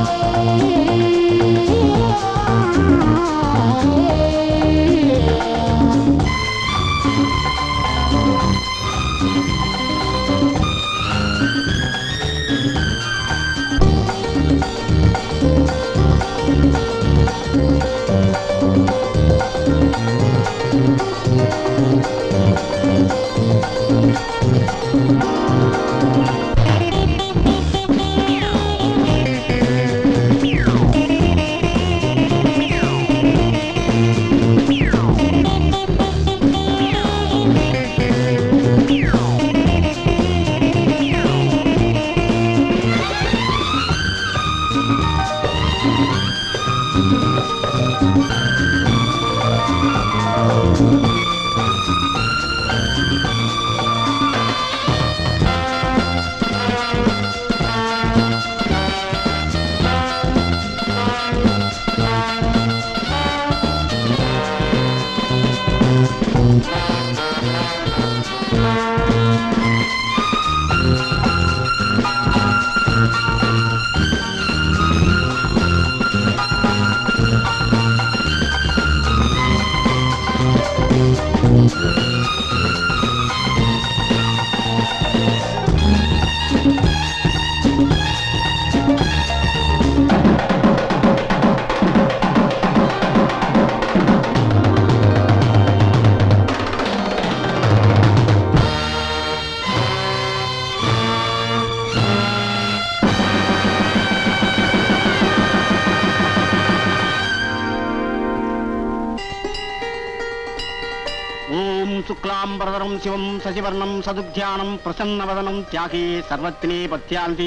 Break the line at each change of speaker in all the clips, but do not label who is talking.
ఓం శుక్లాంబరధరం శివం శశివర్ణం సదుధ్యానం ప్రసన్నవదనం త్యాగే సర్వత్నే పత్యాంతి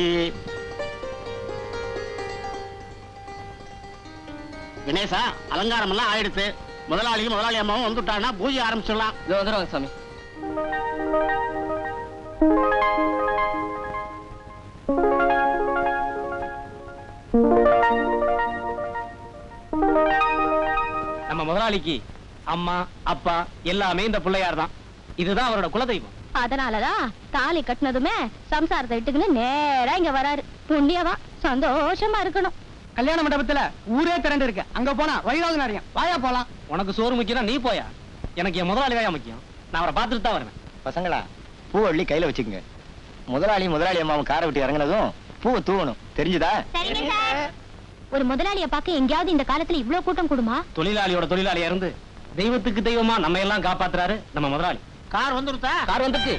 கணேசா அலங்காரம் எல்லாம் ஆயிடுத்து முதலாளியும் முதலாளி அம்மாவும் வந்துட்டாங்கன்னா பூஜை ஆரம்பிச்சிடலாம்
இதோ வந்துடுவாங்க சாமி நம்ம முதலாளிக்கு அம்மா அப்பா எல்லாமே இந்த பிள்ளையார் தான் இதுதான் அவரோட குலதெய்வம்
அதனாலதான் தாலி கட்டினதுமே சம்சாரத்தை இட்டுக்குன்னு நேரா இங்க வராரு புண்ணியவா சந்தோஷமா இருக்கணும்
கல்யாண மண்டபத்துல ஊரே திரண்டு இருக்கு அங்க போனா வழிவாக நிறைய வாயா போலாம் உனக்கு சோறு முக்கியம் நீ போயா எனக்கு என் முதலாளி வாயா முக்கியம் நான் அவரை பார்த்துட்டு தான் வருவேன்
பசங்களா பூ அள்ளி கையில வச்சுக்கங்க முதலாளி முதலாளி அம்மாவும் காரை விட்டு இறங்குனதும் பூவை தூவணும் தெரிஞ்சுதா
ஒரு முதலாளிய பார்க்க எங்கேயாவது இந்த காலத்துல இவ்ளோ கூட்டம் கூடுமா
தொழிலாளியோட தொழிலாளியா இருந்து தெய்வத்துக்கு தெய்வமா நம்ம எல்லாம் காப்பாத்துறாரு நம்ம முதலாளி
கார் வந்துருத்தா
கார் வந்துட்டு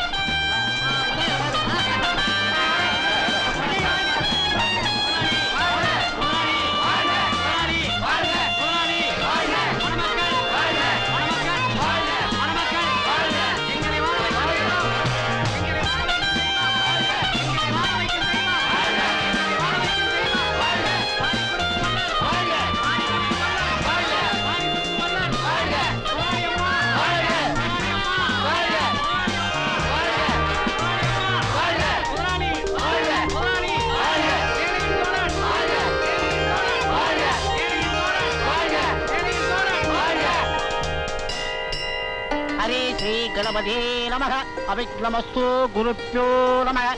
ஹரே ஸ்ரீ கணபதே நமக அவிக்னமஸ்து குருப்பியோ நமக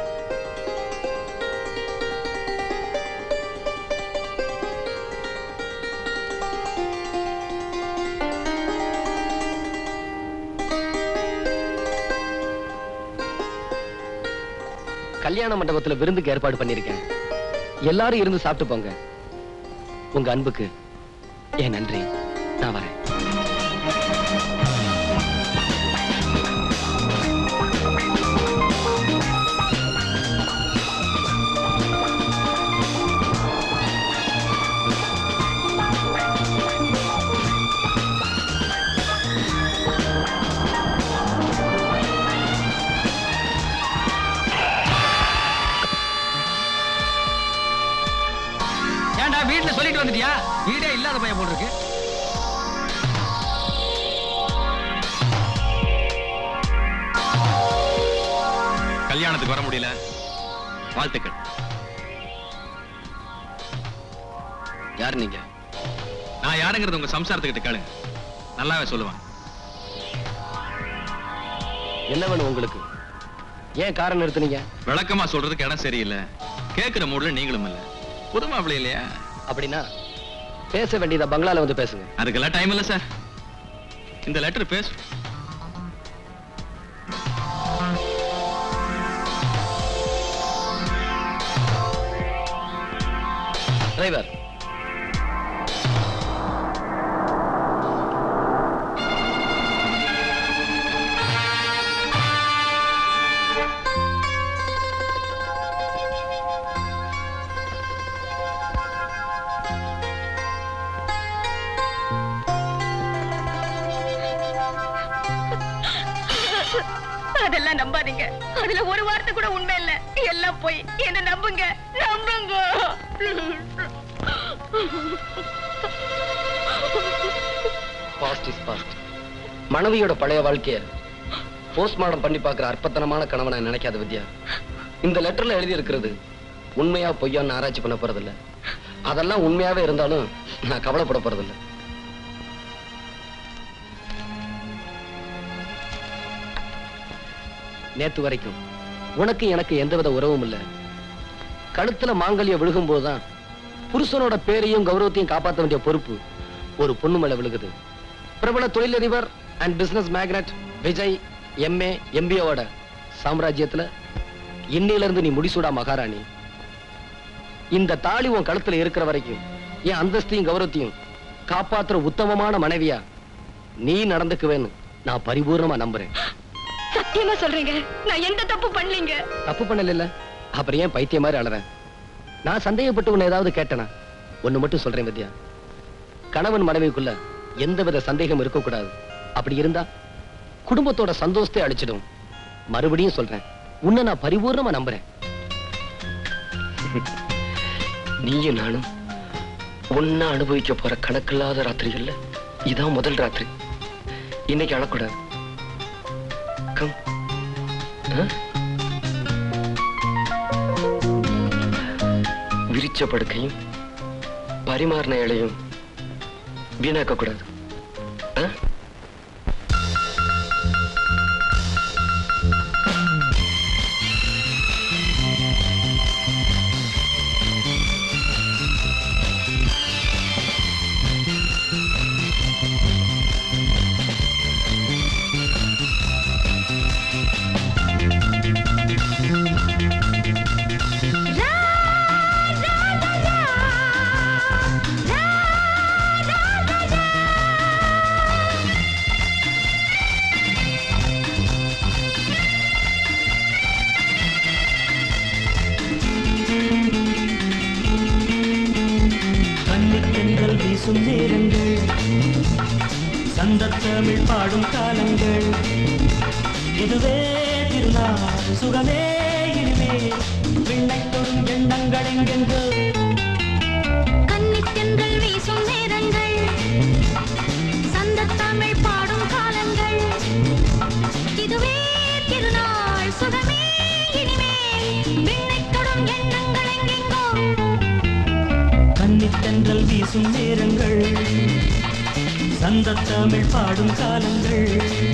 கல்யாண மண்டபத்துல விருந்துக்கு ஏற்பாடு பண்ணிருக்கேன் எல்லாரும் இருந்து சாப்பிட்டு போங்க உங்க அன்புக்கு என் நன்றி நான் வரேன் ஏன்டா வீட்டுல சொல்லிட்டு வந்துட்டியா வீடே இல்லாத பையன் போட்டிருக்கு
கல்யாணத்துக்கு வர முடியல வாழ்த்துக்கள்
யார் நீங்க
நான் யாருங்கிறது உங்க சம்சாரத்துக்கிட்ட கேளுங்க நல்லாவே சொல்லுவான்
என்ன வேணும் உங்களுக்கு ஏன் காரை நிறுத்துனீங்க
விளக்கமா சொல்றதுக்கு இடம் சரியில்லை கேட்கிற மூடுல நீங்களும் இல்ல புது மாப்பிள்ளை இல்லையா
அப்படின்னா பேச வேண்டியதை பங்களால வந்து பேசுங்க
அதுக்கெல்லாம் டைம் இல்ல சார் இந்த லெட்டர் பேசு
டிரைவர்
அதெல்லாம் நம்பாதீங்க அதுல ஒரு வார்த்தை கூட உண்மை இல்ல எல்லாம் போய் என்ன நம்புங்க நம்புங்க
பாஸ்ட் இஸ் பாஸ்ட் மனைவியோட பழைய வாழ்க்கைய போஸ்ட்மார்டம் பண்ணி பார்க்குற அற்பத்தனமான கணவனை நினைக்காத வித்யா இந்த லெட்டர்ல எழுதி இருக்கிறது உண்மையா பொய்யான்னு ஆராய்ச்சி பண்ண போறதில்ல அதெல்லாம் உண்மையாவே இருந்தாலும் நான் கவலைப்பட போறதில்ல நேத்து வரைக்கும் உனக்கு எனக்கு எந்தவித உறவும் இல்ல கழுத்துல மாங்கல்யம் விழுகும் போதுதான் புருஷனோட பேரையும் கௌரவத்தையும் காப்பாற்ற வேண்டிய பொறுப்பு ஒரு பொண்ணு மேல விழுகுது பிரபல தொழிலதிபர் and business magnate Vijay MA எம்பிஓட சாம்ராஜ்யத்துல இன்னையில இருந்து நீ முடிசூடா மகாராணி இந்த தாலி உன் கழுத்துல இருக்கிற வரைக்கும் என் அந்தஸ்தையும் கௌரவத்தையும் காப்பாத்துற உத்தமமான மனைவியா நீ நடந்துக்குவேன்னு நான் பரிபூர்ணமா நம்புறேன்
சத்தியமா சொல்றீங்க நான் எந்த தப்பு பண்ணலீங்க
தப்பு பண்ணல அப்புறம் ஏன் பைத்தியம் மாதிரி அழறேன் நான் சந்தேகப்பட்டு உன்னை ஏதாவது கேட்டனா ஒண்ணு மட்டும் சொல்றேன் வித்யா கணவன் மனைவிக்குள்ள எந்தவித சந்தேகம் இருக்கக்கூடாது அப்படி இருந்தா குடும்பத்தோட சந்தோஷத்தை அழிச்சிடும் மறுபடியும் சொல்றேன் உன்னை நான் பரிபூர்ணமா நம்புறேன் நீயும் நானும் ஒன்னா அனுபவிக்க போற கணக்கில்லாத ராத்திரிகள்ல இதான் முதல் ராத்திரி இன்னைக்கு அழக்கூடாது கம் ஆ? விரிச்ச படுக்கையும் பரிமாறின இலையும் வீணாக்க கூடாது ஆ?
கண்ணித்தென்றல் வீசும் நேரங்கள் சந்தத்தமிழ் பாடும் காலங்கள் இதுவே திருநாள் சுகமே இனிமே விண்ணை தொடும் எண்ணங்கள் எங்கெங்கோ
கன்னித்தென்றல் வீசும் நேரங்கள் சந்தத் தமிழ் பாடும் காலங்கள் இதுவே திருநாள் சுகமே இனிமேல் விண்ணைத் தொடும் எண்ணங்கள் எங்கெங்கோ
கன்னித்தென்றல் வீசும் நேரங்கள் சந்தத்தமிழ் பாடும் காலங்கள்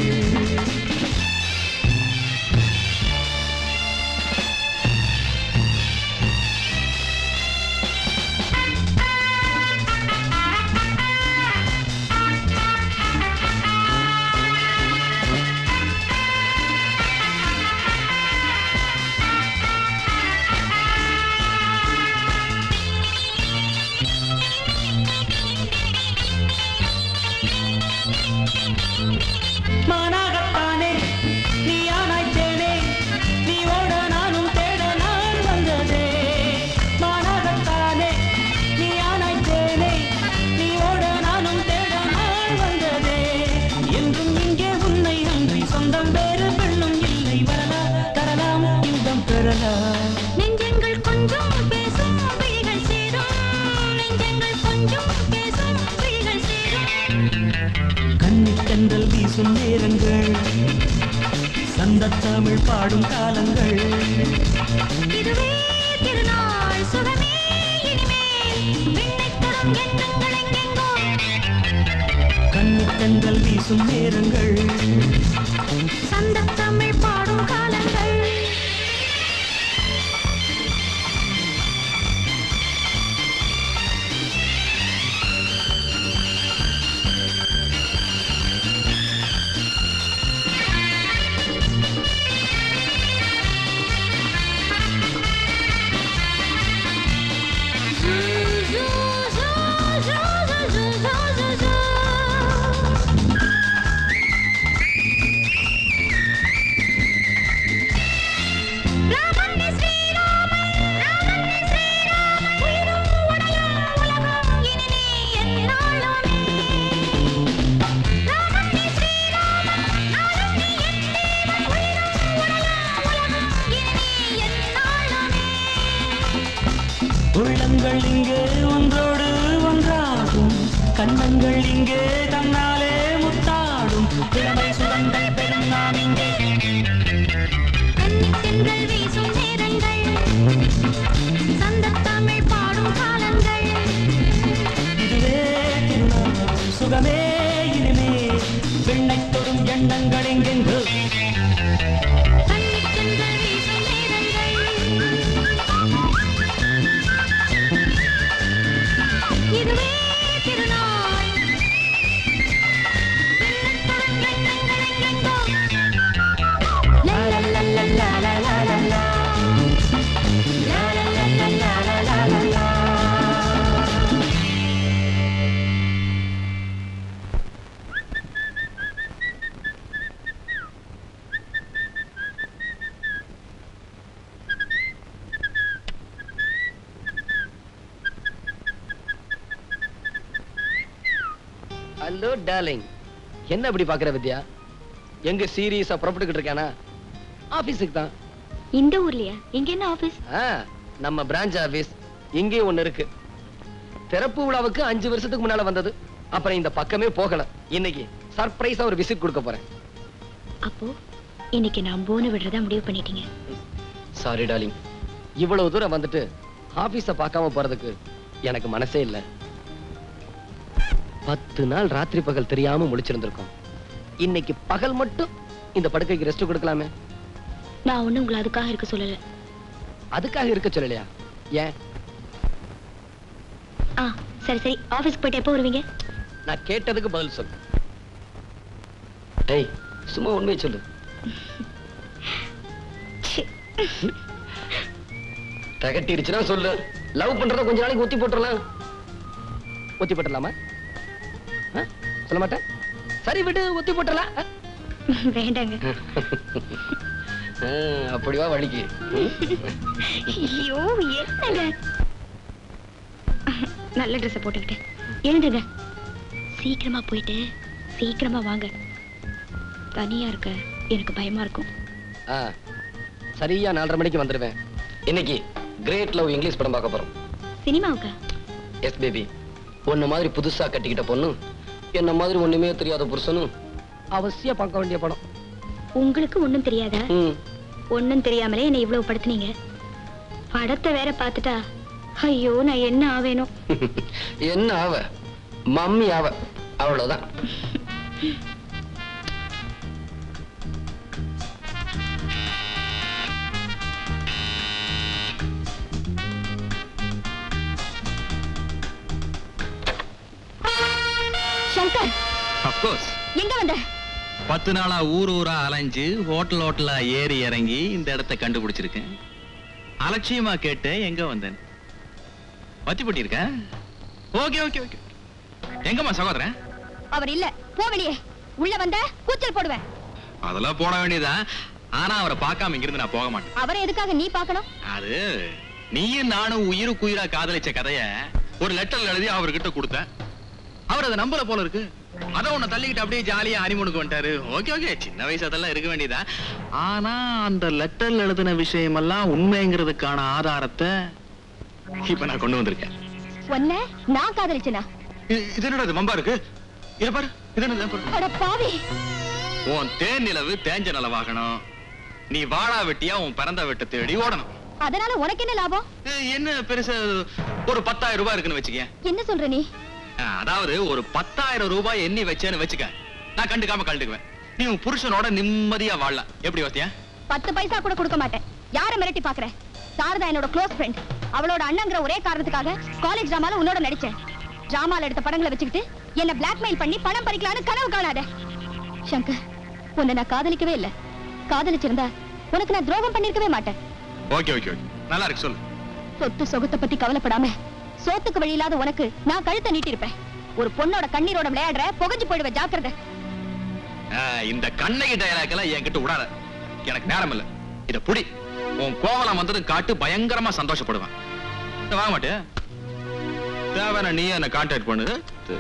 மானாகத்தானே நீ ஆனாய்த்தேனே நீ ஓட நானும் தேட நான் வந்ததே மானாகத்தானே நீ ஆனாய்த்தேனே நீ ஓட நானும் தேட நான் வந்ததே என்றும் இங்கே உன்னை அன்றி சொந்தம் வேறு பெண்ணும் இல்லை வரலா தரலாம் இன்பம் பெறலாம்
நெஞ்சங்கள் கொஞ்சம் பேசும் விழிகள் சேரும் நெஞ்சங்கள் கொஞ்சம் பேசும் விழிகள் சேரும்
கண்ணித்தென்றல் வீசும் நேரங்கள் சந்தத்தமிழ் பாடும் காலங்கள்
இதுவே திருநாள் சுகமே இனிமேல் விண்ணைத் தொடும் எண்ணங்கள் எங்கெங்கோ
கண்ணித்தென்றல் வீசும் நேரங்கள்
சந்தத் தமிழ் பாடும் காலங்கள்
உள்ளங்கள் இங்கே ஒன்றோடு ஒன்றாகும் கண்ணங்கள் இங்கே தன்னாலே முத்தாடும் இளமை சுகங்கள் பெறும் நாம் இங்கே
கன்னித்தென்றல் வீசும் நேரங்கள் சந்தத்தமிழ் பாடும் காலங்கள்
இதுவே திருநாள் சுகமே இனிமே பெண்ணை தொடும் எண்ணங்கள் எங்கெங்கு
கன்னித்தென்றல் வீசும் நேரங்கள் இதுவே திருநாள் பெண்ணத்தொடும் எண்ணங்கள் எங்கெங்கோ லா லா லா லா லா லா லா லா லா. லா லா லா லா லா லா லா லா லா.
ஹலோ டார்லிங் என்ன இப்படி பாக்குற வித்யா எங்க சீரியஸா புறப்பட்டுக்கிட்டு இருக்கானா ஆபீஸுக்கு தான்
இந்த ஊர்லயா இங்க என்ன ஆபீஸ்
ஆ, நம்ம பிரான்ச் ஆபீஸ் இங்கே ஒண்ணு இருக்கு திறப்பு விழாவுக்கு அஞ்சு வருஷத்துக்கு முன்னால வந்தது அப்புறம் இந்த பக்கமே போகல இன்னைக்கு சர்ப்ரைஸா ஒரு விசிட் கொடுக்க போறேன்
அப்போ இன்னைக்கு நான் போன விடுறதா முடிவு பண்ணிட்டீங்க
சாரி டார்லிங் இவ்வளவு தூரம் வந்துட்டு ஆபீஸ பார்க்காம போறதுக்கு எனக்கு மனசே இல்ல பத்து நாள் ராத்திரி பகல் தெரியாம முழிச்சிருந்திருக்கோம் இன்னைக்கு பகல் மட்டும் இந்த படுக்கைக்கு ரெஸ்ட் கொடுக்கலாமே
நான் ஒண்ணும் உங்களை அதுக்காக இருக்க சொல்லல
அதுக்காக இருக்க சொல்லலையா ஏன்
ஆ சரி சரி ஆபீஸ்க்கு போயிட்டு எப்போ வருவீங்க
நான் கேட்டதுக்கு பதில் சொல்லு டேய் சும்மா உண்மையை சொல்லு
ச்சீ.
தகட்டிருச்சுன்னா சொல்லு லவ் பண்றத கொஞ்ச நாளைக்கு ஒத்தி போட்டுறலாம் ஒத்தி போட்டுடலாமா ஆ? சொல்ல மாட்டேன் சரி விடு ஒத்தி போட்டுடலாம் ஆ?
வேண்டாங்க
ஆ, அப்படிவா வழிக்கு
ஐயோ என்னங்க நல்ல ட்ரெஸ் போட்டுக்கிட்டேன் எழுந்துங்க சீக்கிரமா போயிட்டு சீக்கிரமா வாங்க தனியா இருக்க எனக்கு பயமா இருக்கும்
ஆ, சரியா நாலரை மணிக்கு வந்துடுவேன் இன்னைக்கு கிரேட் லவ் இங்கிலீஷ் படம் பார்க்க போறோம்
சினிமாவுக்கா
எஸ் பேபி உன்ன மாதிரி புதுசா கட்டிக்கிட்ட பொண்ணு என்ன மாதிரி ஒண்ணுமே தெரியாத புருஷனும் அவசியம் பார்க்க வேண்டிய படம்
உங்களுக்கு ஒண்ணும் தெரியாதா
ம்.
ஒண்ணும் தெரியாமலே என்னை இவ்வளவு படுத்துனீங்க படத்தை வேற பார்த்துட்டா ஐயோ நான் என்ன ஆவேனோ
என்ன ஆவ மம்மி ஆவ அவ்வளவுதான்
சங்கர்
அப்கோர்ஸ்
எங்க வந்த
பத்து நாளா ஊர் ஊரா அலைஞ்சு ஹோட்டல் ஹோட்டலா ஏறி இறங்கி இந்த இடத்தை கண்டுபிடிச்சிருக்கேன் அலட்சியமா கேட்டு எங்க வந்தேன் பத்தி போட்டிருக்க ஓகே ஓகே ஓகே எங்கம்மா சகோதரன்
அவர் இல்ல போ வெளியே உள்ள வந்த கூச்சல் போடுவேன்
அதெல்லாம் போட வேண்டியதுதான் ஆனா அவரை பார்க்காம இங்கிருந்து நான் போக மாட்டேன்
அவரை எதுக்காக நீ பார்க்கணும்
அது நீயும் நானும் உயிருக்கு உயிரா காதலிச்ச கதைய ஒரு லெட்டர்ல எழுதி அவர்கிட்ட கொடுத்தேன் அவர் அதை நம்பல போல இருக்கு அத உன்னை தள்ளிக்கிட்டு அப்படியே ஜாலியா அனிமுனுக்கு வந்துட்டாரு ஓகே ஓகே சின்ன வயசு அதெல்லாம் இருக்க வேண்டியதா ஆனா அந்த லெட்டர்ல எழுதின விஷயமெல்லாம் உண்மைங்கிறதுக்கான ஆதாரத்தை இப்ப நான் கொண்டு வந்திருக்கேன்
ஒன்ன நான் காதலிச்சனா
இது இது என்னடா இது மம்பா இருக்கு இத பாரு இது என்னது இதை பாரு.
அட பாவி
உன் தேன் நிலவு தேஞ்ச நிலவாகணும் நீ வாழா வெட்டியா உன் பிறந்த வெட்ட தேடி ஓடணும்
அதனால உனக்கு என்ன லாபம்
ஏய், என்ன பெருசா ஒரு பத்தாயிரம் ரூபாய் இருக்குன்னு வச்சுக்கேன்
என்ன சொல்ற நீ
அதாவது ஒரு பத்தாயிரம் ரூபாய் எண்ணி வச்சேன்னு வச்சுக்க நான் கண்டுக்காம கண்டுக்குவேன் நீ உன் புருஷனோட நிம்மதியா வாழலாம் எப்படி வத்தியா
பத்து பைசா கூட கொடுக்க மாட்டேன் யார மிரட்டி பாக்குற சாரதா என்னோட க்ளோஸ் ஃப்ரெண்ட் அவளோட அண்ணங்கிற ஒரே காரணத்துக்காக காலேஜ் டிராமால உன்னோட நடிச்சேன் டிராமால எடுத்த படங்களை வச்சுக்கிட்டு என்ன பிளாக்மெயில் பண்ணி பணம் பறிக்கலான்னு கனவு காணாத சங்கர் உன்னை நான் காதலிக்கவே இல்ல காதலிச்சிருந்தா உனக்கு நான் துரோகம் பண்ணிருக்கவே மாட்டேன்
ஓகே ஓகே ஓகே நல்லா இருக்கு சொல்லு
சொத்து சொகத்தை பத்தி கவலைப்படாம சோத்துக்கு வழி இல்லாத உனக்கு நான் கழுத்தை நீட்டிருப்பேன் ஒரு பொண்ணோட கண்ணீரோட விளையாடுற புகஞ்சு போயிடுவேன் ஜாக்கிரதை
ஆ, இந்த கண்ணகி டயலாக் எல்லாம் என்கிட்ட விடாத எனக்கு நேரம் இல்ல இத புடி உன் கோவலம் வந்ததும் காட்டு பயங்கரமா சந்தோஷப்படுவேன் இத வாங்க மாட்டியா தேவையான நீ என்ன கான்டாக்ட் பண்ணு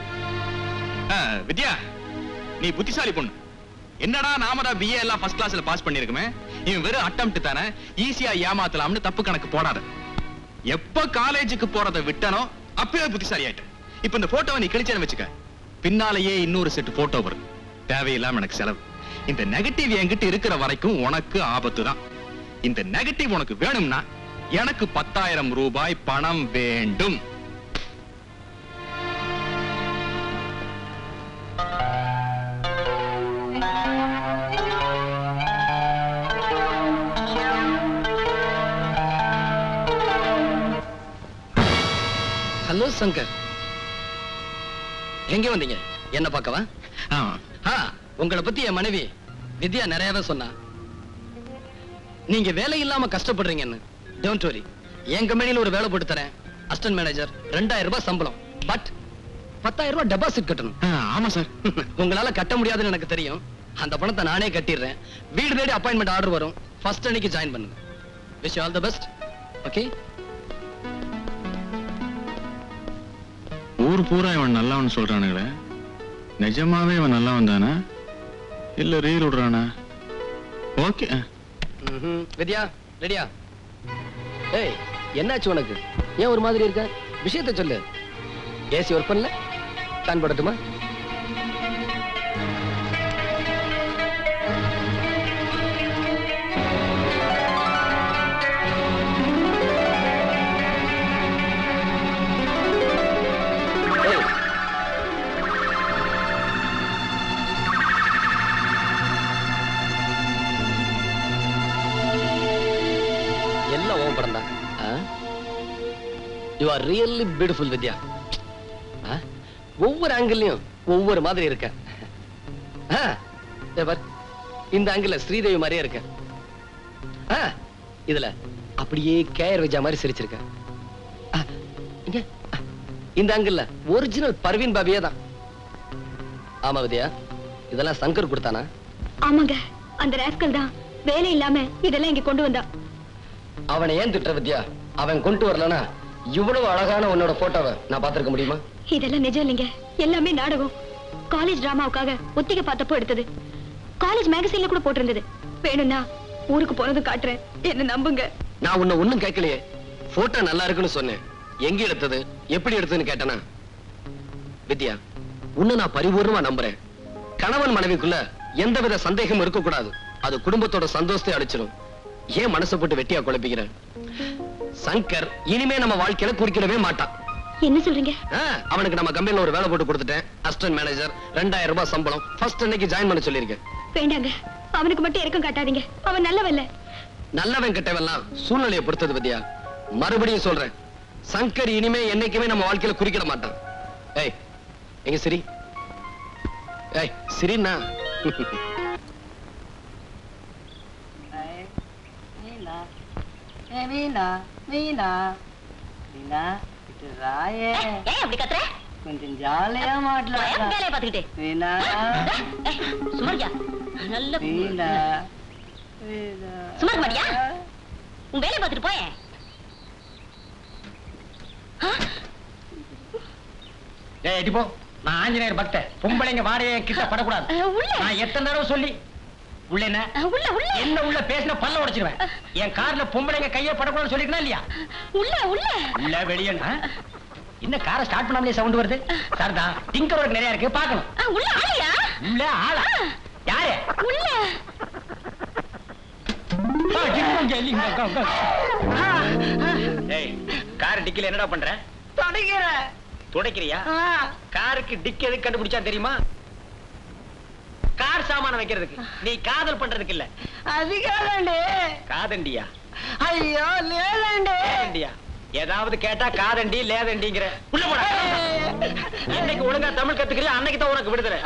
ஆ, வித்யா நீ புத்திசாலி பொண்ணு என்னடா நாம தான் பிஏ எல்லாம் ஃபர்ஸ்ட் கிளாஸ்ல பாஸ் பண்ணிருக்கோமே இவன் வெறும் அட்டம்ப்ட் தானே ஈஸியா ஏமாத்தலாம்னு தப்பு கணக்கு போடாத எப்ப காலேஜுக்கு போறதை விட்டனோ அப்பவே புத்திசாலி ஆயிட்டேன் இப்ப இந்த போட்டோவை நீ கிழிச்சேன்னு வச்சுக்க பின்னாலேயே இன்னொரு செட் போட்டோ வரும் தேவையில்லாம எனக்கு செலவு இந்த நெகட்டிவ் என்கிட்ட இருக்கிற வரைக்கும் உனக்கு ஆபத்து தான் இந்த நெகட்டிவ் உனக்கு வேணும்னா எனக்கு பத்தாயிரம் ரூபாய் பணம் வேண்டும்
ஹலோ சங்கர் எங்க வந்தீங்க என்ன பார்க்கவா
ஆ,
ஆ உங்களை பத்தி என் மனைவி வித்யா நிறையவே சொன்னா நீங்க வேலை இல்லாம கஷ்டப்படுறீங்கன்னு டோன்ட் வரி என் கம்பெனில ஒரு வேலை போட்டு தரேன் அசிஸ்டன்ட் மேனேஜர் ரெண்டாயிரம் ரூபாய் சம்பளம் பட் பத்தாயிரம் ரூபாய் டெபாசிட் கட்டணும்
ஆ, ஆமா சார்
உங்களால கட்ட முடியாதுன்னு எனக்கு தெரியும் அந்த பணத்தை நானே கட்டிடுறேன் வீடு தேடி அப்பாயின்மெண்ட் ஆர்டர் வரும் ஃபர்ஸ்ட் அன்னைக்கு ஜாயின் பண்ணுங்க wish all the best okay
ஊர் பூரா இவன் நல்லவன் சொல்றானுங்களே நிஜமாவே இவன் நல்லவன் தானா இல்ல ரீல் விடுறானா ஓகே
வித்யா ரெடியா ஏய் என்னாச்சு உனக்கு ஏன் ஒரு மாதிரி இருக்க விஷயத்தை சொல்லு ஏசி ஒர்க் பண்ணல ஃபேன் போடட்டுமா ஏய், எல்லாம் உன் படம் தான் you are really beautiful Vidya ஆ? ஒவ்வொரு ஆங்கிள்லயும் ஒவ்வொரு மாதிரி இருக்க ஆ, இதோ பார். இந்த ஆங்கிள் ஸ்ரீதேவி மாதிரியே இருக்க ஆ, இதுல அப்படியே கேஆர் விஜயா மாதிரி சிரிச்சிருக்க ஆ, இங்க ஆ, இந்த ஆங்கிள் ஒரிஜினல் பர்வீன் பாபியே தான் ஆமா வித்யா இதெல்லாம் சங்கர் கொடுத்தானா
ஆமாங்க அந்த ராஸ்கல் தான் வேலை இல்லாம இதெல்லாம் இங்க கொண்டு வந்தா
அவனை ஏன் திட்டுற வித்யா அவன் கொண்டு வரலனா இவ்வளவு அழகான உன்னோட போட்டோவை நான் பார்த்திருக்க முடியுமா
இதெல்லாம் நிஜம் இல்லைங்க எல்லாமே நாடகம் காலேஜ் டிராமாவுக்காக ஒத்திகை பார்த்தப்போ எடுத்தது காலேஜ் மேகசின்ல கூட போட்டிருந்தது வேணும்னா ஊருக்கு போனதும் காட்டுறேன் என்ன நம்புங்க
நான் உன்னை ஒண்ணும் கேட்கலையே போட்டோ நல்லா இருக்குன்னு சொன்னேன் எங்க எடுத்தது எப்படி எடுத்ததுன்னு கேட்டனா வித்யா உன்னை நான் பரிபூர்ணமா நம்புறேன் கணவன் மனைவிக்குள்ள எந்தவித சந்தேகமும் இருக்கக்கூடாது அது குடும்பத்தோட சந்தோஷத்தை அழிச்சிடும் ஏன் மனசை போட்டு வெட்டியா குழப்பிக்கிற சங்கர் இனிமே நம்ம வாழ்க்கையில குறுக்கிடவே மாட்டான்
என்ன சொல்றீங்க
ஆ, அவனுக்கு நம்ம கம்பெனில ஒரு வேலை போட்டு கொடுத்துட்டேன் அசிஸ்டன்ட் மேனேஜர் ரெண்டாயிரம் ரூபாய் சம்பளம் ஃபர்ஸ்ட் அன்னைக்கு ஜாயின் பண்ண சொல்லியிருக்கேன்
வேண்டாங்க அவனுக்கு மட்டும் இறக்கம் காட்டாதீங்க அவன் நல்லவல்ல
நல்லவன் கெட்டவெல்லாம் சூழ்நிலையை பொறுத்தது பத்தியா மறுபடியும் சொல்றேன் சங்கர் இனிமே என்னைக்குமே நம்ம வாழ்க்கையில குறிக்கிட மாட்டான் ஏய் எங்க சரி ஏய் சரிண்ணா
வீணா ஏ வீணா வீணா வீணா இட்டு ராயே
ஏன் அப்படி கத்துற
கொஞ்சம் ஜாலியா மாட்டலாம்
வேலையை பார்த்துக்கிட்டு
வீணா
சுமரியா நல்ல
வீணா வீணா
சும்மா இருக்க மாட்டியா? உன் வேலையை பார்த்துட்டு போய
ஏய் எட்டி போ நான் ஆஞ்சநேயர் பக்தன் பொம்பளைங்க வாடகை கிட்ட படக்கூடாது
உள்ள
நான் எத்தனை தடவை சொல்லி உள்ள என்ன
உள்ள உள்ள
என்ன உள்ள பேசின பல்ல உடைச்சிருவேன் என் கார்ல பொம்பளைங்க கையை படக்கூடாதுன்னு சொல்லிருக்கா இல்லையா
உள்ள உள்ள
உள்ள வெளியே என்ன காரை ஸ்டார்ட் பண்ணாமலே சவுண்ட் வருது சார் தான் டிங்கர் ஒர்க் நிறைய இருக்கு பார்க்கணும்
ஆ, உள்ள ஆளையா
உள்ள ஆளா யாரு
உள்ள
ஆ, இங்க, இங்க, இங்க, இங்க, இங்க. ஏய் கார் டிக்கில என்னடா பண்ற
தொடங்கிற
துடைக்கிறியா காருக்கு டிக் எதுக்கு கண்டுபிடிச்சா தெரியுமா கார் சாமான வைக்கிறதுக்கு நீ காதல் பண்றதுக்கு இல்ல
அதிகாரண்டே
காதண்டியா
ஐயோ லேலண்டே
லேதண்டியா ஏதாவது கேட்டா காதண்டி லேதண்டிங்கிற உள்ள போடா இன்னைக்கு ஒழுங்கா தமிழ் கத்துக்கிறியா அன்னைக்கு தான் உனக்கு விடுதலை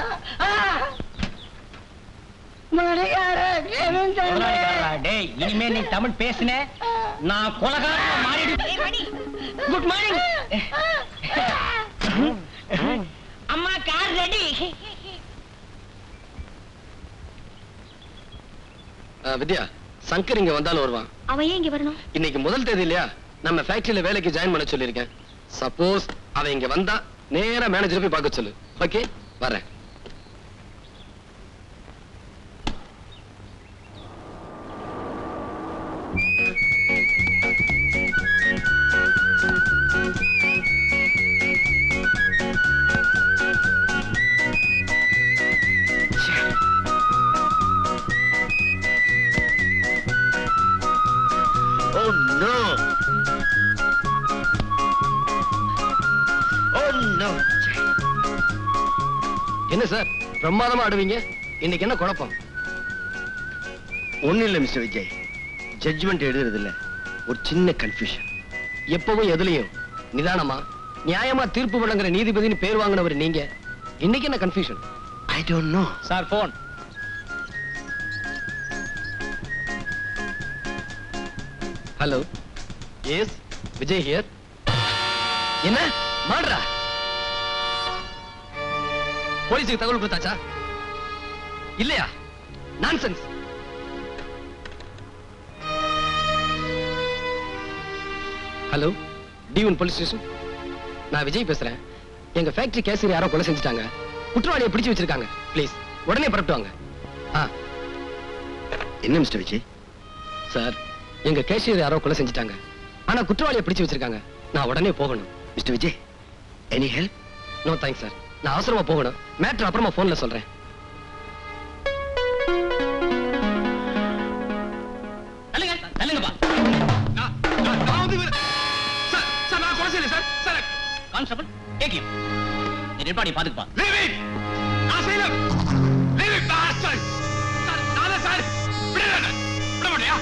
மணிகார
முதலாளிக்காரரா, டேய் இனிமே நீ தமிழ் பேசின நான் கொலகாரனா மாறிடு குட் மார்னிங்
அம்மா கார் ரெடி
வித்யா சங்கர் இங்க வந்தாலும் வருவான்
அவன் ஏன் இங்க வரணும்
இன்னைக்கு முதல் தேதி இல்லையா நம்ம ஃபேக்டரியில வேலைக்கு ஜாயின் பண்ண சொல்லியிருக்கேன் சப்போஸ் அவன் இங்க வந்தா நேரா மேனேஜர் போய் பார்க்க சொல்லு ஓகே வரேன் என்ன சார் பிரமாதமா ஆடுவீங்க இன்னைக்கு என்ன குழப்பம்
ஒண்ணும் இல்ல மிஸ்டர் விஜய் ஜட்ஜ்மெண்ட் எழுதுறது இல்ல ஒரு சின்ன கன்ஃபியூஷன்
எப்பவும் எதுலயும் நிதானமா நியாயமா தீர்ப்பு வழங்குற நீதிபதினு பேர் வாங்கினவர் நீங்க இன்னைக்கு என்ன confusion
I don't know
sir phone
hello yes Vijay here என்ன மாடுறா போலீஸுக்கு தகவல் கொடுத்தாச்சா இல்லையா நான்சென்ஸ் ஹலோ டியூன் போலீஸ் ஸ்டேஷன் நான் விஜய் பேசுறேன் எங்க ஃபேக்டரி கேசியர் யாரோ கொலை செஞ்சுட்டாங்க குற்றவாளியை பிடிச்சு வச்சிருக்காங்க ப்ளீஸ் உடனே புறப்பட்டு வாங்க ஆ
என்ன மிஸ்டர் விஜய்
சார் எங்க கேஷியர் யாரோ கொலை செஞ்சுட்டாங்க ஆனா குற்றவாளியை பிடிச்சு வச்சிருக்காங்க நான் உடனே போகணும்
mister Vijay any help
no thanks sir நான் அவசரமா போகணும் மேட்ரு அப்புறமா போன்ல சொல்றேன்
தள்ளுங்க தள்ளுங்கப்பா
நான் நான் நான் வந்து இவர- சார் சார் நான் கொலை செய்யல சார் சார்
கான்ஸ்டபிள் கேக்கியம் நீ நிப்பாடி பாத்துக்குப்பா
லீவ் இட் நான் செய்யல லீவ் இட் பாஸ்டர் சார் நான் தான் சார் விடுறேன் நான். விட மாட்டியா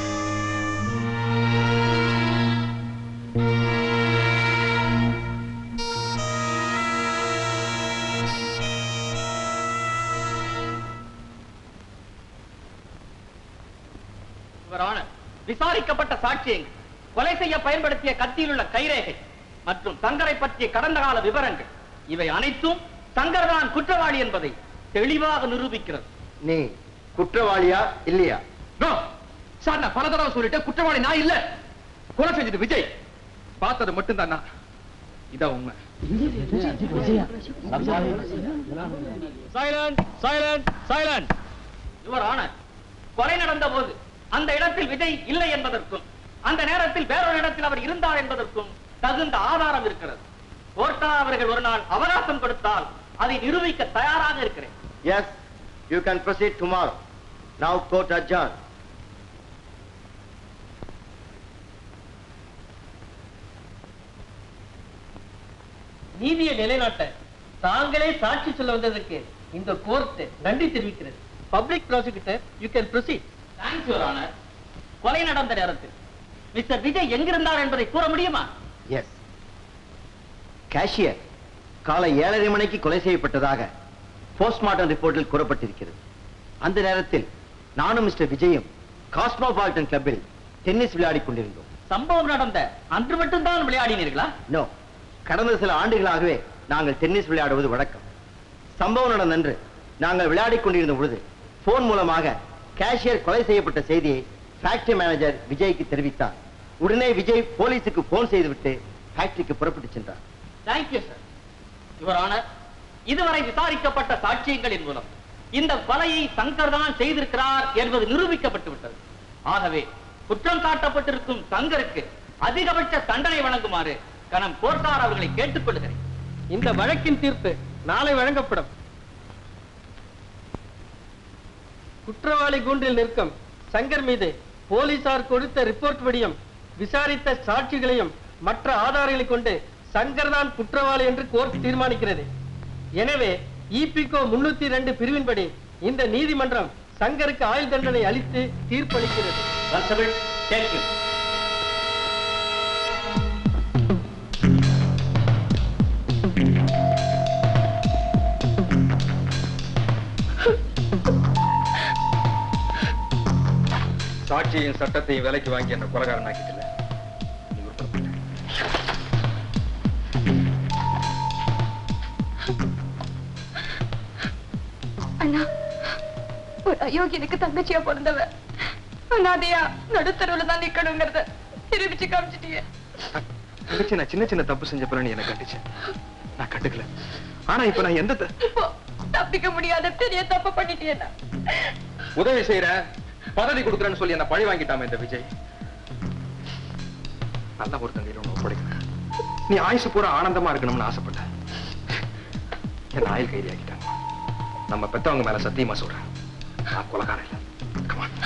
யுவர் ஆனர் விசாரிக்கப்பட்ட சாட்சியங்கள் கொலை செய்ய பயன்படுத்திய கத்தியில் உள்ள கைரேகை மற்றும் சங்கரை பற்றிய கடந்த கால விவரங்கள் இவை அனைத்தும் சங்கர் தான் குற்றவாளி என்பதை தெளிவாக நிரூபிக்கிறது
நீ குற்றவாளியா இல்லையா
நோ சார் நான் பல தடவை சொல்லிட்டேன் குற்றவாளி நான் இல்ல கொலை செஞ்சது விஜய் பார்த்தது மட்டும் தான் நான் இதான் உண்மை
silent silent silent your honour கொலை நடந்த போது அந்த இடத்தில் விஜய் இல்லை என்பதற்கும் அந்த நேரத்தில் வேறொரு இடத்தில் அவர் இருந்தார் என்பதற்கும் தகுந்த ஆதாரம் இருக்கிறது கோர்ட்டா அவர்கள் ஒரு நாள் அவகாசம் கொடுத்தால் அதை நிரூபிக்க தயாராக இருக்கிறேன்
yes you can proceed tomorrow now court adjourn
நீதியை நிலைநாட்ட தாங்களே சாட்சி சொல்ல வந்ததற்கு இந்த கோர்ட் நன்றி தெரிவிக்கிறது public prosecutor you can proceed thanks your honour கொலை நடந்த நேரத்தில் மிஸ்டர் விஜய் எங்கிருந்தார் என்பதை கூற முடியுமா
எஸ் கேஷியர் காலை ஏழரை மணிக்கு கொலை செய்யப்பட்டதாக போஸ்ட்மார்ட்டம் ரிப்போர்ட்டில் கூறப்பட்டிருக்கிறது அந்த நேரத்தில் நானும் மிஸ்டர் விஜயும் காஸ்மோபாலிட்டன் கிளப்பில் டென்னிஸ் விளையாடிக் கொண்டிருந்தோம்
சம்பவம் நடந்த அன்று மட்டும்தான் விளையாடினீர்களா
நோ கடந்த சில ஆண்டுகளாகவே நாங்கள் டென்னிஸ் விளையாடுவது வழக்கம் சம்பவம் நடந்தன்று நாங்கள் விளையாடிக் கொண்டிருந்த பொழுது போன் மூலமாக கேஷியர் கொலை செய்யப்பட்ட செய்தியை ஃபேக்டரி மேனேஜர் விஜய்க்கு தெரிவித்தார் உடனே விஜய் போலீஸுக்கு போன் செய்துவிட்டு ஃபேக்டரிக்கு புறப்பட்டு சென்றார்
தேங்க்யூ சார் யுவர் ஆனர் இதுவரை விசாரிக்கப்பட்ட சாட்சியங்களின் மூலம் இந்த கொலையை சங்கர் தான் செய்திருக்கிறார் என்பது நிரூபிக்கப்பட்டு விட்டது ஆகவே குற்றம் சாட்டப்பட்டிருக்கும் சங்கருக்கு அதிகபட்ச தண்டனை வழங்குமாறு கணம் கோர்ட்டார் அவர்களை கேட்டுக்கொள்கிறேன் இந்த வழக்கின் தீர்ப்பு நாளை வழங்கப்படும் குற்றவாளி கூண்டில் நிற்கும் சங்கர் மீது போலீசார் கொடுத்த ரிப்போர்ட் படியும் விசாரித்த சாட்சிகளையும் மற்ற ஆதாரங்களை கொண்டு சங்கர் தான் குற்றவாளி என்று கோர்ட் தீர்மானிக்கிறது எனவே இபிகோ முன்னூத்தி ரெண்டு பிரிவின்படி இந்த நீதிமன்றம் சங்கருக்கு ஆயுள் தண்டனை அளித்து தீர்ப்பளிக்கிறது
சாட்சியின் சட்டத்தையும் விலைக்கு வாங்கி என்ன கொலகாரன் ஆக்கிட்டல நீ உருப்படப்பட்ட
அண்ணா ஒரு அயோக்கியனுக்கு தங்கச்சியா பிறந்தவ அனாதையா நடுத்தருவுல தான் நிக்கணுங்கிறத நிரூபிச்சு காமிச்சிட்டியே
தங்கச்சி நான் சின்ன சின்ன தப்பு செஞ்ச பிறகு நீ என்ன கண்டிச்சேன் நான் கண்டுக்கல ஆனா இப்ப நான் எந்த த-
இப்போ தப்பிக்க முடியாத பெரிய தப்பு பண்ணிட்டியேண்ணா
உதவி செய்யறேன் பதவி கொடுக்குறேன்னு சொல்லி என்ன பழி வாங்கிட்டாம இந்த விஜய் நல்ல ஒருத்தங்க ஒண்ணு ஒப்படைக்கிறேன் நீ ஆயுசு பூரா ஆனந்தமா இருக்கணும்னு ஆசைப்பட்ட என்ன ஆயுள் கைதி ஆக்கிட்டாங்க நம்ம பெத்தவங்க மேல சத்தியமா சொல்றேன் நான் கொலகாரம் இல்ல Come on.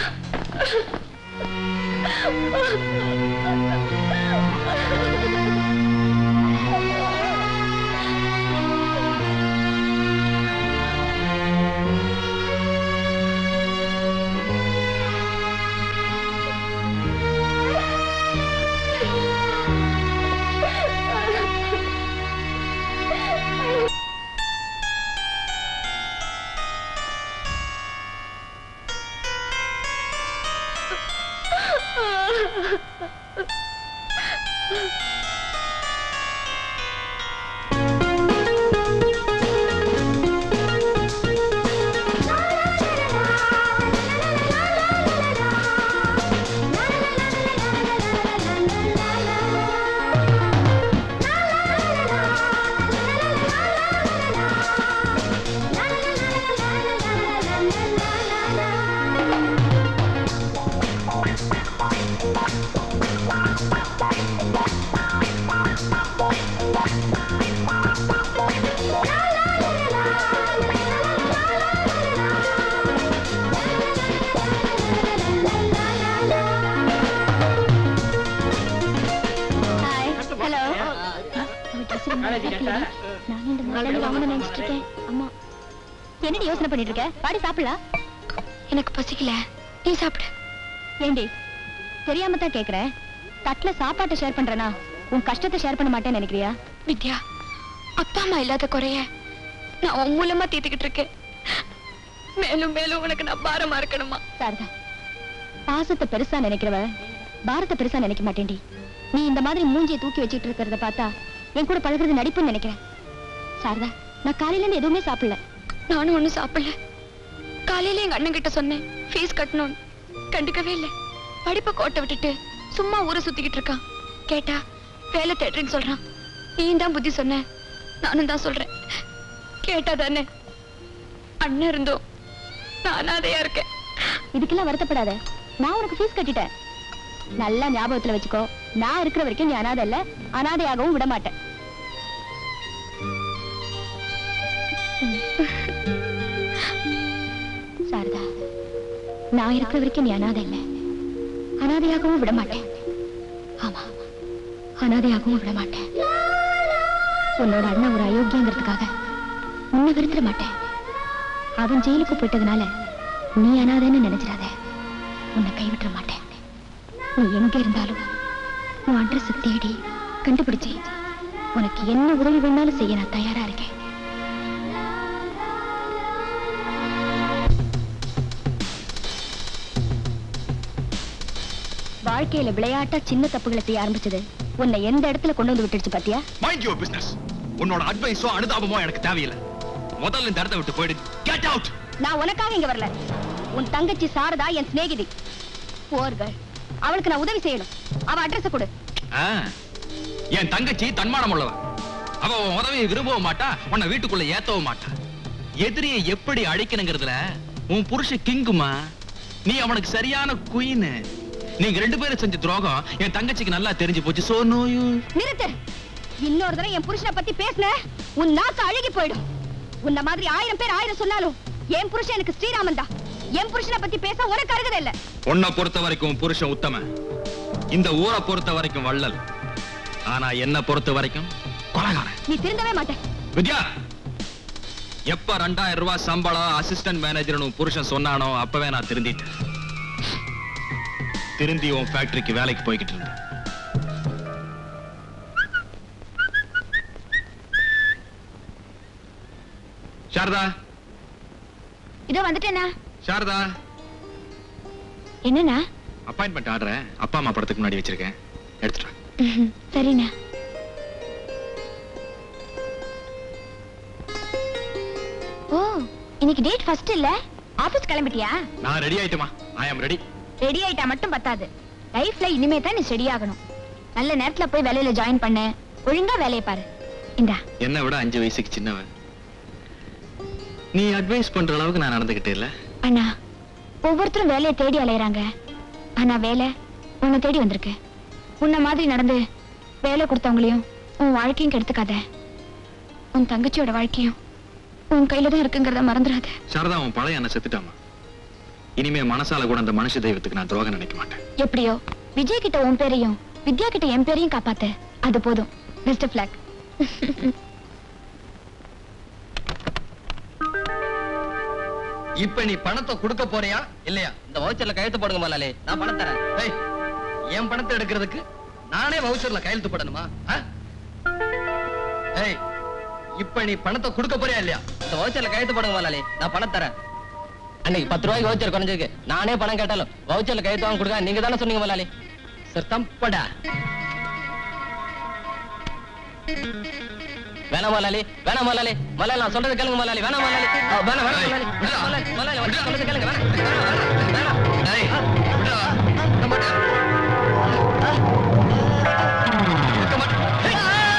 ஹாய் ஹலோ நான் இந்த மாதிரி வாங்கணும்னு நினைச்சிட்டு இருக்கேன் அம்மா என்னடி யோசனை பண்ணிட்டு இருக்க பாடி சாப்பிடலாம் எனக்கு பசிக்கல நீ சாப்பிடு ஏண்டி தெரியாம தான் கேக்குறேன் தட்டுல சாப்பாட்டை ஷேர் பண்றேனா உன் கஷ்டத்தை ஷேர் பண்ண மாட்டேன்னு நினைக்கிறியா
வித்யா அப்பா அம்மா இல்லாத குறைய நான் உன் மூலமா தீர்த்துக்கிட்டு இருக்கேன் மேலும் மேலும் உனக்கு நான் பாரமா இருக்கணுமா
சாரதா பாசத்தை பெருசா நினைக்கிறவ பாரத்தை பெருசா நினைக்க மாட்டேன்டி நீ இந்த மாதிரி மூஞ்சியை தூக்கி வச்சிட்டு இருக்கிறத பார்த்தா என் கூட பழகுறது நடிப்புன்னு நினைக்கிறேன் சாரதா நான் காலையில இருந்து எதுவுமே சாப்பிடல
நானும் ஒண்ணும் சாப்பிடல காலையில எங்க அண்ணன் கிட்ட சொன்னேன் ஃபீஸ் கட்டணும்னு கண்டுக்கவே இல்ல படிப்பை கோட்டை விட்டுட்டு சும்மா ஊரை சுத்திக்கிட்டு இருக்கான் கேட்டா வேலை தேடுறேன்னு சொல்றான் நீ தான் புத்தி சொன்ன நானும் தான் சொல்றேன் கேட்டா தானே அண்ணன் இருந்தோம் நான் அனாதையா இருக்கேன்
இதுக்கெல்லாம் வருத்தப்படாத நான் உனக்கு ஃபீஸ் கட்டிட்டேன் நல்லா ஞாபகத்துல வச்சுக்கோ நான் இருக்கிற வரைக்கும் நீ அனாதை இல்ல அனாதையாகவும் விட மாட்டேன் சாரதா நான் இருக்கிற வரைக்கும் நீ அனாதை இல்ல அனாதையாகவும் விட மாட்டேன் ஆமா அனாதையாகவும் விட மாட்டேன் உன்னோட அண்ணன் ஒரு அயோக்கியங்கிறதுக்காக உன்னை வெறுத்துட மாட்டேன் அவன் ஜெயிலுக்கு போயிட்டதுனால நீ அனாதைன்னு நினைச்சிடாத உன்னை கைவிட்டுற மாட்டேன் நீ எங்க இருந்தாலும் உன் அட்ரஸ் தேடி கண்டுபிடிச்சு உனக்கு என்ன உதவி வேணாலும் செய்ய நான் தயாரா இருக்கேன் வாழ்க்கையில விளையாட்டா சின்ன தப்புகளை செய்ய ஆரம்பிச்சது உன்னை எந்த இடத்துல கொண்டு வந்து விட்டுடுச்சு பாத்தியா
மைண்ட் யுவர் பிசினஸ் உன்னோட அட்வைஸோ அனுதாபமோ எனக்கு தேவையில்லை முதல்ல இந்த இடத்த விட்டு போயிடு கெட் அவுட்
நான் உனக்காக இங்க வரல உன் தங்கச்சி சாரதா என் சிநேகிதி போர்கள் அவளுக்கு நான் உதவி செய்யணும் அவ அட்ரஸ் கொடு
என் தங்கச்சி தன்மானம் உள்ளவ அவ உன் உதவியை விரும்பவும் மாட்டா உன்னை வீட்டுக்குள்ள ஏத்தவும் மாட்டா எதிரியை எப்படி அழிக்கணுங்கிறதுல உன் புருஷ கிங்குமா நீ அவனுக்கு சரியான குயின் நீங்க ரெண்டு பேரும் செஞ்ச துரோகம் என் தங்கச்சிக்கு நல்லா தெரிஞ்சு போச்சு சோ நோ யூ
நிறுத்து இன்னொரு தடவை என் புருஷனை பத்தி பேசுன உன் நாக்கு அழுகி போயிடும் உன்ன மாதிரி ஆயிரம் பேர் ஆயிரம் சொன்னாலும் என் புருஷன் எனக்கு ஸ்ரீராமன் தான் என் புருஷனை பத்தி பேச உனக்கு அருகதை இல்ல
உன்னை பொறுத்த வரைக்கும் உன் புருஷன் உத்தம இந்த ஊரை பொறுத்த வரைக்கும் வள்ளல் ஆனா என்ன பொறுத்த வரைக்கும் கொலகாரன்
நீ திருந்தவே மாட்ட
வித்யா எப்ப ரெண்டாயிரம் ரூபாய் சம்பளம் அசிஸ்டன்ட் மேனேஜர் உன் புருஷன் சொன்னானோ அப்பவே நான் திருந்திட்டேன் திருந்தி உன் ஃபேக்டரிக்கு வேலைக்கு போய்கிட்டு இருந்தேன் சாரதா
இதோ வந்துட்டேனா
சாரதா
என்னண்ணா
அப்பாயின்மெண்ட் ஆர்டர் அப்பா அம்மா படத்துக்கு முன்னாடி வச்சிருக்கேன் எடுத்துட்டு வா.
சரிண்ணா ஓ இன்னைக்கு டேட் ஃபர்ஸ்ட் இல்ல ஆபீஸ் கிளம்பிட்டியா
நான் ready ஆயிட்டுமா I am ready
ready ஆயிட்டா மட்டும் பத்தாது லைஃப்ல இனிமே தான் நீ ரெடி ஆகணும் நல்ல நேரத்துல போய் வேலையில ஜாயின் பண்ண ஒழுங்கா வேலையை பாரு இந்தா
என்னை விட அஞ்சு வயசுக்கு சின்னவன் நீ அட்வைஸ் பண்ற அளவுக்கு நான் நடந்துகிட்டே இல்ல
அண்ணா ஒவ்வொருத்தரும் வேலையை தேடி அலையறாங்க ஆனா வேலை உன்னை தேடி வந்திருக்கு உன்ன மாதிரி நடந்து வேலை கொடுத்தவங்களையும் உன் வாழ்க்கையும் கெடுத்துக்காத உன் தங்கச்சியோட வாழ்க்கையும் உன் கையில தான் இருக்குங்கிறத மறந்துடாத
சாரதா உன் பழைய அண்ணன் செத்துட்டாமா இனிமே மனசால கூட அந்த மனுஷ தெய்வத்துக்கு நான் துரோகம் நினைக்க மாட்டேன்
எப்படியோ விஜய் கிட்ட உன் பேரையும் வித்யா கிட்ட என் பேரையும் காப்பாத்த அது போதும் பெஸ்ட் ஆஃப் லக்
இப்ப நீ பணத்தை கொடுக்க போறியா இல்லையா இந்த வவுச்சர்ல கையெழுத்து போடுங்க முதலாளி நான் பணம் தரேன் ஏய், என் பணத்தை எடுக்கிறதுக்கு நானே வவுச்சர்ல கையெழுத்து போடணுமா ஆ? ஏய் இப்ப நீ பணத்தை கொடுக்க போறியா இல்லையா இந்த வவுச்சர்ல கையெழுத்து போடுங்க முதலாளி நான் பணம் தரேன் அன்னைக்கு பத்து ரூபாய்க்கு வவுச்சர் குறைஞ்சிருக்கு நானே பணம் கேட்டாலும் வவுச்சர்ல கையெழுத்து வாங்க கொடுக்க நீங்க தானே சொன்னீங்க முதலாளி சார் தம்படா வேணாம் முதலாளி வேணாம் முதலாளி முதலாளி நான் சொல்றது கேளுங்க முதலாளி வேணாம் முதலாளி ஆ, வேணாம் வேணாம் முதலாளி வேணாம் முதலாளி முதலாளி நான் சொல்றது கேளுங்க வேணாம் வேணாம், வேணாம்
டேய், விட்றா. இருக்க மாட்டேன். இருக்க மாட்டேன்.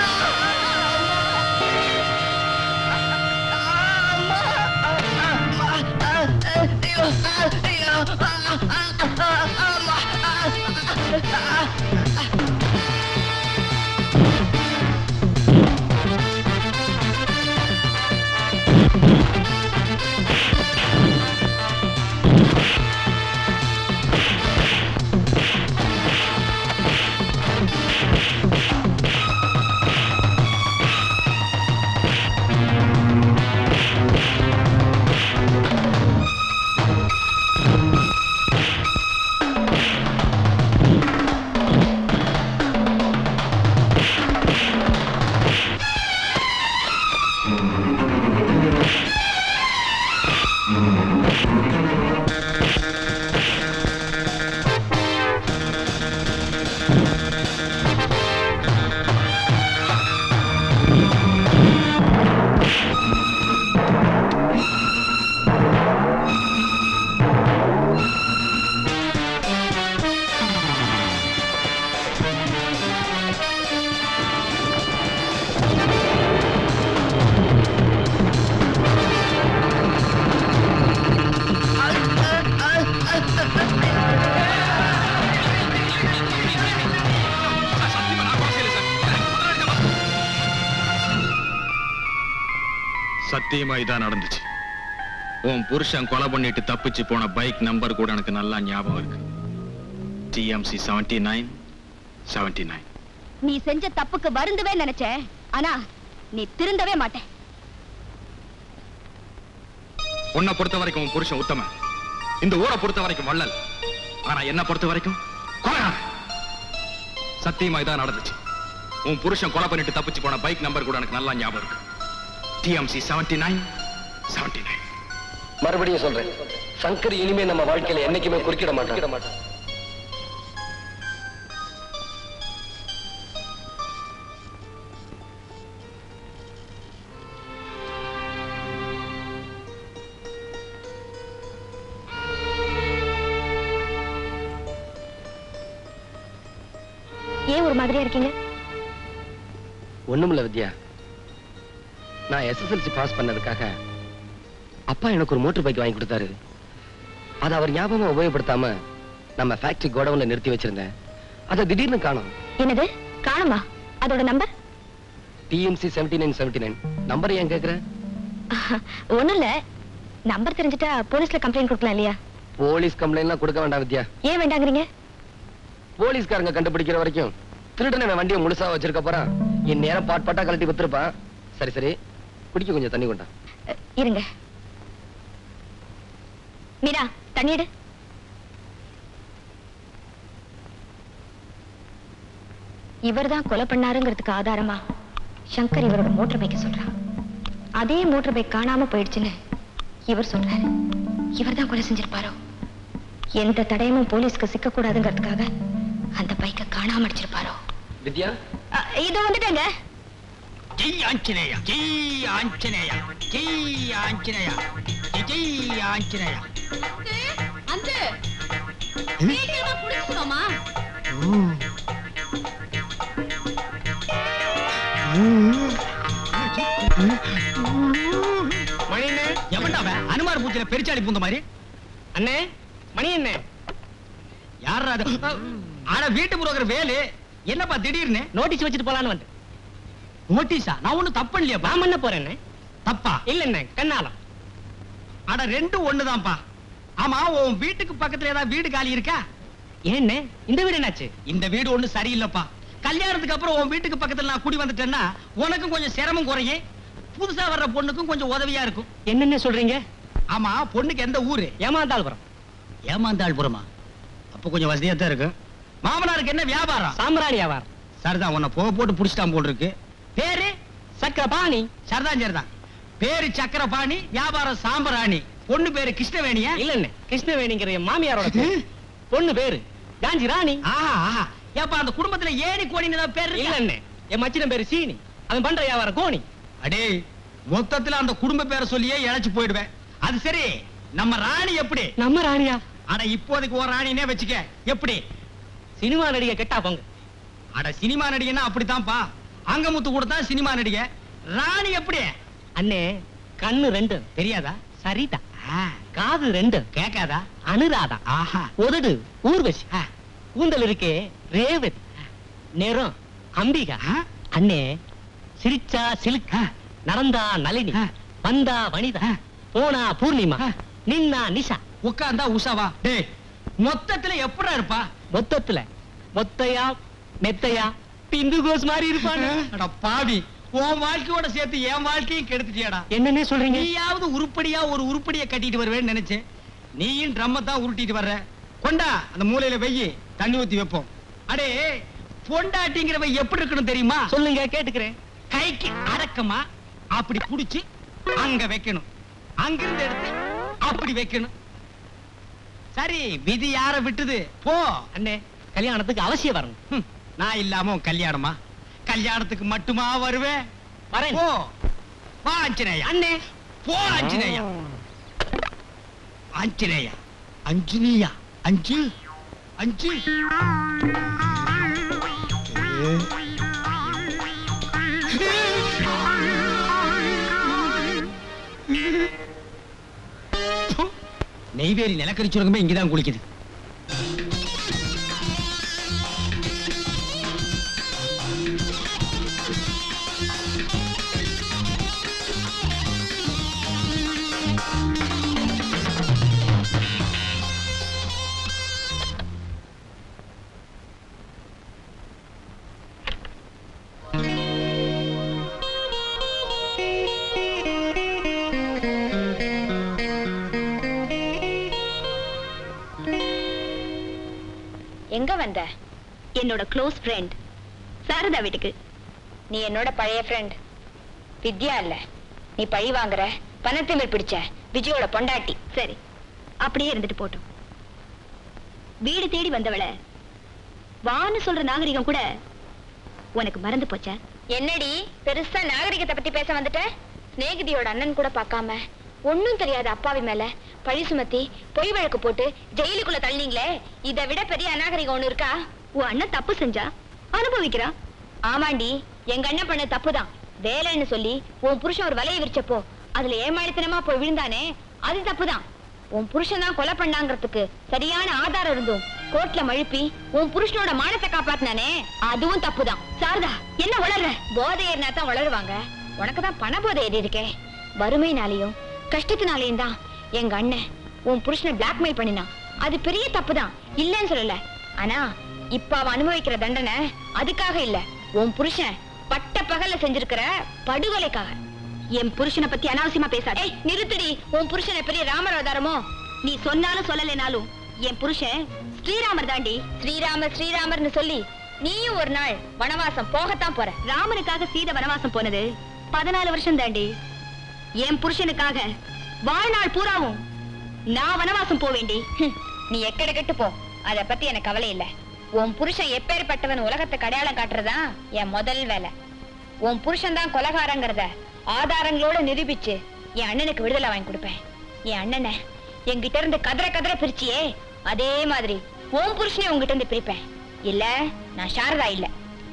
சார், சத்தியமா நான் கொலை செய்யல சார். முதலாளிதான் சத்தியமா இதான் நடந்துச்சு உன் புருஷன் கொலை பண்ணிட்டு தப்பிச்சு போன பைக் நம்பர் கூட எனக்கு நல்லா ஞாபகம் இருக்கு TMC seventy nine seventy nine
நீ செஞ்ச தப்புக்கு வருந்துவே நினைச்சேன் ஆனா நீ திருந்தவே மாட்டே
உன்னை பொறுத்த வரைக்கும் உன் புருஷன் உத்தமன் இந்த ஊரை பொறுத்த வரைக்கும் வள்ளல் ஆனா என்ன பொறுத்த வரைக்கும் கொலைகாரன். சத்தியமா இதான் நடந்துச்சு உன் புருஷன் கொலை பண்ணிட்டு தப்பிச்சு போன பைக் நம்பர் கூட எனக்கு நல்லா ஞாபகம் இருக்கு TMC seventy nine seventy nine
மறுபடியும் சொல்றேன் சங்கர் இனிமே நம்ம வாழ்க்கையில என்னைக்குமே குறுக்கிட மாட்டான்
ஏன் ஒரு மாதிரியா இருக்கீங்க
ஒண்ணுமில்ல வித்யா நான் எஸ்எஸ்எல்சி பாஸ் பண்ணதுக்காக அப்பா எனக்கு ஒரு மோட்டர் பைக் வாங்கி கொடுத்தாரு அதை அவர் ஞாபகமா உபயோகப்படுத்தாம நம்ம ஃபேக்டரி கோடவுன்ல நிறுத்தி வச்சிருந்தேன் அதை திடீர்னு காணோம்
என்னது காணுமா அதோட number
TMC seventy nine seventy nine number ஏன் கேக்குற
ஒண்ணும் இல்ல நம்பர் தெரிஞ்சுட்டா போலீஸ்ல கம்ப்ளைண்ட் கொடுக்கலாம் இல்லையா
போலீஸ் கம்ப்ளைண்ட்லாம் கொடுக்க வேண்டாம் வித்யா
ஏன் வேண்டாங்கிறீங்க
போலீஸ்காரங்க கண்டுபிடிக்கிற வரைக்கும் திருடன் அவன் வண்டியை முழுசா வச்சிருக்க போறான் இந்நேரம் பாட் பாட்டா கழட்டி வித்துருப்பான் சரி சரி குடிக்க கொஞ்சம் தண்ணி கொண்டா
அஹ், இருங்க மீரா தண்ணி எடு இவர்தான் கொலை பண்ணாருங்கிறதுக்கு ஆதாரமா சங்கர் இவரோட மோட்டர் பைக்கை சொல்றான் அதே மோட்டர் பைக் காணாம போயிடுச்சுன்னு இவர் சொல்றாரு இவர்தான் கொலை செஞ்சிருப்பாரோ எந்த தடயமும் போலீஸ்க்கு சிக்க கூடாதுங்கிறதுக்காக அந்த பைக்கை காணாம அடிச்சிருப்பாரோ
வித்யா
அஹ், இதோ வந்துட்டேங்க
ஜெய் ஆஞ்சநேயா ஜெய் ஆஞ்சநேயா ஜெய் ஆஞ்சநேயா ஜெய் ஜெய் ஆஞ்சநேயா
மணி அண்ணே
எவன்டா அவன் அனுமார் பூச்சில பெருச்சாளி பூந்த மாதிரி
அண்ணே மணி அண்ணே
யாரா அது ஆனா வீட்டு புரோக்கர் வேலு என்னப்பா திடீர்னு
நோட்டீஸ் வச்சுட்டு போலான்னு வந்து
நோட்டீஸா நான் ஒண்ணும் தப்பு இல்லையாப்பா
நான் பண்ண போறேன் அண்ணே.
தப்பா
இல்ல அண்ணே கண்ணாலம்
அட ரெண்டும் ஒண்ணுதான்ப்பா ஆமா உன் வீட்டுக்கு பக்கத்துல ஏதாவது வீடு காலி இருக்கா
ஏண்ணே இந்த வீடு என்னாச்சு
இந்த வீடு ஒண்ணு சரியில்லைப்பா கல்யாணத்துக்கு அப்புறம் உன் வீட்டுக்கு பக்கத்துல நான் குடி வந்துட்டேன்னா உனக்கும் கொஞ்சம் சிரமம் குறையும் புதுசா வர்ற பொண்ணுக்கும் கொஞ்சம் உதவியா இருக்கும்
என்னென்ன சொல்றீங்க
ஆமா பொண்ணுக்கு எந்த ஊரு
ஏமாந்தாள்புரம்
ஏமாந்தாள்புரமா அப்ப கொஞ்சம் வசதியா தான் இருக்கு மாமனாருக்கு என்ன வியாபாரம்
சாம்பிராணி வியாபாரம்
சரிதான் உன்னை புகை போட்டு புடிச்சிட்டான் போல் இருக்கு பேரு
சக்கரபாணி
சரிதான் சரிதான் பேரு சக்கரபாணி வியாபாரம் சாம்பராணி பொண்ணு பேரு கிருஷ்ணவேணியா
இல்ல அண்ணே கிருஷ்ணவேணிங்கிற என் மாமியாரோட பேரு. பொண்ணு பேரு காஞ்சி ராணி
ஆஹா ஆஹா ஏப்பா அந்த குடும்பத்துல ஏணி கோணின்னு ஏதாவது பேர்
இல்ல
இருக்கா?
அண்ணே என் மச்சின பேரு சீனி
அவன் பண்ற வியாபாரம் கோணி அடே மொத்தத்துல அந்த குடும்ப பேரை சொல்லியே இழைச்சு போயிடுவேன் அது சரி நம்ம ராணி எப்படி
நம்ம ராணியா
அட இப்போதைக்கு ஒரு ராணினே வச்சுக்க எப்படி
சினிமா நடிகை கெட்டா போங்க
அட சினிமா நடிகைன்னா அப்படித்தான்ப்பா அங்கமுத்து கூட தான் சினிமா நடிகை ராணி எப்படி
அண்ணே கண்ணு ரெண்டு
தெரியாதா
சரிதா
ஆ,
காது ரெண்டு
கேட்காதா
அனுராதா
ஆஹா
உதடு ஊர்வசி
ஆ.
கூந்தல் இருக்கே ரேவதி நிறம் அம்பிகா
ஆ?
அண்ணே சிரிச்சா சிலுக்கா நடந்தா நளினி
ஆ.
வந்தா வனிதா
ஆ.
போனா பூர்ணிமா
ஆ.
நின்னா நிஷா
உட்கார்ந்தா உஷாவா டேய் மொத்தத்துல எப்படா இருப்பா
மொத்தத்துல மொத்தையா மெத்தையா பிந்து கோஸ் மாதிரி இருப்பாங்க
அட பாவி உன் வாழ்க்கையோட சேர்த்து என் வாழ்க்கையும் கெடுத்துட்டியாடா
என்னன்னே சொல்றீங்க
நீயாவது உருப்படியா ஒரு உருப்படியை கட்டிட்டு வருவேன்னு நினைச்சேன் நீயும் ட்ரம்ம தான் உருட்டிட்டு வர்ற கொண்டா அந்த மூலையில வெயி தண்ணி ஊத்தி வைப்போம் அடே பொண்டாட்டிங்கிறவ எப்படி இருக்கணும் தெரியுமா
சொல்லுங்க கேட்டுக்கிறேன்
கைக்கு அடக்கமா அப்படி புடிச்சு அங்க வைக்கணும் அங்கிருந்து எடுத்து அப்படி வைக்கணும் சரி விதி யார விட்டுது போ
அண்ணே கல்யாணத்துக்கு அவசியம் வரணும்
ஹம், நான் இல்லாம உன் கல்யாணமா கல்யாணத்துக்கு மட்டுமா வருவேன்
வரேன்
போ வா ஆஞ்சநேயா
அண்ணே
போ ஆஞ்சநேயா ஆஞ்சநேயா அஞ்சனியா அஞ்சு அஞ்சு நெய்வேலி நிலக்கரி சுரங்கமே இங்கதான் குளிக்குது
எங்க வந்த என்னோட க்ளோஸ் ஃப்ரெண்ட் சாரதா வீட்டுக்கு நீ என்னோட பழைய ஃப்ரெண்ட் வித்யா இல்ல நீ பழி வாங்குற பணத்திமிர் பிடிச்ச விஜயோட பொண்டாட்டி சரி அப்படியே இருந்துட்டு போட்டும் வீடு தேடி வந்தவள வான்னு சொல்ற நாகரிகம் கூட உனக்கு மறந்து போச்சா என்னடி பெருசா நாகரிகத்தை பத்தி பேச வந்துட்ட சிநேகிதியோட அண்ணன் கூட பார்க்காம ஒண்ணும் தெரியாத அப்பாவி மேல பழி சுமத்தி பொய் வழக்கு போட்டு ஜெயிலுக்குள்ள தள்ளினீங்களே இதை விட பெரிய அநாகரிகம் ஒண்ணு இருக்கா உன் அண்ணன் தப்பு செஞ்சா அனுபவிக்கிறா ஆமாண்டி எங்க அண்ணன் பண்ண தப்புதான் வேலைன்னு சொல்லி உன் புருஷன் ஒரு வலையை விரிச்சப்போ அதுல ஏமாளித்தனமா போய் விழுந்தானே அது தப்புதான் உன் புருஷன் தான் கொலை பண்ணாங்கிறதுக்கு சரியான ஆதாரம் இருந்தும் கோர்ட்ல மழுப்பி உன் புருஷனோட மானத்தை காப்பாத்தினானே அதுவும் தப்புதான் சாரதா என்ன வளர்ற போதை ஏறினா தான் வளருவாங்க உனக்கு தான் பண போதை ஏறி இருக்கே வறுமைனாலையும் கஷ்டத்தினாலையும் தான் எங்க அண்ணன் உன் புருஷனை பிளாக்மெயில் பண்ணினான் அது பெரிய தப்புதான் இல்லைன்னு சொல்லல ஆனா இப்ப அவன் அனுபவிக்கிற தண்டனை அதுக்காக இல்ல உன் புருஷன் பட்ட பகல்ல செஞ்சிருக்கிற படுகொலைக்காக என் புருஷனை பத்தி அனாவசியமா பேசாத ஏய் நிறுத்தடி உன் புருஷனை பெரிய ராமர் அவதாரமோ நீ சொன்னாலும் சொல்லலைனாலும் என் புருஷன் ஸ்ரீராமர் தாண்டி ஸ்ரீராமர் ஸ்ரீராமர்னு சொல்லி நீயும் ஒரு நாள் வனவாசம் போகத்தான் போற ராமனுக்காக சீதை வனவாசம் போனது பதினாலு வருஷம் தாண்டி என் புருஷனுக்காக வாழ்நாள் பூராவும் நான் வனவாசம் போவேண்டி ஹம், நீ எக்கட கெட்டு போ அத பத்தி எனக்கு கவலை இல்ல உன் புருஷன் எப்பேற்பட்டவன் உலகத்தை அடையாளம் காட்டுறதா என் முதல் வேலை உன் புருஷன் தான் கொலகாரங்கிறத ஆதாரங்களோட நிரூபிச்சு என் அண்ணனுக்கு விடுதலை வாங்கி கொடுப்பேன் என் அண்ணனை என்கிட்ட இருந்து கதற கதற பிரிச்சியே அதே மாதிரி உன் புருஷனை உன்கிட்ட இருந்து பிரிப்பேன் இல்ல நான் சாரதா இல்ல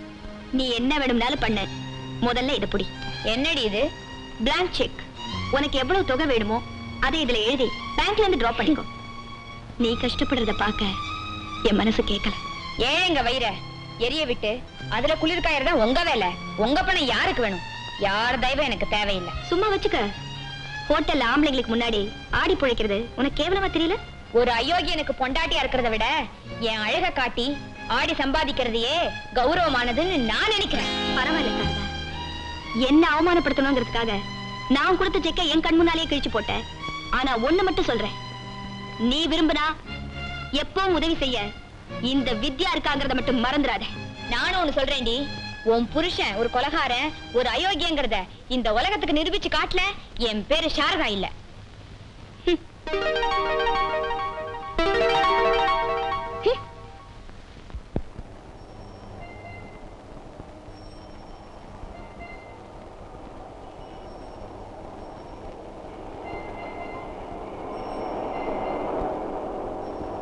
நீ என்ன வேணும்னாலும் பண்ணு முதல்ல இது புடி என்னடி இது பிளாங்க் செக் உனக்கு எவ்வளவு தொகை வேணுமோ அதை இதுல எழுதி பேங்க்ல இருந்து டிராப் பண்ணிக்கோ நீ கஷ்டப்படுறத பார்க்க என் மனசு கேட்கல ஏங்க வயிற எரிய விட்டு அதுல குளிர்காயறதா உங்க வேலை உங்க பணம் யாருக்கு வேணும் யார் தயவும் எனக்கு தேவையில்லை சும்மா வச்சுக்க ஹோட்டல்ல ஆம்பளைங்களுக்கு முன்னாடி ஆடி பிழைக்கிறது உனக்கு கேவலமா தெரியல ஒரு அயோக்கியனுக்கு பொண்டாட்டியா இருக்கிறத விட என் அழக காட்டி ஆடி சம்பாதிக்கிறதையே கௌரவமானதுன்னு நான் நினைக்கிறேன் பரவாயில்ல சாரதா என்ன அவமானப்படுத்தணுங்கிறதுக்காக நான் கொடுத்த செக்கை என் கண் முன்னாலே கிழிச்சு போட்டேன் ஆனா ஒண்ணு மட்டும் சொல்றேன் நீ விரும்பினா எப்பவும் உதவி செய்ய இந்த வித்யா இருக்காங்கிறத மட்டும் மறந்துடாத நானும் ஒண்ணு சொல்றேன்டி உன் புருஷன் ஒரு கொலகாரன் ஒரு அயோக்கியங்கிறத இந்த உலகத்துக்கு நிரூபிச்சு காட்டல என் பேரு சாரதா இல்ல ஹம். ஹம்.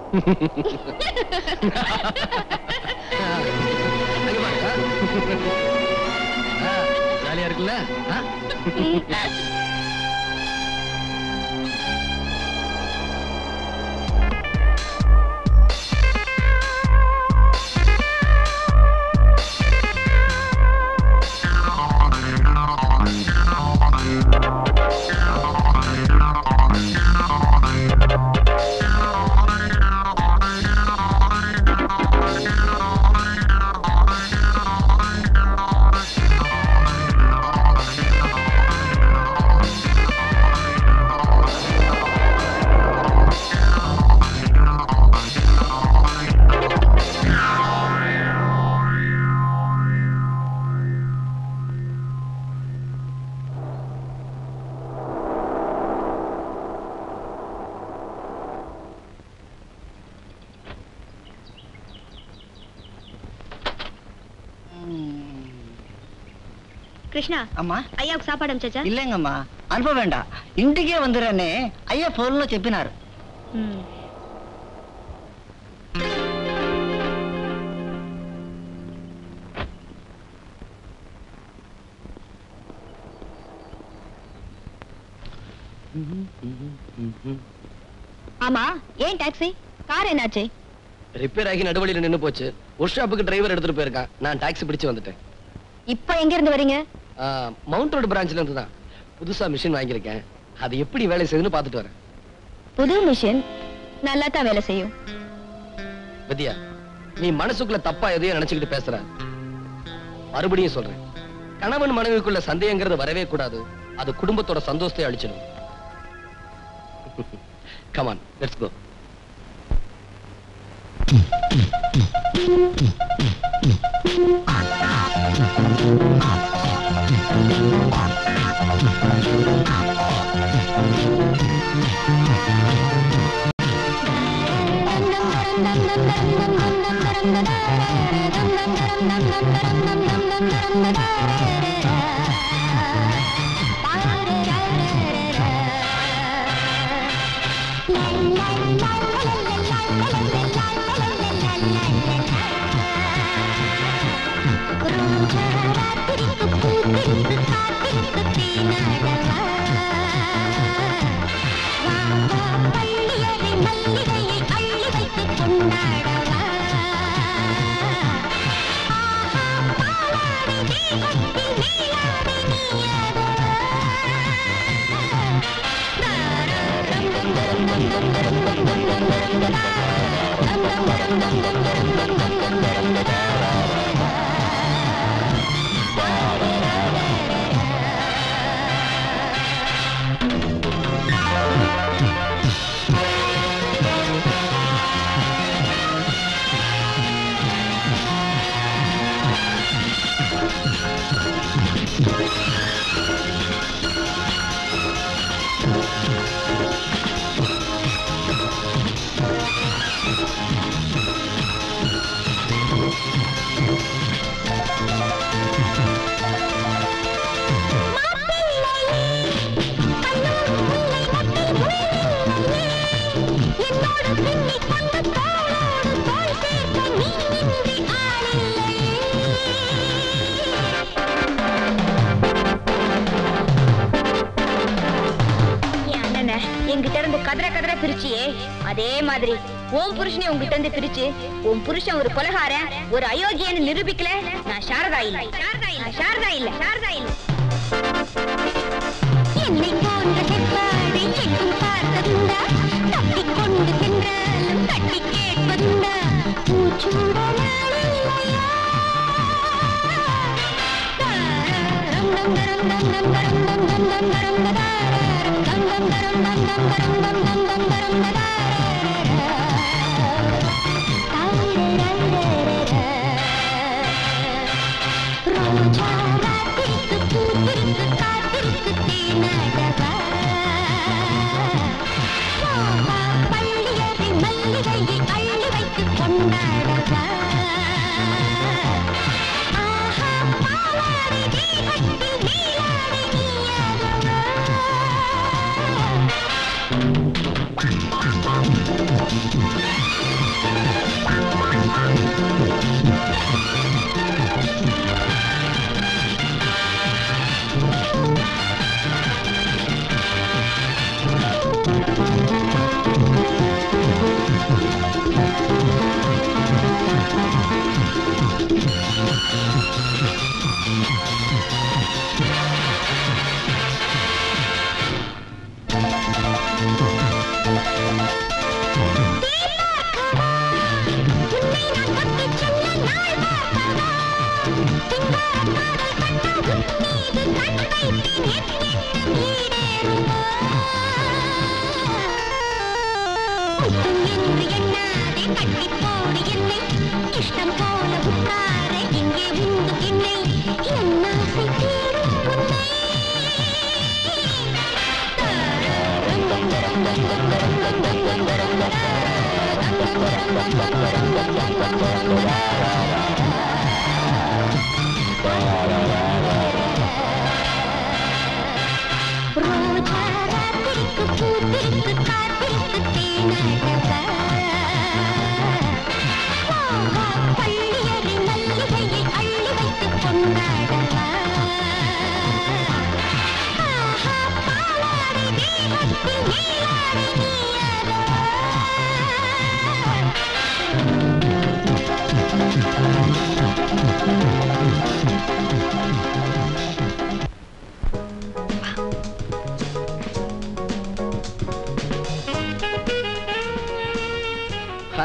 அங்க பாரு, ஆ. ஆ, ஜாலியா இருக்குல்ல ஆ?
கிருஷ்ணா
అమ్మా
ஐயாவுக்கு சாப்பாடு அமிச்சாச்சா
இல்லைங்கమ్మా అనుప వేండా ఇంటికే వందిరని అయ్య ఫోన్లో చెప్పినారు
ம் ஆமா ஏன் டாக்ஸி கார் என்னாச்சு
ரிப்பேர் ஆகி நடுவழியில நின்னு போச்சு ஒர்க் ஷாப்புக்கு டிரைவர் எடுத்துட்டு போயிருக்கான் நான் டாக்ஸி பிடிச்சு வந்துட்டேன்
இப்ப எங்க இருந்து வரீங்க
ஆ, மவுண்ட் ரோடு பிரான்ச்ல இருந்து தான் புதுசா மிஷின் வாங்கியிருக்கேன் அது எப்படி வேலை செய்யுதுன்னு பார்த்துட்டு வரேன்
புது மிஷின் நல்லா தான் வேலை செய்யும்
வித்யா நீ மனசுக்குள்ள தப்பா எதையோ நினைச்சுக்கிட்டு பேசுற மறுபடியும் சொல்றேன் கணவன் மனைவிக்குள்ள சந்தேகங்கிறது வரவே கூடாது அது குடும்பத்தோட சந்தோஷத்தை அழிச்சிடும் கமான் லெட்ஸ் கோ
என் அண்ணனை என்கிட்ட இருந்து கதற கதற பிரிச்சியே அதே மாதிரி உன் புருஷனை உன்கிட்ட இருந்து பிரிச்சு உன் புருஷன் ஒரு கொலகாரன் ஒரு அயோக்கியன்னு நிரூபிக்கல நான் சாரதா இல்ல சாரதா இல்ல சாரதா இல்ல சாரதா இல்ல என்னை போன்ற செவ்வாழை எங்கும் பார்த்ததுண்டா தப்பிக் கொண்டு சென்றாலும் தட்டி கேட்பதுண்டா மூச்சூட நாளில்லையா தாரம் தம் தரம் தம் தம் தரம் தம் தம் தம் தரம் ததாரம் தம் தம் தரம் தம் தம் தரம் தம் தம் தம் தரம் ரோஜா ராத்திரிக்கு பூத்திருக்கு காத்திருக்கு தேனழகா யோகா பள்ளியறை மல்லிகையை அள்ளி வைத்து கொண்டாடவா ஆஹா பாவாடை தேகத்தில் நீராடை நீயாடவா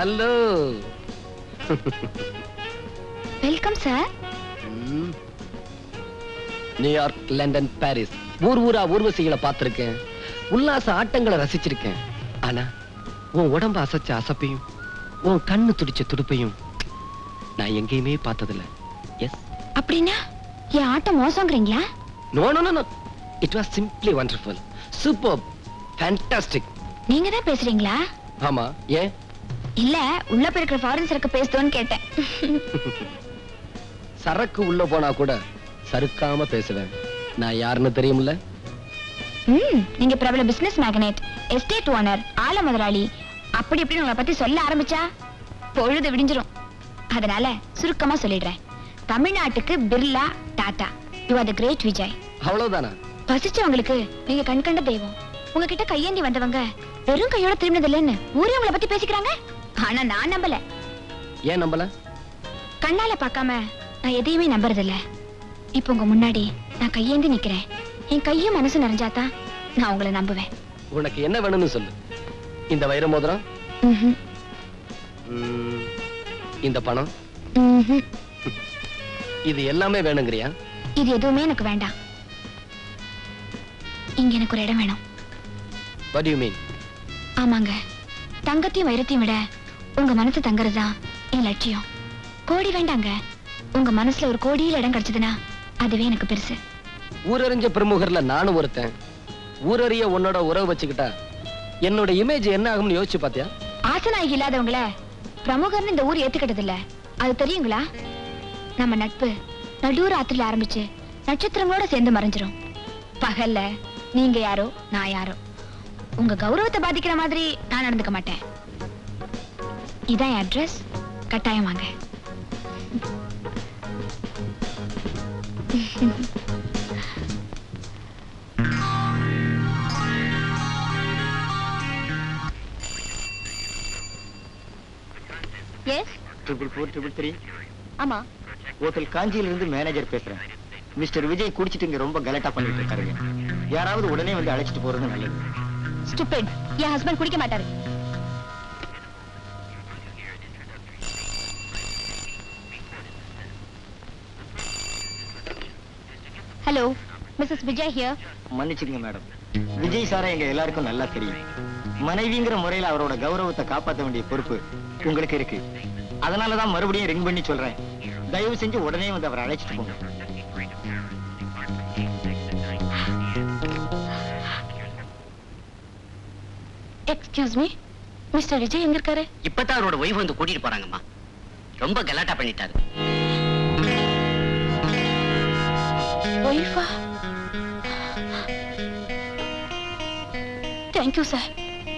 hello
welcome sir
New York London Paris ஊர் ஊரா ஊர்வசிகளை பார்த்திருக்கேன் உல்லாச ஆட்டங்களை ரசிச்சிருக்கேன் ஆனா உன் உடம்ப அசைச்ச அசப்பையும் உன் கண்ணு துடிச்ச துடுப்பையும் நான் எங்கேயுமே பார்த்ததில்ல எஸ்
அப்படின்னா என் ஆட்டம் மோசங்கிறீங்களா
no no no it was simply wonderful super fantastic
நீங்க தான் பேசுறீங்களா
ஆமா ஏன்
இல்ல உள்ள போயிருக்கிற ஃபாரின் சரக்கு பேசுதோன்னு கேட்டேன்
சரக்கு உள்ள போனா கூட சறுக்காம பேசுவேன் நான் யாருன்னு தெரியுமில்ல
ம் நீங்க பிரபல பிசினஸ் மேக்னேட் எஸ்டேட் ஓனர் ஆல முதலாளி அப்படி இப்படின்னு உங்களை பத்தி சொல்ல ஆரம்பிச்சா பொழுது விடிஞ்சிரும் அதனால சுருக்கமா சொல்லிடுறேன் தமிழ்நாட்டுக்கு Birla Tata you are the great Vijay
அவ்வளவுதானா
பசிச்சவங்களுக்கு நீங்க கண் கண்ட தெய்வம் உங்ககிட்ட கையேந்தி வந்தவங்க வெறும் கையோட திரும்பினது இல்லைன்னு ஊரே உங்களை பத்தி பேசிக்கிறாங்க ஆனா நான் நம்பல
ஏன் நம்பல
கண்ணால பார்க்காம நான் எதையுமே நம்புறது இல்ல இப்போ உங்க முன்னாடி நான் கையேந்தி நிக்கிறேன் என் கையும் மனசு நிறைஞ்சாதான் நான் உங்களை நம்புவேன்
உனக்கு என்ன வேணும்னு சொல்லு இந்த வைர மோதிரம்
ம்ஹும்,
ம், இந்த பணம்
ம்ஹும்.
இது எல்லாமே வேணுங்கிறியா
இது எதுவுமே எனக்கு வேண்டாம் இங்க எனக்கு ஒரு இடம் வேணும்
வாட் யூ மீன்
ஆமாங்க தங்கத்தையும் வைரத்தையும் விட உங்க மனசு தங்கறதுதான் என் லட்சியம் கோடி வேண்டாங்க உங்க மனசுல ஒரு கோடியில் இடம் கிடைச்சதுன்னா அதுவே எனக்கு பெருசு
ஊரறிஞ்ச பிரமுகர்ல நானும் ஒருத்தன் ஊரறிய உன்னோட உறவு வச்சுக்கிட்டா என்னோட இமேஜ் என்ன ஆகும்னு யோசிச்சு பாத்தியா
ஆசனாகி இல்லாதவங்கள பிரமுகர்னு இந்த ஊர் ஏத்துக்கிட்டது இல்ல அது தெரியுங்களா நம்ம நட்பு நடுராத்திரில ஆரம்பிச்சு நட்சத்திரங்களோட சேர்ந்து மறைஞ்சிரும் பகல்ல நீங்க யாரோ நான் யாரோ உங்க கௌரவத்தை பாதிக்கிற மாதிரி நான் நடந்துக்க மாட்டேன் இதான் என் அட்ரஸ் கட்டாயம் வாங்க yes
triple four triple three
ஆமா
ஹோட்டல் காஞ்சியில இருந்து மேனேஜர் பேசுறேன் மிஸ்டர் விஜய் குடிச்சிட்டு இங்க ரொம்ப கலாட்டா பண்ணிட்டு இருக்காருங்க யாராவது உடனே வந்து அழைச்சிட்டு போறது நல்லது
ஸ்டூபிட் என் ஹஸ்பண்ட் குடிக்க மாட்டாரு ஹலோ மிஸ்ஸஸ் விஜய் ஹியர்
மன்னிச்சுங்க மேடம் விஜய் சாரை எங்க எல்லாருக்கும் நல்லா தெரியும் மனைவிங்கிற முறையில அவரோட கௌரவத்தை காப்பாத்த வேண்டிய பொறுப்பு உங்களுக்கு இருக்கு அதனாலதான் மறுபடியும் ரிங் பண்ணி சொல்றேன் தயவு செஞ்சு உடனே வந்து அவரை அழைச்சிட்டு போங்க
எக்ஸ்கியூஸ் மீ மிஸ்டர் விஜய் எங்க இருக்காரு
இப்பதான் அவரோட ஒய்ஃப் வந்து கூட்டிட்டு போறாங்கம்மா ரொம்ப கலாட்டா பண்ணிட்டாரு
ஒய்ஃபா தேங்க்யூ சார்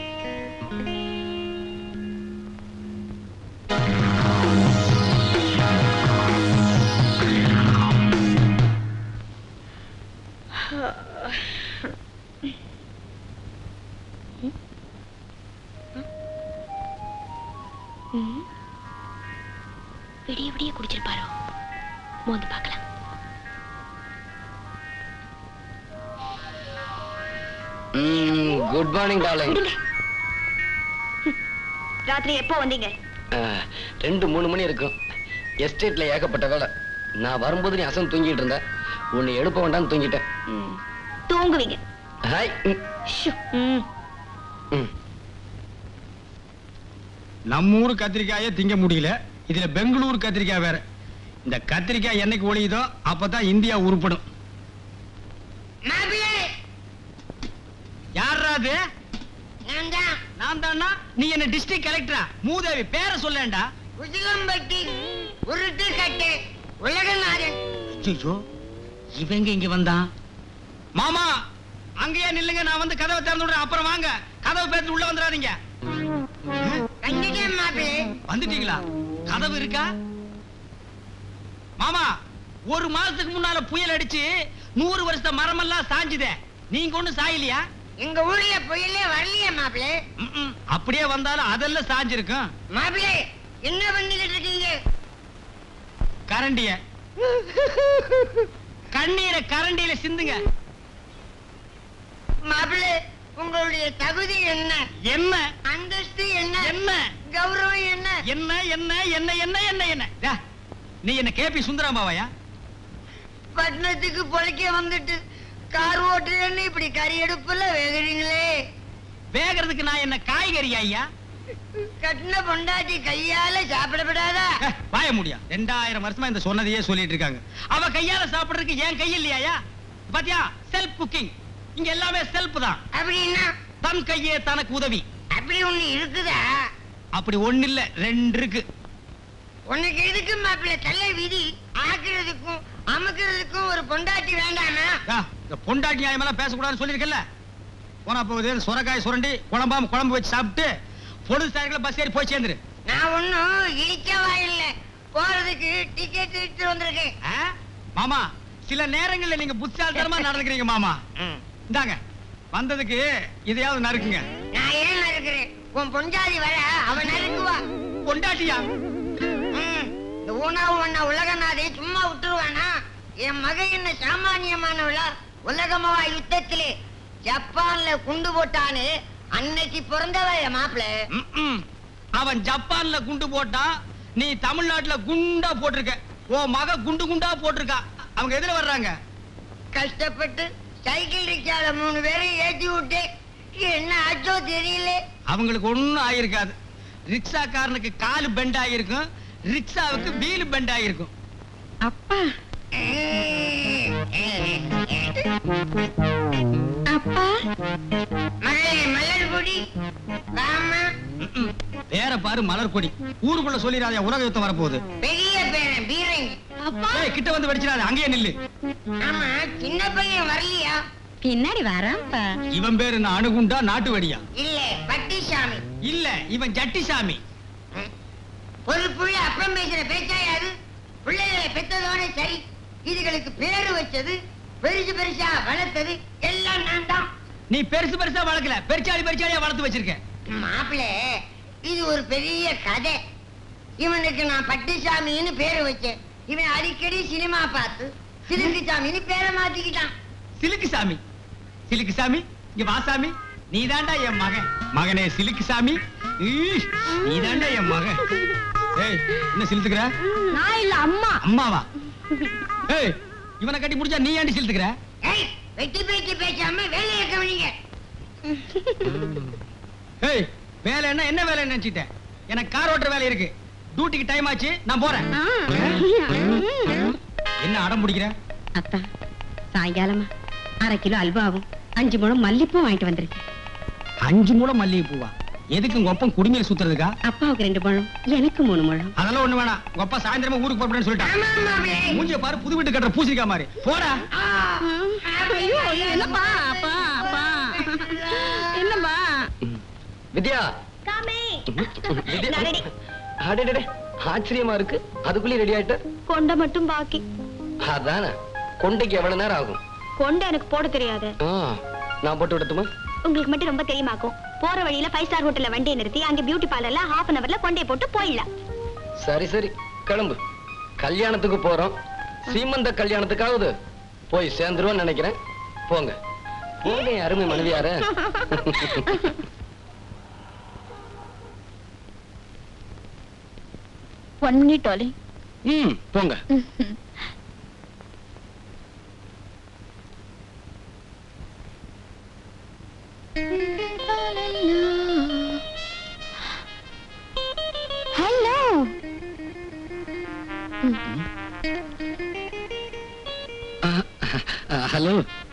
விடிய விடிய குடிச்சிருப்பாரோ மோந்து பார்க்கலாம்
குட் மார்னிங் டார்லிங்
விடுங்க. ராத்திரி எப்போ வந்தீங்க
ரெண்டு மூணு மணி இருக்கும் எஸ்டேட்ல ஏகப்பட்ட வேலை நான் வரும்போது நீ அசன் தூங்கிட்டு இருந்த உன்னை எழுப்ப வேண்டாம்னு தூங்கிட்டேன்
தூங்குவீங்க
ஹாய் ம்,
ஷு, ம்.
ம்.
நம்ம ஊர் கத்திரிக்காயை திங்க முடியல இதுல பெங்களூர் கத்திரிக்காய் வேற இந்த கத்திரிக்காய் என்னைக்கு ஒழியுதோ அப்பதான் இந்தியா உருப்படும் யாரா அது நான் தானா நீ என்ன டிஸ்ட்ரிக்ட் கலெக்டரா மூதேவி பேரை சொல்லேன்டா
உசிலம்பட்டி உருட்டு கட்டு உலகநாதன்
ஐயோ இவங்க இங்க வந்தான் மாமா அங்கேயே நில்லுங்க நான் வந்து கதவை திறந்து விடுறேன் அப்புறம் வாங்க கதவை பேர்த்து உள்ள வந்துடாதீங்க
வந்துட்டேன் மாப்பிள்ளை
வந்துட்டீங்களா கதவு இருக்கா மாமா ஒரு மாசத்துக்கு முன்னால புயல் அடிச்சு நூறு வருஷத்த மரமெல்லாம் சாஞ்சுதே நீங்க ஒண்ணு சாயலையா
எங்க ஊர்ல புயலே வரலையே மாப்பிள்ளை
ம்ம். அப்படியே வந்தாலும் அதெல்லாம் சாஞ்சிருக்கும்
மாப்பிள்ளை என்ன பண்ணிக்கிட்டு இருக்கீங்க
கரண்டிய கண்ணீரை கரண்டியில சிந்துங்க
மாப்பிள்ளை உங்களுடைய தகுதி என்ன
என்ன
அந்தஸ்து என்ன
என்ன
கௌரவம் என்ன
என்ன என்ன என்ன என்ன என்ன என்ன டா, நீ என்ன கேபி சுந்தராமாவையா
பட்டணத்துக்கு பொழைக்க வந்துட்டு கார் ஓட்டுறேன்னு இப்படி கறி எடுப்புல வேகுறீங்களே
வேகிறதுக்கு நான் என்ன காய்கறி ஐயா
கட்டின பொண்டாட்டி கையால சாப்பிடப்படாதா
ஏ, வாய முடியா ரெண்டாயிரம் வருஷமா இந்த சொன்னதையே சொல்லிட்டு இருக்காங்க அவ கையால சாப்பிடுறதுக்கு ஏன் கை இல்லையா பாத்தியா செல்ஃப் குக்கிங் இங்க எல்லாமே செல்ஃப் தான்
அப்படின்னா
தன் கையே தனக்கு உதவி
அப்படி ஒண்ணு இருக்குதா
அப்படி ஒண்ணு இல்ல ரெண்டு இருக்கு
உனக்கு எதுக்கு மாப்பிள்ள தள்ள விதி ஆக்குறதுக்கும் அமுக்குறதுக்கும் ஒரு பொண்டாட்டி வேண்டாமா
ஆ, இந்த பொண்டாட்டி நியாயமெல்லாம் பேசக்கூடாதுன்னு சொல்லியிருக்கல போனா போகுது சுரக்காய் சுரண்டி குழம்பாம குழம்பு வச்சு சாப்பிட்டு பொழுது சாயங்காலம் பஸ் ஏறி போய் சேர்ந்துரு
நான் ஒண்ணும் இழிக்கவா இல்ல போறதுக்கு டிக்கெட் எடுத்து வந்திருக்கேன்
ஆ? மாமா சில நேரங்கள்ல நீங்க புத்திசாலித்தனமா நடந்துக்கிறீங்க மாமா இந்தாங்க வந்ததுக்கு இதையாவது நறுக்குங்க
நான் ஏன் இருக்கிறேன் உன் பொஞ்சாதி வர அவன் நறுக்குவா
பொண்டாட்டியா
ம், இந்த ஊனாவு ஒண்ணா உலகநாதை சும்மா விட்டுருவானா என் மக என்ன சாமானியமானவளா உலகமவா யுத்தத்திலே ஜப்பான்ல குண்டு போட்டானே அன்னைக்கு பிறந்தவ என் மாப்பிள்ள
ம்ம். அவன் ஜப்பான்ல குண்டு போட்டான் நீ தமிழ்நாட்டுல குண்டா போட்டிருக்க ஓ மக குண்டு குண்டா போட்டிருக்கா அவங்க எதுல வர்றாங்க
கஷ்டப்பட்டு சைக்கிள் ரிக்ஷால மூணு பேரையும் ஏத்தி விட்டு என்ன ஆச்சோ தெரியல
அவங்களுக்கு ஒண்ணும் ஆயிருக்காது ரிக்ஷாக்காரனுக்கு காலு பெண்ட் ஆகிருக்கும் ரிக்ஷாவுக்கு வீலு பெண்ட் ஆகிருக்கும்
அப்பா அப்பா
மகளே மலர் குடி வாமா
ம்ம். பேர பாரு மலர் கொடி ஊருக்குள்ள சொல்லிடாத உலக யுத்தம் வரப்போகுது
பெரிய பேரன் பீரங்கி
அப்பா
ஏய், கிட்ட வந்து வெடிச்சிடாத அங்கேயே நில்லு
ஆமா சின்ன பையன் வரலையா
பின்னாடி வரான்ப்பா
இவன் பேரு என்ன அணுகுண்டா நாட்டு வெடியா
இல்ல பட்டிசாமி
இல்ல இவன் ஜட்டிசாமி
ஒரு புள்ள அப்புறம் பேசுற பேச்சாயாது பிள்ளைகளை பெத்ததோட சரி இதுகளுக்கு பேரு வச்சது பெருசு பெருசா வளர்த்தது எல்லாம் நான் தான்
நீ பெருசு பெருசா வளர்க்கல பெருச்சாளி பெருச்சாலியா வளர்த்து வச்சிருக்க
மாப்பிள்ள இது ஒரு பெரிய கதை இவனுக்கு நான் பட்டுசாமின்னு பேரு வச்சேன் இவன் அடிக்கடி சினிமா பார்த்து சிலுக்கு சாமின்னு பேரை மாத்திக்கிட்டான்
சிலுக்கு சாமி சிலுக்கு சாமி இங்க வா சாமி நீதாண்டா என் மகன் மகனே சிலுக்கு சாமி ஈஷ், நீதாண்டா என் மகன் ஏய் என்ன சிலுத்துக்கிற
நான் இல்ல அம்மா
அம்மாவா ஏய் இவனை கட்டி முடிச்சா நீ ஏன்டி சிலுத்துக்கிற
ஏய் வெட்டி பேச்சு பேசாம வேலையை கவனிங்க
ஏய் வேலை என்ன என்ன வேலை நினைச்சிட்டேன் எனக்கு கார் ஓட்டுற வேலை இருக்கு டியூட்டிக்கு டைம் ஆச்சு நான் போறேன் என்ன அடம் பிடிக்கிற
அத்தா சாயங்காலமா அரை கிலோ அல்வாவும் அஞ்சு முழம் மல்லிப்பூ வாங்கிட்டு வந்திருக்கேன்
அஞ்சு மூலம் மல்லிகை பூவா எதுக்கு உங்க ஒப்பம் குடிமையில சுத்துறதுக்கா
அப்பாவுக்கு ரெண்டு முழம் எனக்கு மூணு முழம்
அதெல்லாம் ஒண்ணு வேணாம் உங்க அப்பா சாயந்தரமா ஊருக்கு போறேன்னு சொல்லிட்டான்
ஆமா மாப்பிள்ளை
மூஞ்சிய பாரு புது வீட்டு கட்டுற பூசிக்கா மாதிரி போடா
ஐயோ என்னப்பா அப்பா அப்பா என்னப்பா
வித்யா வித்யா அடடே ஆச்சரியமா இருக்கு அதுக்குள்ளே ரெடி ஆயிட்ட
கொண்ட மட்டும் பாக்கி
அதானே கொண்டைக்கு எவ்வளவு நேரம் ஆகும்
கொண்ட எனக்கு போட தெரியாது
ஆ, நான் போட்டு விடட்டுமா
உங்களுக்கு மட்டும் ரொம்ப தெரியுமாக்கும் போற வழியில ஃபைவ் ஸ்டார் ஹோட்டல்ல வண்டியை நிறுத்தி அங்க பியூட்டி பார்லர்ல ஹாஃப் அன் அவர்ல கொண்டே போட்டு போயிடலாம்
சரி சரி கிளம்பு கல்யாணத்துக்கு போறோம் சீமந்த கல்யாணத்துக்காவது போய் சேர்ந்துருவோம்னு நினைக்கிறேன் போங்க போங்க என் அருமை மனைவியார
ஒன் மினிட் டாலி
ம் போங்க
ஹலோ
ஹலோ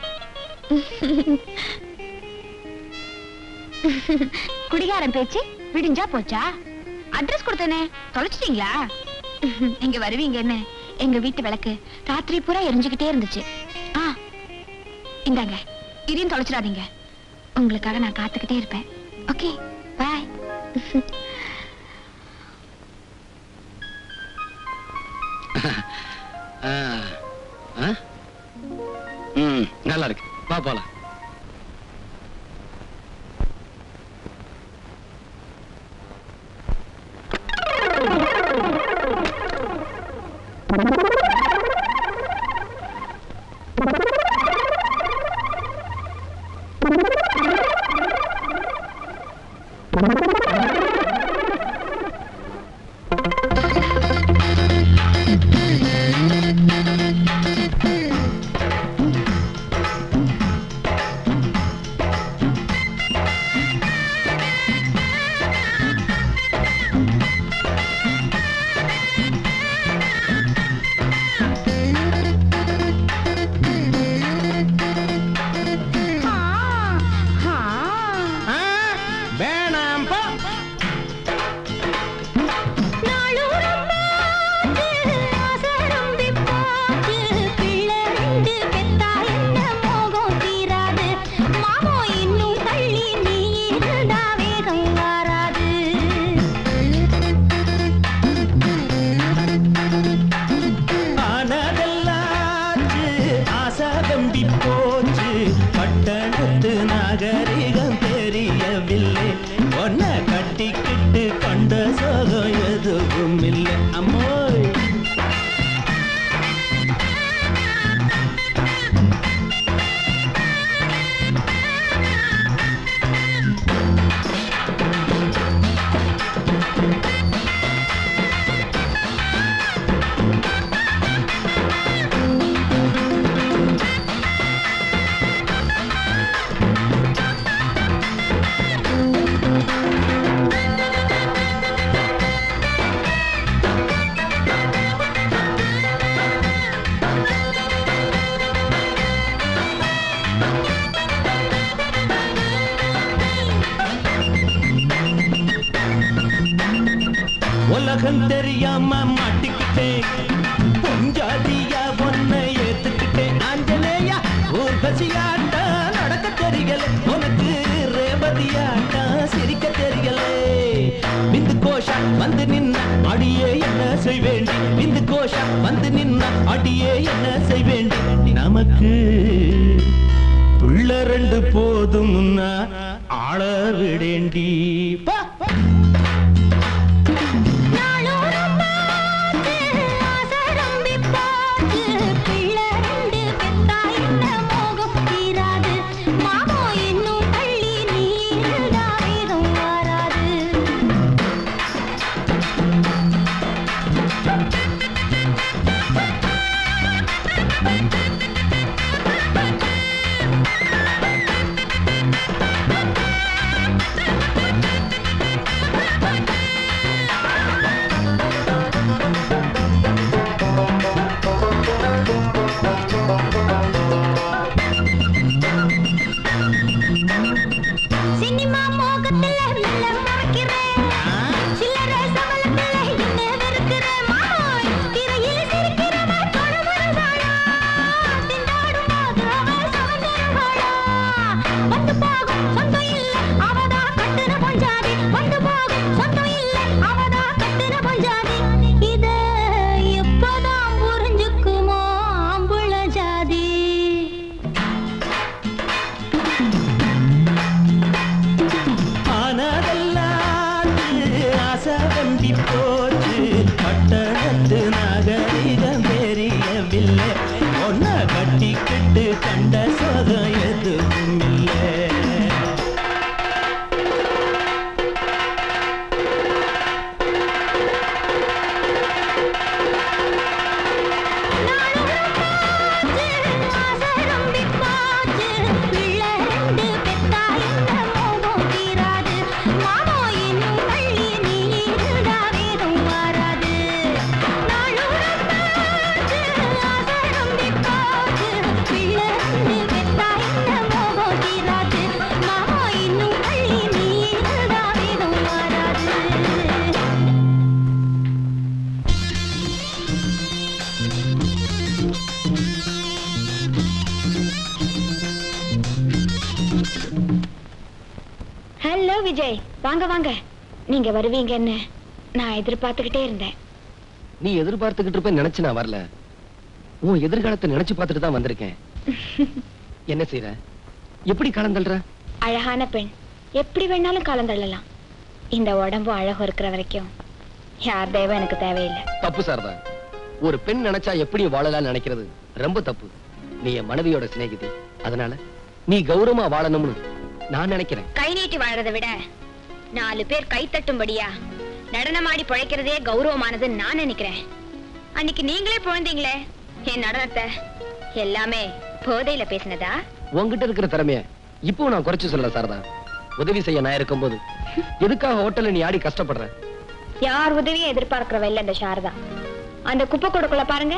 குடிகாரன் பேச்சு விடிஞ்சா போச்சா அட்ரஸ் கொடுத்தனே தொலைச்சிட்டீங்களா நீங்க வருவீங்கன்னு எங்க வீட்டு விளக்கு ராத்திரி பூரா எரிஞ்சுக்கிட்டே இருந்துச்சு ஆ இந்தாங்க இதையும் தொலைச்சிடாதீங்க உங்களுக்காக நான் காத்துக்கிட்டே இருப்பேன் ஓகே பாய்
ம் நல்லா இருக்கு வா போலாம்
ஆசை வெம்பி போச்சு பட்டணத்து நாகரிகம் தெரியவில்லை ஒன்ன கட்டிக்கிட்டு கொண்ட சோகம் எதுவும் இல்லை அம்மோய் உலகம் தெரியாம மாட்டிக்கிட்டேன் பொஞ்சாதியா ஒன்ன ஏத்துக்கிட்டேன் ஆஞ்சலேயா ஊர்வசியாட்டா நடக்க தெரியல உனக்கு ரேவதியாட்டா சிரிக்க தெரியல விந்து கோஷா வந்து நின்ன அடியே என்ன செய்வேண்டி விந்து கோஷா வந்து நின்ன அடியே என்ன செய்வேண்டி நமக்கு பிள்ளை ரெண்டு போதும்னா ஆள விடேண்டி பா பா.
சினிமா மோகத்துல மெல்ல மறக்கிறேன் சில்லறை சபலத்துல என்ன வெறுக்கிறேன் மாமோய் திரையில் சிரிக்கிறவ தொட வருவாளா திண்டாடும் போது அவ சமந்தருவாளா வந்து போகும் சொந்தம் இல்ல அவதா கட்டுன பஞ்சாதி வந்து போகும் சொந்தம் இல்ல அவதா கட்டுன பஞ்சாதி இத எப்பதான் புரிஞ்சுக்குமோ அம்புள ஜாதி
ஆனதெல்லாம் ஆசை வண்டி போச்சு பட்டணத்து நாகரிகம் தெரியவில்லை ஒன்ன கட்டிக்கிட்டு கண்ட சோகம் எதுவும் இல்லை
ஹலோ விஜய் வாங்க வாங்க நீங்க வருவீங்கன்னு நான் எதிர்பார்த்துக்கிட்டே இருந்தேன்
நீ எதிர்பார்த்துக்கிட்டு இருப்ப நினைச்சு நான் வரல உன் எதிர்காலத்தை நினைச்சு பார்த்துட்டு தான் வந்திருக்கேன் என்ன செய்யற எப்படி கலந்தல்ற
அழகான பெண் எப்படி வேணாலும் கலந்தள்ளலாம் இந்த உடம்பு அழகு இருக்கிற வரைக்கும் யார் தெய்வம் எனக்கு தேவையில்லை
தப்பு சாரதா ஒரு பெண் நினைச்சா எப்படி வாழலாம்னு நினைக்கிறது ரொம்ப தப்பு நீ என் மனைவியோட சிநேகிதி அதனால நீ கௌரவமா வாழணும்னு நான் நினைக்கிறேன்
கை நீட்டி வாழறதை விட நாலு பேர் கை தட்டும்படியா நடனமாடி பிழைக்கிறதே கௌரவமானதுன்னு நான் நினைக்கிறேன் அன்னைக்கு நீங்களே புகழ்ந்தீங்களே என் நடனத்தை எல்லாமே போதையில பேசினதா
உன்கிட்ட இருக்கிற திறமைய இப்போ நான் குறைச்சு சொல்லல சாரதா உதவி செய்ய நான் இருக்கும்போது எதுக்காக ஹோட்டல்ல நீ ஆடி கஷ்டப்படுற
யார் உதவியும் எதிர்பார்க்கிறவ இல்ல இந்த சாரதா அந்த குப்பை கொடுக்கல பாருங்க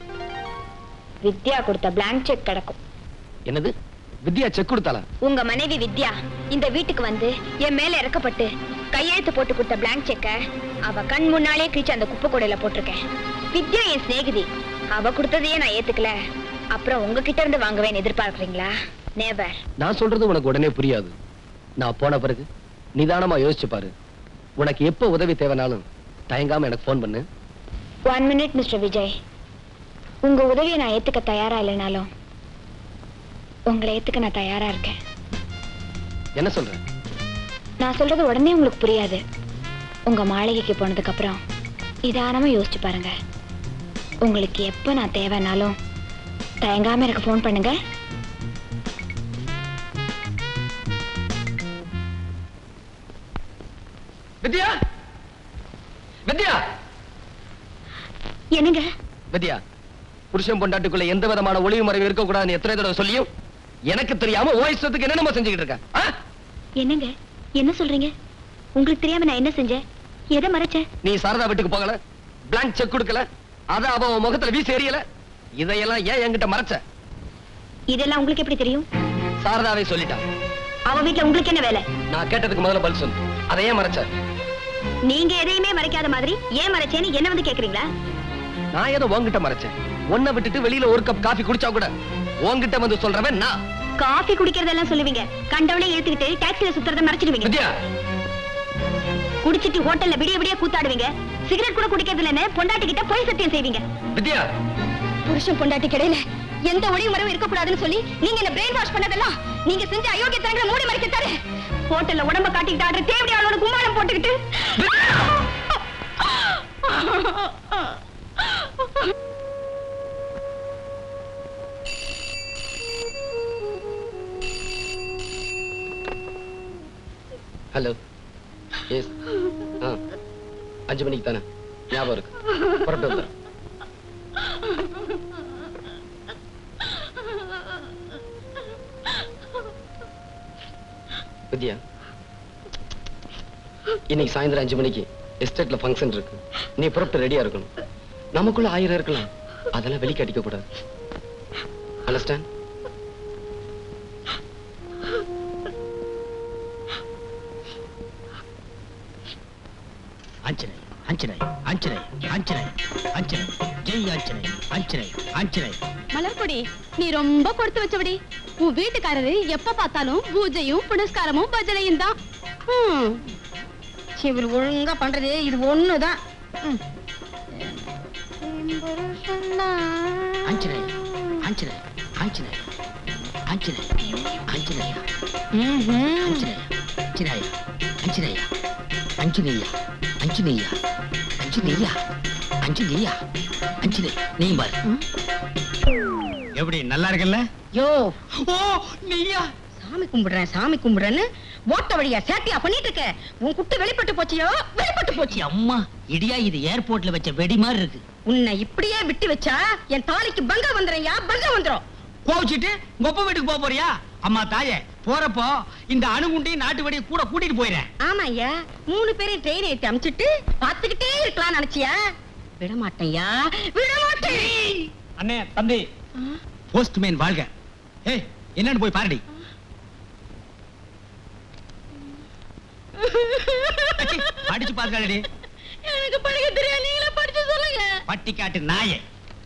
வித்யா கொடுத்த blank செக் கிடக்கும்
என்னது வித்யா செக் கொடுத்தாளா
உங்க மனைவி வித்யா இந்த வீட்டுக்கு வந்து என் மேல இறக்கப்பட்டு கையெழுத்து போட்டு கொடுத்த blank செக்க அவ கண் முன்னாலே கிழிச்சு அந்த குப்பை கூடையில போட்டிருக்கேன் வித்யா என் சிநேகிதி அவ கொடுத்ததையே நான் ஏத்துக்கல அப்புறம் உங்ககிட்ட இருந்து வாங்குவேன் எதிர்பார்க்கறீங்களா நேவர்
நான் சொல்றது உனக்கு உடனே புரியாது நான் போன பிறகு நிதானமா யோசிச்சு பாரு உனக்கு எப்ப உதவி தேவைனாலும் தயங்காம எனக்கு ஃபோன் பண்ணு
ஒன் மினிட் மிஸ்டர் விஜய்
உங்க உதவியை நான் ஏத்துக்க தயாரா இல்லைனாலும் உங்களை ஏத்துக்க நான் தயாரா இருக்கேன்
என்ன சொல்ற
நான் சொல்றது உடனே உங்களுக்கு புரியாது உங்க மாளிகைக்கு போனதுக்கு அப்புறம் நிதானமா யோசிச்சு பாருங்க உங்களுக்கு எப்ப நான் தேவைனாலும் தயங்காம எனக்கு ஃபோன் பண்ணுங்க
வித்யா வித்யா
என்னங்க
வித்யா புருஷன் பொண்டாட்டுக்குள்ள எந்த விதமான ஒளிவு மறைவு இருக்க கூடாதுன்னு எத்தனை தடவை சொல்லியும் எனக்கு தெரியாம ஓ இஷ்டத்துக்கு என்னென்ன செஞ்சுக்கிட்டு இருக்க ஆ?
என்னங்க என்ன சொல்றீங்க உங்களுக்கு தெரியாம நான் என்ன செஞ்சேன் எதை மறைச்சேன்
நீ சாரதா வீட்டுக்கு போகல பிளாங்க் செக் கொடுக்கல அத அவ உன் முகத்துல வீசி எறியல இதையெல்லாம் ஏன் என்கிட்ட மறைச்ச
இதெல்லாம் உங்களுக்கு எப்படி தெரியும்
சாரதாவே சொல்லிட்டான்
அவ வீட்ல உங்களுக்கு என்ன வேலை
நான் கேட்டதுக்கு முதல்ல பதில் சொல்லு அதை ஏன் மறைச்ச
நீங்க எதையுமே மறைக்காத மாதிரி ஏன் மறைச்சேன்னு என்ன வந்து கேக்குறீங்களா
நான் ஏதோ உன்கிட்ட மறைச்சேன் உன்னை விட்டுட்டு வெளியில ஒரு கப் காஃபி குடிச்சா கூட உன்கிட்ட வந்து சொல்றவன் நான்
காஃபி குடிக்கிறதெல்லாம் சொல்லுவீங்க கண்டவனே இழுத்துக்கிட்டு டாக்ஸில சுத்துறத மறைச்சிடுவீங்க
வித்யா
குடிச்சிட்டு ஹோட்டல்ல விடிய விடிய கூத்தாடுவீங்க சிகரெட் கூட குடிக்கிறது இல்லைன்னு பொண்டாட்டி கிட்ட பொய் சத்தியம் செய்வீங்க
வித்யா
புருஷன் பொண்டாட்டி கிடையில எந்த ஒளிவு மரவும் இருக்கக்கூடாதுன்னு சொல்லி நீங்க என்ன பிரெயின் வாஷ் பண்ணதெல்லாம் நீங்க செஞ்ச அயோக்கியத்தனங்களை மூடி மறைக்கத்தாரு ஹோட்டல்ல உடம்ப காட்டிக்கிட்டு ஆடுற தேவடி ஆளோட கும்மாளம் போட்டுக்கிட்டு
ஹலோ எஸ் ஆ அஞ்சு மணிக்கு தானே ஞாபகம் இருக்கு புறப்பட்டு வந்துடுறேன் வித்யா இன்னைக்கு சாயந்தரம் அஞ்சு மணிக்கு எஸ்டேட்ல ஃபங்க்ஷன் இருக்கு நீ புறப்பட்டு ரெடியா இருக்கணும் நமக்குள்ள ஆயிரம் இருக்கலாம் அதெல்லாம் வெளிக்கு அடிக்க கூடாது அண்டர்ஸ்டாண்ட்
ஆஞ்சநேய ஆஞ்சநேய ஆஞ்சநேய ஆஞ்சநேய ஆஞ்சநேய ஜெய் ஆஞ்சநேய ஆஞ்சநேய ஆஞ்சநேய
மலர்பொடி நீ ரொம்ப கொடுத்து வச்சபடி உன் வீட்டுக்காரரு எப்ப பார்த்தாலும் பூஜையும் புனஸ்காரமும் பஜனையும் தான் ஹம்.
இவர் ஒழுங்கா பண்றது இது ஒண்ணுதான் ம்.
ஆஞ்சநேய ஆஞ்சநேய ஆஞ்சநேய ஆஞ்சநேய ஆஞ்சநேய
ம்ஹும்.
ஆஞ்சநேய ஆஞ்சநேய ஆஞ்சநேய ஆஞ்சநேய ஆஞ்சநேய ஆஞ்சநேய ஆஞ்சநேய ஆஞ்சநேய நீ பாரு எப்படி நல்லா இருக்குல்ல
யோ
ஓ நீயா
சாமி கும்பிடுறேன் சாமி கும்பிடுறேன்னு ஓட்ட வழியா சேட்டியா பண்ணிட்டு இருக்க உன் குட்டு வெளிப்பட்டு போச்சியோ வெளிப்பட்டு போச்சு
அம்மா இடியா இது ஏர்போர்ட்ல வச்ச வெடி மாதிரி இருக்கு
உன்னை இப்படியே விட்டு வச்சா என் தாலிக்கு பங்கம் வந்துடும்யா பங்கம் வந்துரும்
கோவிச்சிட்டு கொப்ப வீட்டுக்கு போக போறியா அம்மா தாயே போறப்போ இந்த அணுகுண்டையும் நாட்டு வெடியை கூட கூட்டிட்டு போயிடுறேன்
ஆமா ஐயா மூணு பேரையும் ட்ரெயின் ஏத்தி அமிச்சிட்டு பாத்துக்கிட்டே இருக்கலாம் நினைச்சியா விட மாட்டேன்யா விட மாட்டேன்
அண்ணே தம்பி போஸ்ட்மேன் வாழ்க ஏய் என்னன்னு போய் பாருடி அச்சி, படிச்சு பாருடி
எனக்கு படிக்க தெரியாது நீங்களே படிச்சு சொல்லுங்க
பட்டிக்காட்டு நாயே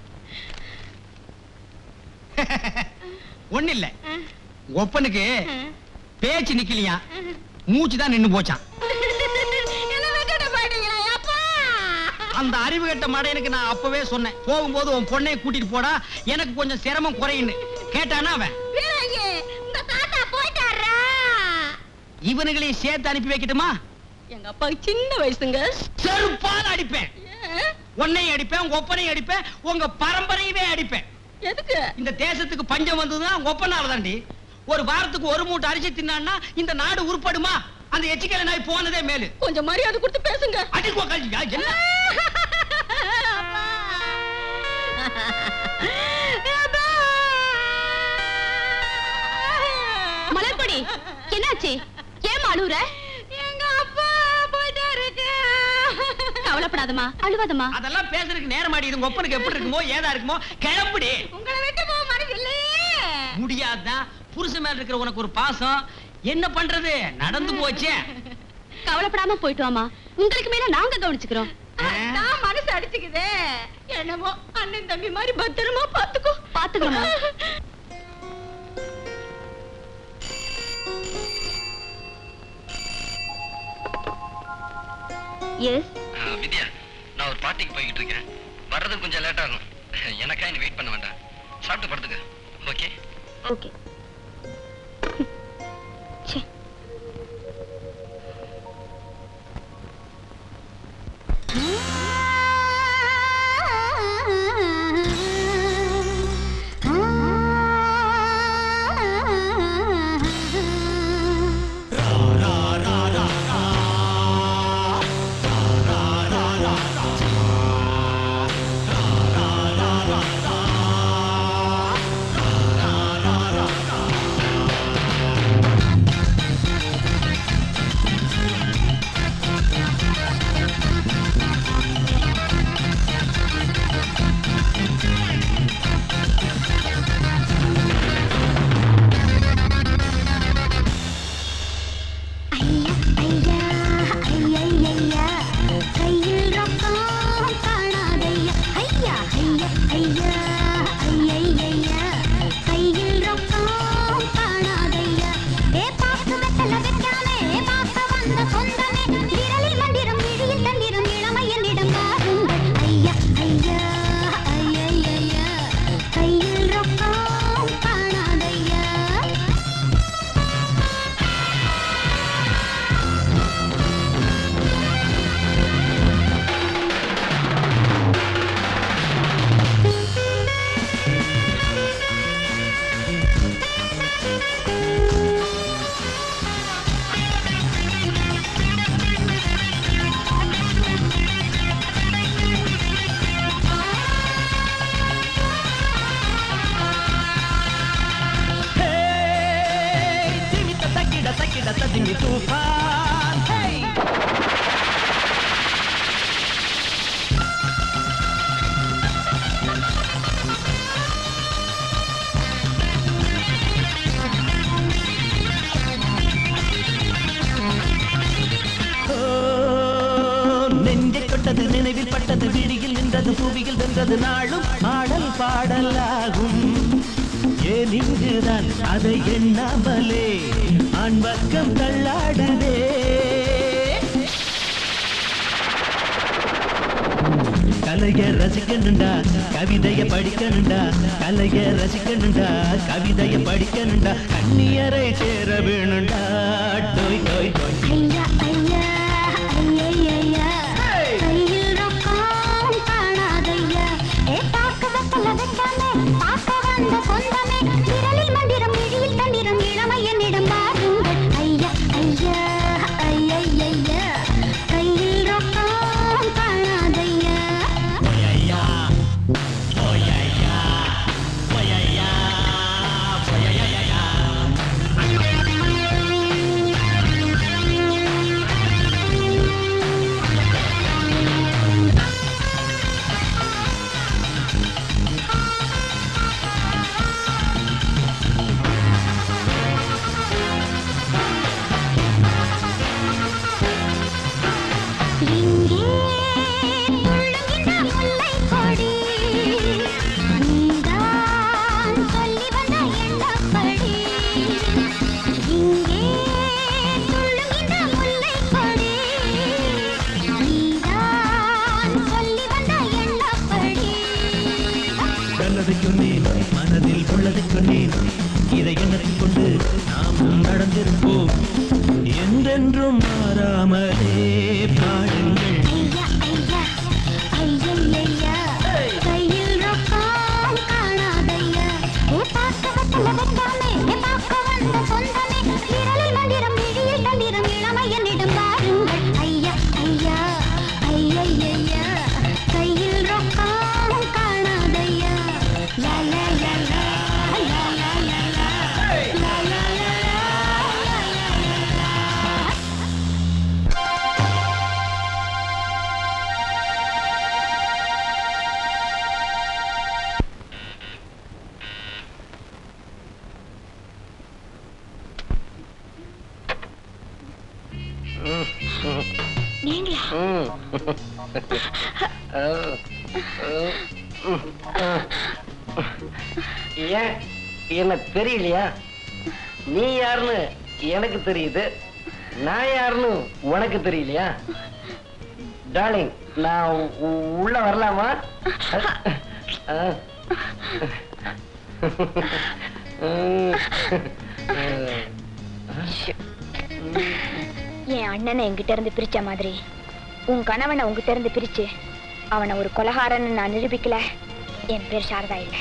ஒண்ணு இல்ல ஒப்பனுக்கு பேச்சு நிக்கலையா மூச்சு தான் நின்னு போச்சான்
என்ன விட்டுட்டு போயிட்டீங்களா அப்பா
அந்த அறிவு கட்ட மடையனுக்கு நான் அப்பவே சொன்னேன் போகும்போது உன் பொண்ணைய கூட்டிட்டு போடா எனக்கு கொஞ்சம் சிரமம் குறையுன்னு கேட்டானா அவன்
வீராங்கி உங்க தாத்தா போயிட்டாரா
இவனுங்களையும் சேர்த்து அனுப்பி வைக்கட்டுமா
எங்க அப்பாவுக்கு சின்ன வயசுங்க
செருப்பால் அடிப்பேன் உன்னையும் அடிப்பேன் உங்க ஒப்பனையும் அடிப்பேன் உங்க பரம்பரையவே அடிப்பேன்
எதுக்கு
இந்த தேசத்துக்கு பஞ்சம் வந்ததுதான் உங்க ஒப்பனால தாண்டி ஒரு வாரத்துக்கு ஒரு மூட்டை அரிசி தின்னான்னா இந்த நாடு உருப்படுமா அந்த எச்சிக்கலை நாய் போனதே மேலு
கொஞ்சம் மரியாதை கொடுத்து பேசுங்க
அடிக்கோ கல்வியா என்ன
மலர்பொடி என்னாச்சு ஏன் அழுவுற எங்க அப்பா போயிட்டாரு கவலைப்படாதம்மா அழுவாதம்மா
அதெல்லாம் பேசுறதுக்கு நேரமாடி இது உங்க ஒப்பனுக்கு எப்படி இருக்குமோ ஏதா இருக்குமோ கிளம்புடி
உங்களை விட்டு போக மனசு இல்லையே
முடியாதுதான் புருஷன் மேல இருக்கிற உனக்கு ஒரு பாசம் என்ன பண்றது நடந்து போச்சே
கவலைப்படாம போயிட்டு வாமா உங்களுக்கு மேல நாங்க கவனிச்சுக்கிறோம்
நான் மனசு அடிச்சுக்குதே என்னமோ அண்ணன் தம்பி மாதிரி பத்திரமா பாத்துக்கோ
பாத்துக்கிறோமா
எஸ்
வித்யா நான் ஒரு பார்ட்டிக்கு போய்கிட்டு இருக்கேன் வர்றது கொஞ்சம் லேட் ஆகும் எனக்கா நீ வெயிட் பண்ண வேண்டாம் சாப்பிட்டு படுத்துக்க ஓகே
ஓகே
ஐயா கையில் ரொக்கம் காணாதையா ஐயா ஐயா ஐயா ஐயா கையில் ரொக்கம் காணாதையா ஏ பாக்கு வெத்தல வெட்டாமே பார்க்க வந்த சொந்தமே விரலில் மந்திரம் விழியில் தந்திரம் இளமையனிடம் பாருங்கள் ஐயா ஐயா ஐயா ஐயா கையில் ரொக்கம் காணாதையா
తక్కిడ తక్కిడ తదిమి తుఫాన్ హే ஓ, நெஞ்சை தொட்டது நினைவில் பட்டது விழியில் நின்றது புவியில் வென்றது நாளும் ஆடல் பாடலாகும் ஏன் இங்குதான் அதை எண்ணாமலே ஆண் பக்கம் தள்ளாடுதே கலைய ரசிக்கணுண்டா கவிதைய படிக்கணுண்டா கலைய ரசிக்கணுண்டா கவிதைய படிக்கணுண்டா கண்ணியரை சேர வேணுண்டா டோய் டோய் டோய்
ஐயா ஐயா ஐயா கையில் ரொக்கம் காணாதையா ஏ பாக்க வெத்தல வெட்டாமே பார்க்க வந்த சொந்தமே விரலில் மந்திரம் விழியில் தந்திரம் இளமையனிடம் பாருங்கள் ஐயா ஐயா ஐயா ஐயா கையில் ரொக்கம் காணாதையா இங்கே துள்ளுகின்ற முல்லைக் கொடி நீதான் சொல்லி வந்த எண்ணப்படி இங்கே துள்ளுகின்ற முல்லைக் கொடி நீதான் சொல்லி வந்த எண்ணப்படி
நல்லதை சொன்னேன் மனதில் உள்ளதை சொன்னேன் இதை எண்ணத்தில் கொண்டு நாம் நடந்திருப்போம் என்றென்றும் மாறாமலே பாடுங்கள்
ஐயா ஐயா ஐயா கையில் ரொக்கம் காணாதையா ஏ பார்க்க வெத்தல வெட்டாமே ஏ பார்க்க வந்த சொந்தமே விரலில் மந்திரம் விழியில் தந்திரம் இளமையனிடம் பாருங்கள் ஐயா ஐயா ஐயா ஐயா கையில் ரொக்கம் காணாதையா லா லா லா லா லா லா லா லா லா லா லா
நீங்களா
ஏன் என்ன தெரியலையா நீ யாருன்னு எனக்கு தெரியுது நான் யாருன்னு உனக்கு தெரியலையா டார்லிங் நான் உ- உள்ள வரலாமா
என் அண்ணனை என்கிட்ட இருந்து பிரிச்ச மாதிரி உன் கணவனை உங்ககிட்ட இருந்து பிரிச்சு அவனை ஒரு கொலகாரன்னு நான் நிரூபிக்கல என் பேர் சாரதா இல்ல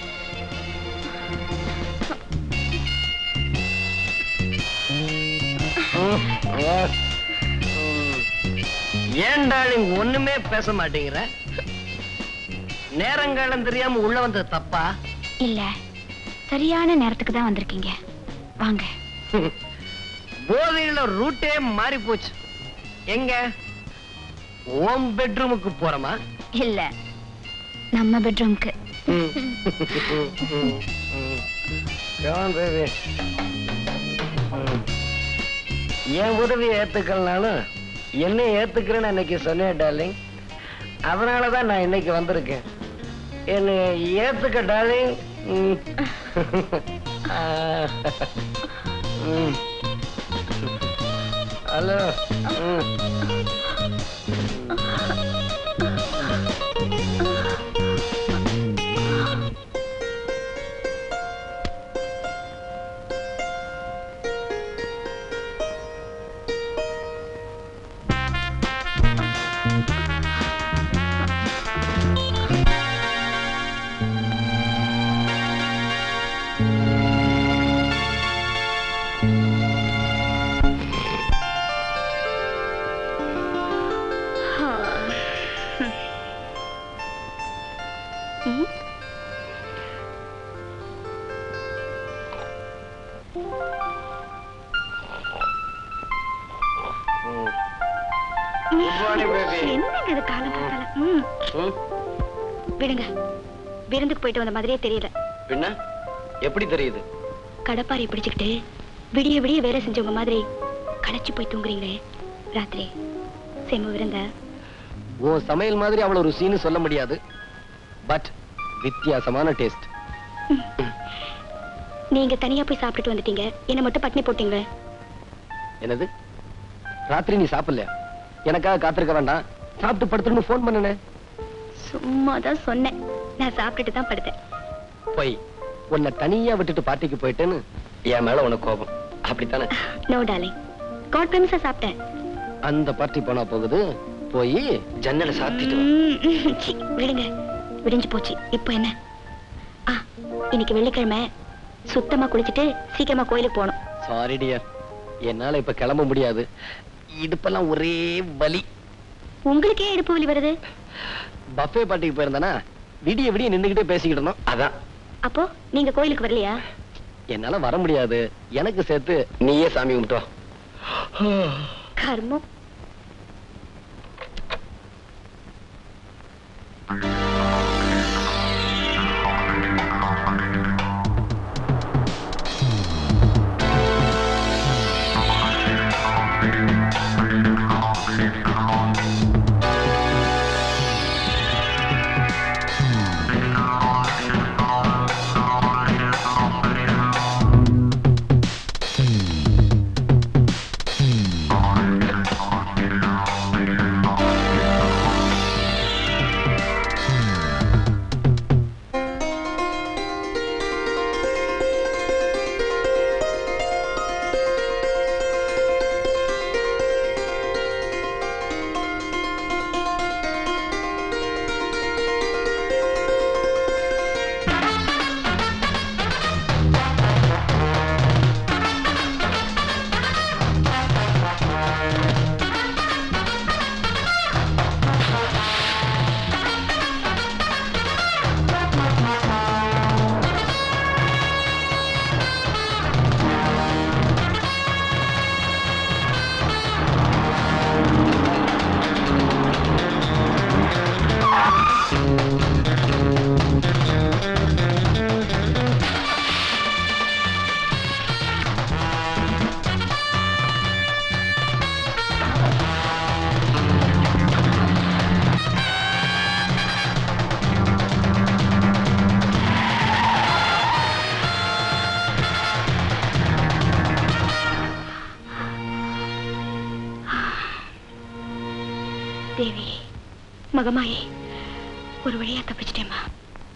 ஏன் டார்லிங் ஒண்ணுமே பேச மாட்டேங்கிற நேரங்காலம் தெரியாம உள்ள வந்தது தப்பா
இல்ல சரியான நேரத்துக்கு தான் வந்திருக்கீங்க வாங்க
போதையில ரூட்டே மாறி போச்சு எங்க ஓம் பெட்ரூமுக்கு போறோமா
இல்ல நம்ம பெட்ரூம்க்கு
Come on, baby. ம். என் உதவியை ஏத்துக்கலனாலும் என்னை ஏத்துக்கிறேன்னு அன்னைக்கு சொன்னேன் டார்லிங் அதனாலதான் நான் இன்னைக்கு வந்திருக்கேன் என்னை ஏத்துக்க டார்லிங் ம். ஆ. ம். ஹலோ ம்.
என்னங்க இது காலம் பார்த்தால ம்
ம்.
விடுங்க விருந்துக்கு போயிட்டு வந்த மாதிரியே தெரியல
பின்ன எப்படி தெரியுது
கடப்பாரை பிடிச்சுக்கிட்டு விடிய விடிய வேலை செஞ்சவங்க மாதிரி களைச்சு போய் தூங்குறீங்களே ராத்திரி செம்ம விருந்த
உன் சமையல் மாதிரி அவ்வளவு ருசின்னு சொல்ல முடியாது பட் வித்தியாசமான டேஸ்ட்
நீங்க தனியா போய் சாப்பிட்டுட்டு வந்துட்டீங்க என்ன மட்டும் பட்டினி போட்டீங்க
என்னது ராத்திரி நீ சாப்பிடல எனக்காக காத்திருக்க வேண்டாம் சாப்பிட்டு படுத்துன்னு ஃபோன் பண்ணனே
சும்மா தான் சொன்னேன் நான் சாப்பிட்டுட்டு தான் படுத்தேன்
போய் உன்னை தனியா விட்டுட்டு பார்ட்டிக்கு போயிட்டேன்னு என் மேல உனக்கு கோபம் அப்படித்தானே
நோ டார்லிங் காட் பிரமிஸா சாப்பிட்டேன்
அந்த பார்ட்டி போனா போகுது போய் ஜன்னலை சாத்திட்டு வா.
ம், சீ, விடுங்க விடிஞ்சு போச்சு இப்போ என்ன ஆ இன்னைக்கு வெள்ளிக்கிழமை சுத்தமா குளிச்சுட்டு சீக்கிரமா கோயிலுக்கு போகணும்
சாரி டியர் என்னால இப்ப கிளம்ப முடியாது இடுப்பெல்லாம் ஒரே வலி
உங்களுக்கே இடுப்பு வலி வருது
பஃபே பார்ட்டிக்கு போயிருந்தானா விடிய விடிய நின்னுகிட்டே பேசிக்கிட்டு இருந்தோம் அதான்
அப்போ நீங்க கோயிலுக்கு வரலையா
என்னால வர முடியாது எனக்கு சேர்த்து நீயே சாமி கும்பிட்டு வா.
கர்மம் தேவி மகமாயி ஒரு வழியா தப்பிச்சிட்டேம்மா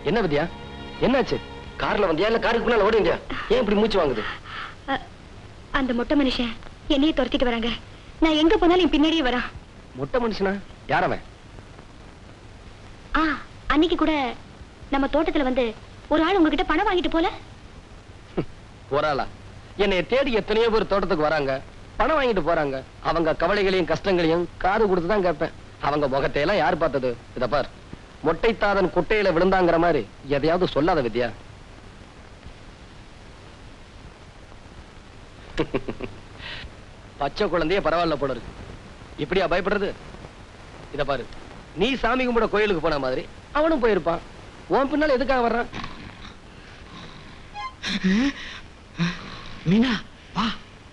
என்ன வித்யா என்னாச்சு கார்ல வந்தியா இல்ல காருக்கு முன்னால ஓடுங்க ஏன் இப்படி மூச்சு வாங்குது
அந்த மொட்டை மனுஷன் என்னையே துரத்திட்டு வராங்க நான் எங்க போனாலும் என் பின்னாடியே வரான்
முட்டை மனுஷனா யார் அவன்
ஆ அன்னைக்கு கூட நம்ம தோட்டத்துல வந்து ஒரு ஆள் உங்ககிட்ட பணம் வாங்கிட்டு போல
போறாளா என்னை தேடி எத்தனையோ பேர் தோட்டத்துக்கு வராங்க பணம் வாங்கிட்டு போறாங்க அவங்க கவலைகளையும் கஷ்டங்களையும் காது கொடுத்து தான் கேட்பேன் அவங்க முகத்தை எல்லாம் யார் பார்த்தது இத பார் மொட்டைத்தாதன் குட்டையில விழுந்தாங்கிற மாதிரி எதையாவது சொல்லாத வித்யா பச்சை குழந்தைய பரவாயில்ல போல இருக்கு இப்படியா பயப்படுறது இத பாரு நீ சாமி கும்பிட கோயிலுக்கு போன மாதிரி அவனும் போயிருப்பான் உன் பின்னால எதுக்காக வர்றான்
மீனா வா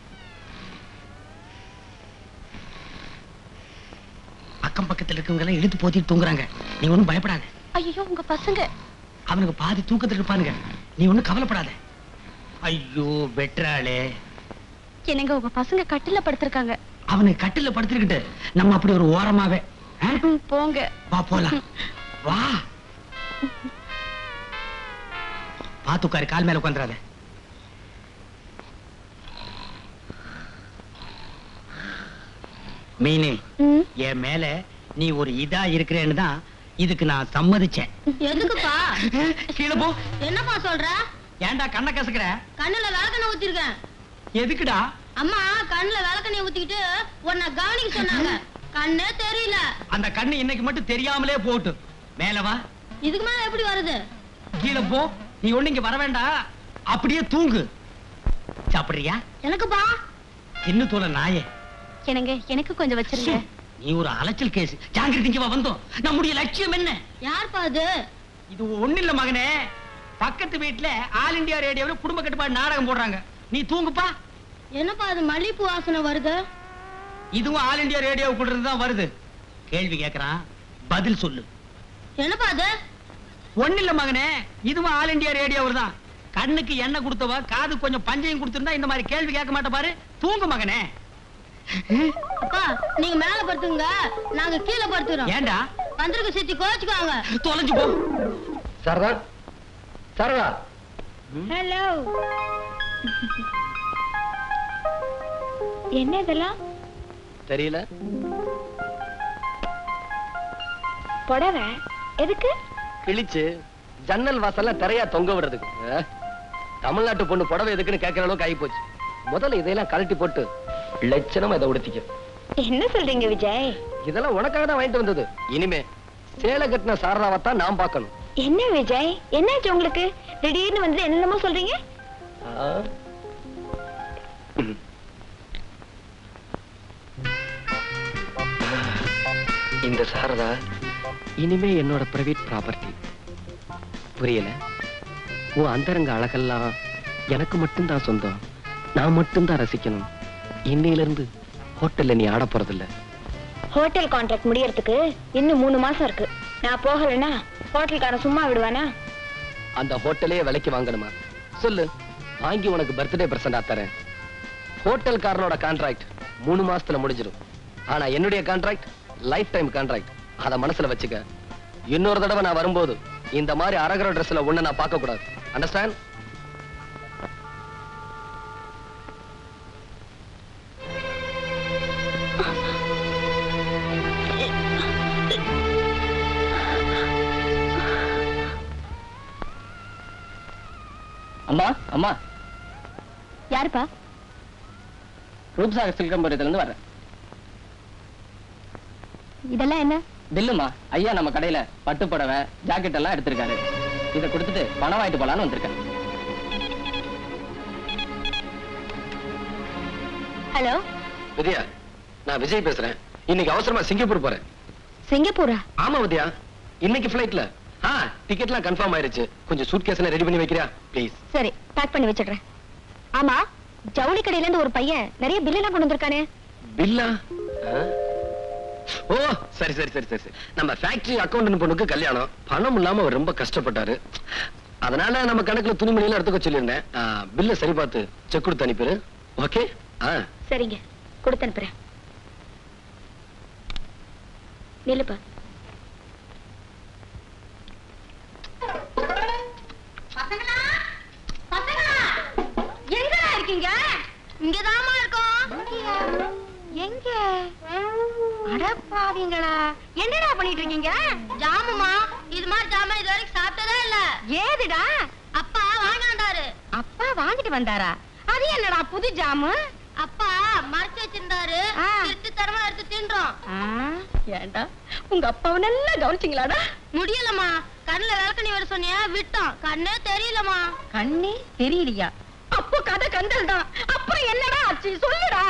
அக்கம் பக்கத்துல இருக்கவங்க எல்லாம் இழுத்து போத்திட்டு தூங்குறாங்க நீ ஒண்ணும் பயப்படாத
ஐயோ உங்க பசங்க
அவனுக்கு பாதி தூக்கத்துல இருப்பானுங்க நீ ஒண்ணும் கவலைப்படாத ஐயோ வெட்டுறாளே
என்னங்க உங்க பசங்க கட்டில படுத்திருக்காங்க
அவனுக்கு கட்டில படுத்துக்கிட்டு நம்ம அப்படி ஒரு ஓரமாவே ஆ?
போங்க
வா போலாம் வா பாத்து உட்காரு கால் மேல உட்காந்துறாத மீனு என் மேல நீ ஒரு இதா இருக்கிறேன்னு தான் இதுக்கு நான் சம்மதிச்சேன்
எதுக்குப்பா
கீழே போ
என்னப்பா சொல்ற
ஏன்டா கண்ணை கசக்குற
கண்ணுல விளக்கெண்ணெய் ஊத்திருக்கேன்
எதுக்குடா
அம்மா கண்ணுல விளக்கெண்ணெய் ஊத்திக்கிட்டு உன்னை கவனிக்க சொன்னாங்க கண்ணே தெரியல
அந்த கண்ணு இன்னைக்கு மட்டும் தெரியாமலே போட்டு மேல வா
இதுக்கு மேல எப்படி வருது
கீழே போ நீ ஒண்ணு இங்க வர வேண்டாம் அப்படியே தூங்கு சாப்பிடுறியா
எனக்குப்பா
தின்னு தோல நாயே
என்னங்க எனக்கு கொஞ்சம் வச்சிருங்க
நீ ஒரு அலைச்சல் கேஸ் ஜாங்கிரதை இங்க வா வந்தோம் நம்முடைய லட்சியம் என்ன
யார்ப்பா அது
இது ஒண்ணு இல்ல மகனே பக்கத்து வீட்டுல ஆல் இந்தியா ரேடியோல குடும்ப கட்டுப்பாடு நாடகம் போடுறாங்க நீ தூங்குப்பா
என்னப்பா அது மல்லிப்பூ வாசனை வருது
இதுவும் ஆல் இந்தியா ரேடியோவுக்குள்ள இருந்து தான் வருது கேள்வி கேக்குறான் பதில் சொல்லு
என்னப்பா அது
ஒண்ணு இல்ல மகனே இதுவும் ஆல் இந்தியா ரேடியோவில் தான் கண்ணுக்கு எண்ணெய் கொடுத்தவ காது கொஞ்சம் பஞ்சையும் கொடுத்திருந்தா இந்த மாதிரி கேள்வி கேட்க மாட்ட பாரு தூங்கு மகனே
அப்பா நீங்க மேல படுத்துங்க நாங்க கீழே படுத்துறோம்
ஏன்டா
வந்திருக்க சித்தி கோச்சுக்குவாங்க
தொலைஞ்சு போ
சரதா சரதா
ஹலோ என்ன இதெல்லாம்
தெரியல
புடவை எதுக்கு
கிழிச்சு ஜன்னல் வாசல்ல திரையா தொங்க விடுறதுக்கு அஹ். தமிழ்நாட்டு பொண்ணு புடவை எதுக்குன்னு கேட்கற அளவுக்கு ஆகி போச்சு முதல்ல இதையெல்லாம் கழட்டி போட்டு லட்சணமா இதை உடுத்திக்க
என்ன சொல்றீங்க விஜய்
இதெல்லாம் உனக்காக தான் வாங்கிட்டு வந்தது இனிமே சேலை கட்டின சாரதாவைத்தான் நான் பார்க்கணும்
என்ன விஜய் என்னாச்சு உங்களுக்கு திடீர்னு வந்து என்னென்னமோ சொல்றீங்க
ஆ? இந்த சாரதா இனிமே என்னோட பிரைவேட் ப்ராப்பர்ட்டி புரியல உன் அந்தரங்க அழகெல்லாம் எனக்கு மட்டும்தான் சொந்தம் நான் மட்டும்தான் ரசிக்கணும் இன்னையில இருந்து ஹோட்டல்ல நீ ஆட போறதில்ல
ஹோட்டல் கான்ட்ராக்ட் முடியறதுக்கு இன்னும் மூணு மாசம் இருக்கு நான் போகலைன்னா ஹோட்டல்காரன் சும்மா விடுவானா
அந்த ஹோட்டலே விலைக்கு வாங்கணுமா சொல்லு வாங்கி உனக்கு பர்த்டே பிரசண்டா தரேன் ஹோட்டல்காரனோட கான்ட்ராக்ட் மூணு மாசத்துல முடிஞ்சிடும் ஆனா என்னுடைய கான்ட்ராக்ட் லைஃப் டைம் கான்ட்ராக்ட் அத மனசுல வச்சுக்க இன்னொரு தடவை நான் வரும்போது இந்த மாதிரி அரகர ட்ரெஸ்ல ஒண்ணு நான் பார்க்க கூடாது அண்டர்ஸ்டாண்ட்
அம்மா அம்மா
யாருப்பா
ரூப்சாகர் சில்கம்பரத்துல இருந்து வர்றேன்
இதெல்லாம் என்ன
பில்லுமா ஐயா நம்ம கடையில பட்டு புடவை ஜாக்கெட் எல்லாம் எடுத்திருக்காரு இதை கொடுத்துட்டு பணம் வாங்கிட்டு போலான்னு வந்திருக்கேன்
ஹலோ
வித்யா நான் விஜய் பேசுறேன் இன்னைக்கு அவசரமா சிங்கப்பூர் போறேன்
சிங்கப்பூரா
ஆமா வித்யா இன்னைக்கு ஃபிளைட்ல ஆ டிக்கெட்லாம் கன்ஃபார்ம் ஆயிருச்சு கொஞ்சம் சூட்கேஸ் ரெடி பண்ணி வைக்கிறியா ப்ளீஸ்
சரி பேக் பண்ணி வச்சிடுறேன் ஆமா ஜவுளி கடையில இருந்து ஒரு பையன் நிறைய பில் எல்லாம் கொண்டு வந்திருக்கானே
பில்லா ஆ? ஓ சரி சரி சரி சரி சரி நம்ம ஃபேக்டரி அக்கௌண்ட் பொண்ணுக்கு கல்யாணம் பணம் இல்லாம அவர் ரொம்ப கஷ்டப்பட்டாரு அதனால நம்ம கணக்குல துணிமணி எல்லாம் எடுத்துக்க சொல்லியிருந்தேன் பில்ல சரி பார்த்து செக் கொடுத்து அனுப்பிடு ஓகே ஆ
சரிங்க கொடுத்து அனுப்புறேன் நில்லுப்பா
எங்க அடப்பாவீங்களா என்னடா பண்ணிட்டு இருக்கீங்க ஜாமுமா இது மாதிரி ஜாமா இது வரைக்கும் சாப்பிட்டதே இல்ல ஏதுடா அப்பா வாங்கி வந்தாரு அப்பா வாங்கிட்டு வந்தாரா அது என்னடா புது ஜாமு அப்பா மறைச்சு வச்சிருந்தாரு திருட்டு தரமா எடுத்து தின்றோம் ஏண்டா உங்க அப்பாவை நல்லா கவனிச்சிங்களாடா முடியலம்மா கண்ணுல விளக்கணி வர சொன்னியா விட்டோம் கண்ணே தெரியலம்மா கண்ணே தெரியலையா அப்போ கதை கந்தல் தான் அப்புறம் என்னடா ஆச்சு சொல்லுடா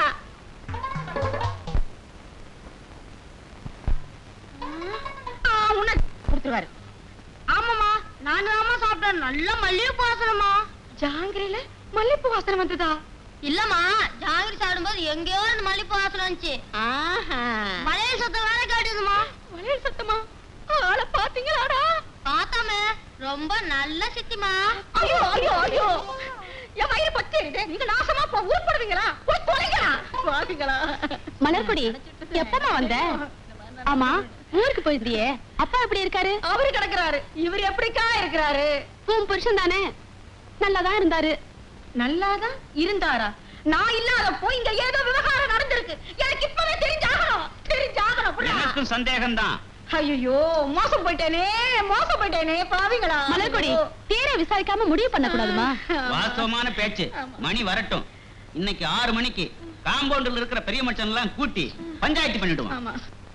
ஆ, உன்னை கொடுத்துருவாரு ஆமாமா நானும் ஆமா சாப்பிட்டேன் நல்ல மல்லிகைப்பூ வாசனமா ஜாங்கிரில மல்லிகைப்பூ வாசனை வந்ததா இல்லம்மா ஜாங்கிரி சாப்பிடும்போது எங்கேயோ இந்த மல்லிகைப்பூ வாசனை வந்துச்சு மலையல் சத்தம் வேற கேட்டுதுமா மலையல் சத்தமா ஆளை பாத்தீங்களாடா பார்த்தாமே ரொம்ப நல்ல சித்திமா ஐயோ ஐயோ ஐயோ என் வயிறு பச்சை நீங்க நாசமா போ உருப்படுவீங்களா போய் தொலைங்களா பாத்தீங்களா
மலர்கொடி எப்பமா வந்த ஆமா ஊருக்கு போயிருந்தியே அப்பா எப்படி இருக்காரு
அவரு கிடக்குறாரு இவர் எப்படிக்கா இருக்கிறாரு
உன் புருஷன் தானே நல்லாதான் இருந்தாரு
நல்லாதான் இருந்தாரா நான் இல்லாத போய் இங்க ஏதோ விவகாரம் நடந்திருக்கு எனக்கு இப்பவே தெரிஞ்சாகணும் தெரிஞ்சாகணும் புரியுதா?
எனக்கும் சந்தேகம்தான்
ஐயோ மோசம் போயிட்டேனே மோசம் போயிட்டேனே பாவிங்களா
மலர்கொடி தீர விசாரிக்காம முடிவு பண்ண கூடாதுமா
வாஸ்தவமான பேச்சு மணி வரட்டும் இன்னைக்கு ஆறு மணிக்கு காம்பவுண்டில் இருக்கிற பெரிய மனுஷன் எல்லாம் கூட்டி பஞ்சாயத்து பண்ணிடுவோம்
ஆமா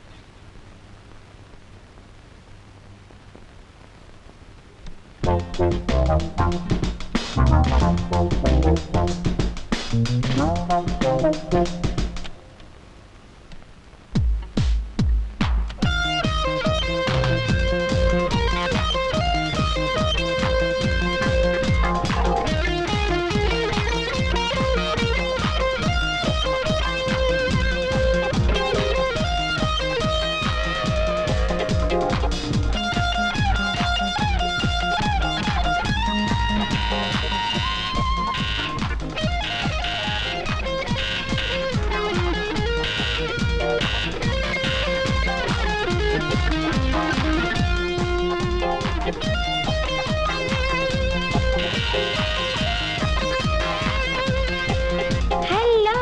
ஹலோ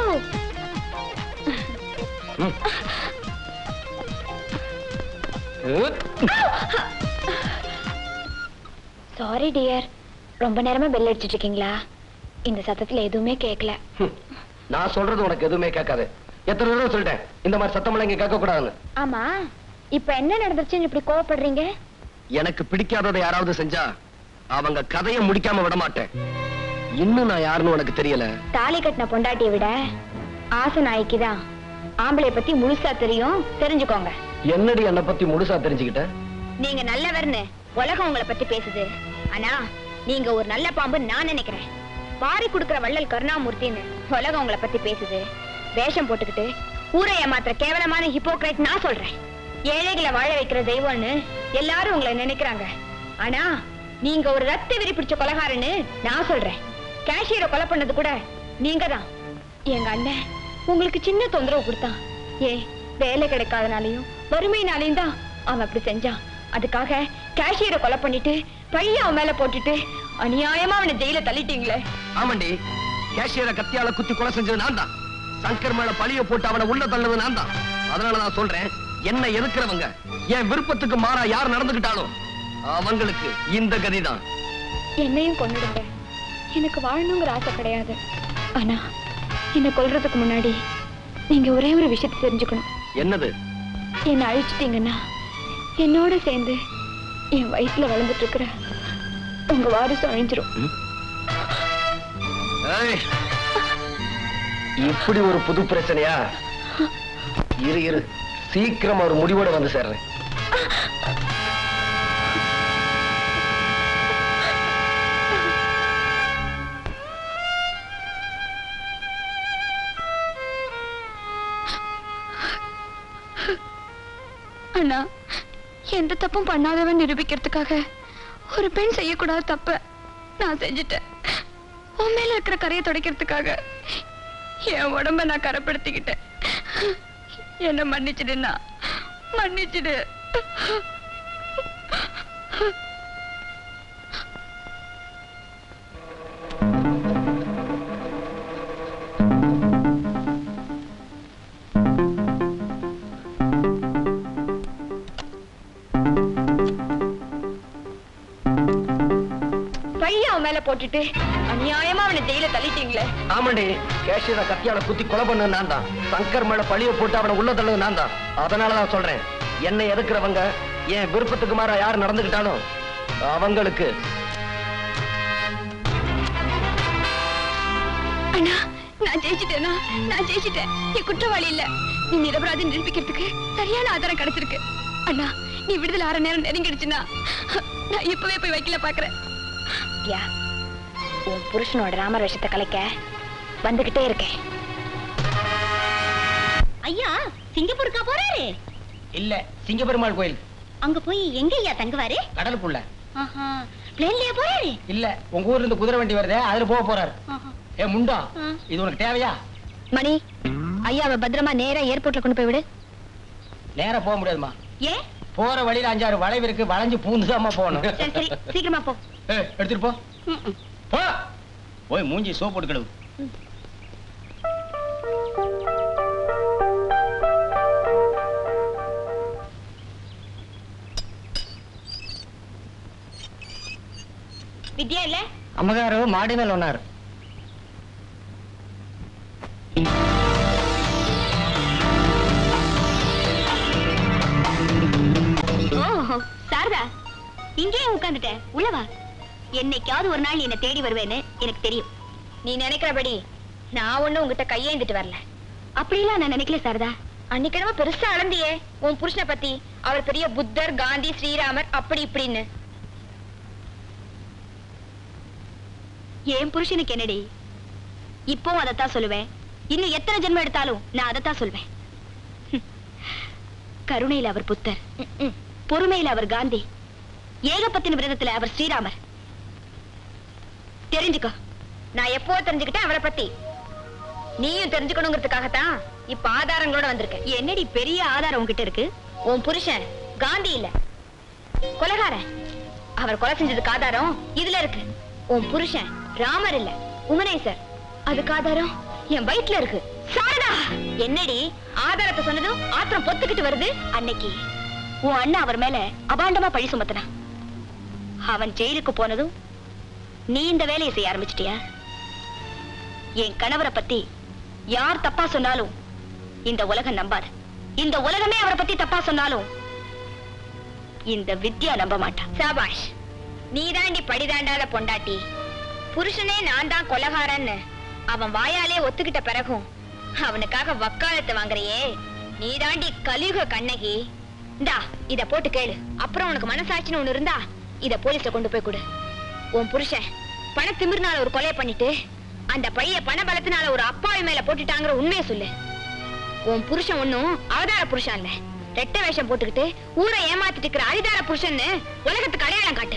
சாரி டியர் ரொம்ப நேரமா பெல் அடிச்சிட்டு இருக்கீங்களா இந்த சத்தத்துல எதுவுமே கேட்கல
நான் சொல்றது உனக்கு எதுவுமே கேட்காது எத்தனை தடவை சொல்லிட்டேன் இந்த மாதிரி சத்தமெல்லாம் இங்க கேட்க கூடாதுன்னு
ஆமா இப்ப என்ன நடந்துச்சுன்னு இப்படி கோவப்படுறீங்க
எனக்கு பிடிக்காததை யாராவது செஞ்சா அவங்க கதையை முடிக்காம விட மாட்டேன் இன்னும் நான் யாருன்னு உனக்கு தெரியல
தாலி கட்டின பொண்டாட்டியை விட ஆசை நாய்க்கு தான் ஆம்பளை பத்தி முழுசா தெரியும் தெரிஞ்சுக்கோங்க
என்னடி என்னை பத்தி முழுசா தெரிஞ்சுக்கிட்ட
நீங்க நல்லவர்னு உலகம் உங்களை பத்தி பேசுது ஆனா நீங்க ஒரு நல்ல பாம்பு நான் நினைக்கிறேன் வாரி குடுக்கிற வள்ளல் கருணாமூர்த்தின்னு உலகம் உங்களை பத்தி பேசுது வேஷம் போட்டுக்கிட்டு ஊரை ஏமாத்துற கேவலமான ஹிப்போக்ரைட் நான் சொல்றேன் ஏழைகளை வாழ வைக்கிற தெய்வம்னு எல்லாரும் உங்களை நினைக்கிறாங்க ஆனா நீங்க ஒரு ரத்த வெறி பிடிச்ச கொலகாரன்னு நான் சொல்றேன் கேஷியரை கொலை பண்ணது கூட நீங்க தான் எங்க அண்ணன் உங்களுக்கு சின்ன தொந்தரவு கொடுத்தான் ஏன் வேலை கிடைக்காதனாலையும் வறுமையினாலையும் தான் அவன் அப்படி செஞ்சான் அதுக்காக கேஷியரை கொலை பண்ணிட்டு பழிய அவன் மேல போட்டுட்டு அநியாயமா அவனை ஜெயில தள்ளிட்டீங்களே
ஆமாண்டி கேஷியரை கத்தியால குத்தி கொலை செஞ்சது நான் தான் சங்கர் மேல பழிய போட்டு அவனை உள்ள தள்ளது நான் தான் அதனால நான் சொல்றேன் என்ன எதுக்குறவங்க என் விருப்பத்துக்கு மாறா யார் நடந்துகிட்டாலும் அவங்களுக்கு இந்த கதிதான்
என்னையும் கொன்னுடுங்க எனக்கு வாழணுங்கிற ஆசை கிடையாது ஆனா என்னை கொல்றதுக்கு முன்னாடி நீங்க ஒரே ஒரு விஷயத்தை தெரிஞ்சுக்கணும்
என்னது
என்னை அழிச்சிட்டீங்கன்னா என்னோட சேர்ந்து என் வயித்துல வளர்ந்துட்டு இருக்கிற உங்க வாரிசு அழிஞ்சிரும்
ஏய், இப்படி ஒரு புது பிரச்சனையா இரு இரு சீக்கிரம் ஒரு முடிவோட வந்து சேர்றேன்
அண்ணா எந்த தப்பும் பண்ணாதவன் நிரூபிக்கிறதுக்காக ஒரு பெண் செய்யக்கூடாத தப்ப நான் செஞ்சுட்டேன் உன் மேல இருக்கிற கரையை துடைக்கிறதுக்காக என் உடம்ப நான் கரைப்படுத்திக்கிட்டேன் என்ன மன்னிச்சிடுண்ணா மன்னிச்சிடு போட்டுட்டு அநியாயமா அவனை ஜெயில தள்ளிட்டீங்களே
ஆமாண்டி கேஷியரை கத்தியால குத்தி கொலை பண்ண நான் தான் சங்கர் மேல பழிய போட்டு அவனை உள்ள தள்ளது நான் தான் அதனாலதான் சொல்றேன் என்னை எதுக்குறவங்க என் விருப்பத்துக்கு மாற யார் நடந்துக்கிட்டாலும் அவங்களுக்கு
அண்ணா நான் ஜெயிச்சிட்டேனா நான் ஜெயிச்சிட்டேன் நீ குற்றவாளி இல்ல நீ நிரபராதி நிரூபிக்கிறதுக்கு சரியான ஆதாரம் கிடைச்சிருக்கு அண்ணா நீ விடுதலை ஆற நேரம் நெருங்கிடுச்சுன்னா நான் இப்பவே போய் வைக்கல பாக்குறேன்
யா உன் புருஷனோட ராமர் விஷத்தை கலைக்க வந்துகிட்டே இருக்கேன்
ஐயா சிங்கப்பூருக்கா போறாரு
இல்ல சிங்கப்பெருமாள் கோயில்
அங்க போய் எங்க ஐயா தங்குவாரு
கடலுக்குள்ள
ஆஹா பிளேன்லயா போறாரு
இல்ல உங்க ஊர்ல இருந்து குதிரை வண்டி வருதே அதுல போக போறாரு ஏ முண்டா இது உனக்கு தேவையா
மணி ஐயாவை பத்திரமா நேரா ஏர்போர்ட்ல கொண்டு போய் விடு
நேரா போக முடியாதுமா
ஏன்
போற வழியில அஞ்சாறு வளைவு இருக்கு வளைஞ்சு பூந்துதாம்மா போகணும்
சரி சரி சீக்கிரமா போ
ஏய், எடுத்துட்டு போ போ போய் மூஞ்சி சோப் போட்டு கழுவு
வித்யா இல்ல
అమ్మగారు మాడి మీద ఉన్నారు
ஓ சாரதா இங்கேயே உட்கார்ந்துட்ட உள்ள வா என்னைக்காவது ஒரு நாள் நீ என்ன தேடி வருவேன்னு எனக்கு தெரியும்
நீ நினைக்கிறபடி நான் ஒண்ணும் உங்ககிட்ட கையேந்திட்டு வரல
அப்படிலாம் நான் நினைக்கல சாரதா
அன்னைக்கிழமை பெருசா அளந்தியே உன் புருஷனை பத்தி அவர் பெரிய புத்தர் காந்தி ஸ்ரீராமர் அப்படி இப்படின்னு
என் புருஷனுக்கு என்னடி இப்போ அதைத்தான் சொல்லுவேன் இன்னும் எத்தனை ஜென்மம் எடுத்தாலும் நான் அதைத்தான் சொல்வேன் ஹம். கருணையில அவர் புத்தர் பொறுமையில அவர் காந்தி ஏகப்பத்தின விரதத்துல அவர் ஸ்ரீராமர் தெரிஞ்சுக்கோ
நான் எப்போ தெரிஞ்சுக்கிட்டேன் அவரை பத்தி நீயும் தெரிஞ்சுக்கணுங்கிறதுக்காகத்தான் இப்ப ஆதாரங்களோட வந்திருக்கேன்
என்னடி பெரிய ஆதாரம் உன்கிட்ட இருக்கு
உன் புருஷன் காந்தி இல்ல கொலைகாரன் அவர் கொலை செஞ்சதுக்கு ஆதாரம் இதுல இருக்கு உன் புருஷன் ராமர் இல்ல உமனேசர் அதுக்கு ஆதாரம் என் வயிற்றுல இருக்கு சாரதா என்னடி ஆதாரத்தை சொன்னதும் ஆத்திரம் பொத்துக்கிட்டு வருது
அன்னைக்கு உன் அண்ணன் அவர் மேல அபாண்டமா பழி சுமத்தினான் அவன் ஜெயிலுக்கு போனதும் நீ இந்த வேலையை செய்ய ஆரம்பிச்சிட்டியா என் கணவரை பத்தி யார் தப்பா சொன்னாலும் இந்த உலகம் நம்பாது இந்த உலகமே அவரை பத்தி தப்பா சொன்னாலும் இந்த வித்யா நம்ப மாட்டான்
சாபாஷ் நீதாண்டி படிதாண்டாத பொண்டாட்டி புருஷனே நான் தான் கொலகாரன்னு அவன் வாயாலே ஒத்துக்கிட்ட பிறகும் அவனுக்காக வக்காலத்து வாங்குறியே நீதாண்டி கலியுக கண்ணகி இந்தா இத போட்டு கேளு அப்புறம் உனக்கு மனசாட்சின்னு ஒண்ணு இருந்தா இத போலீஸ்ல கொண்டு போய் கொடு உன் புருஷன் பண திமிர்னால ஒரு கொலை பண்ணிட்டு அந்த பைய பண பலத்தினால ஒரு அப்பாவி மேல போட்டுட்டாங்கிற உண்மையை சொல்லு உன் புருஷன் ஒண்ணும் அவதார புருஷன் இல்ல ரெட்டை வேஷம் போட்டுக்கிட்டு ஊரை ஏமாத்திட்டு இருக்கிற அரிதார புருஷன்னு உலகத்துக்கு அடையாளம் காட்டு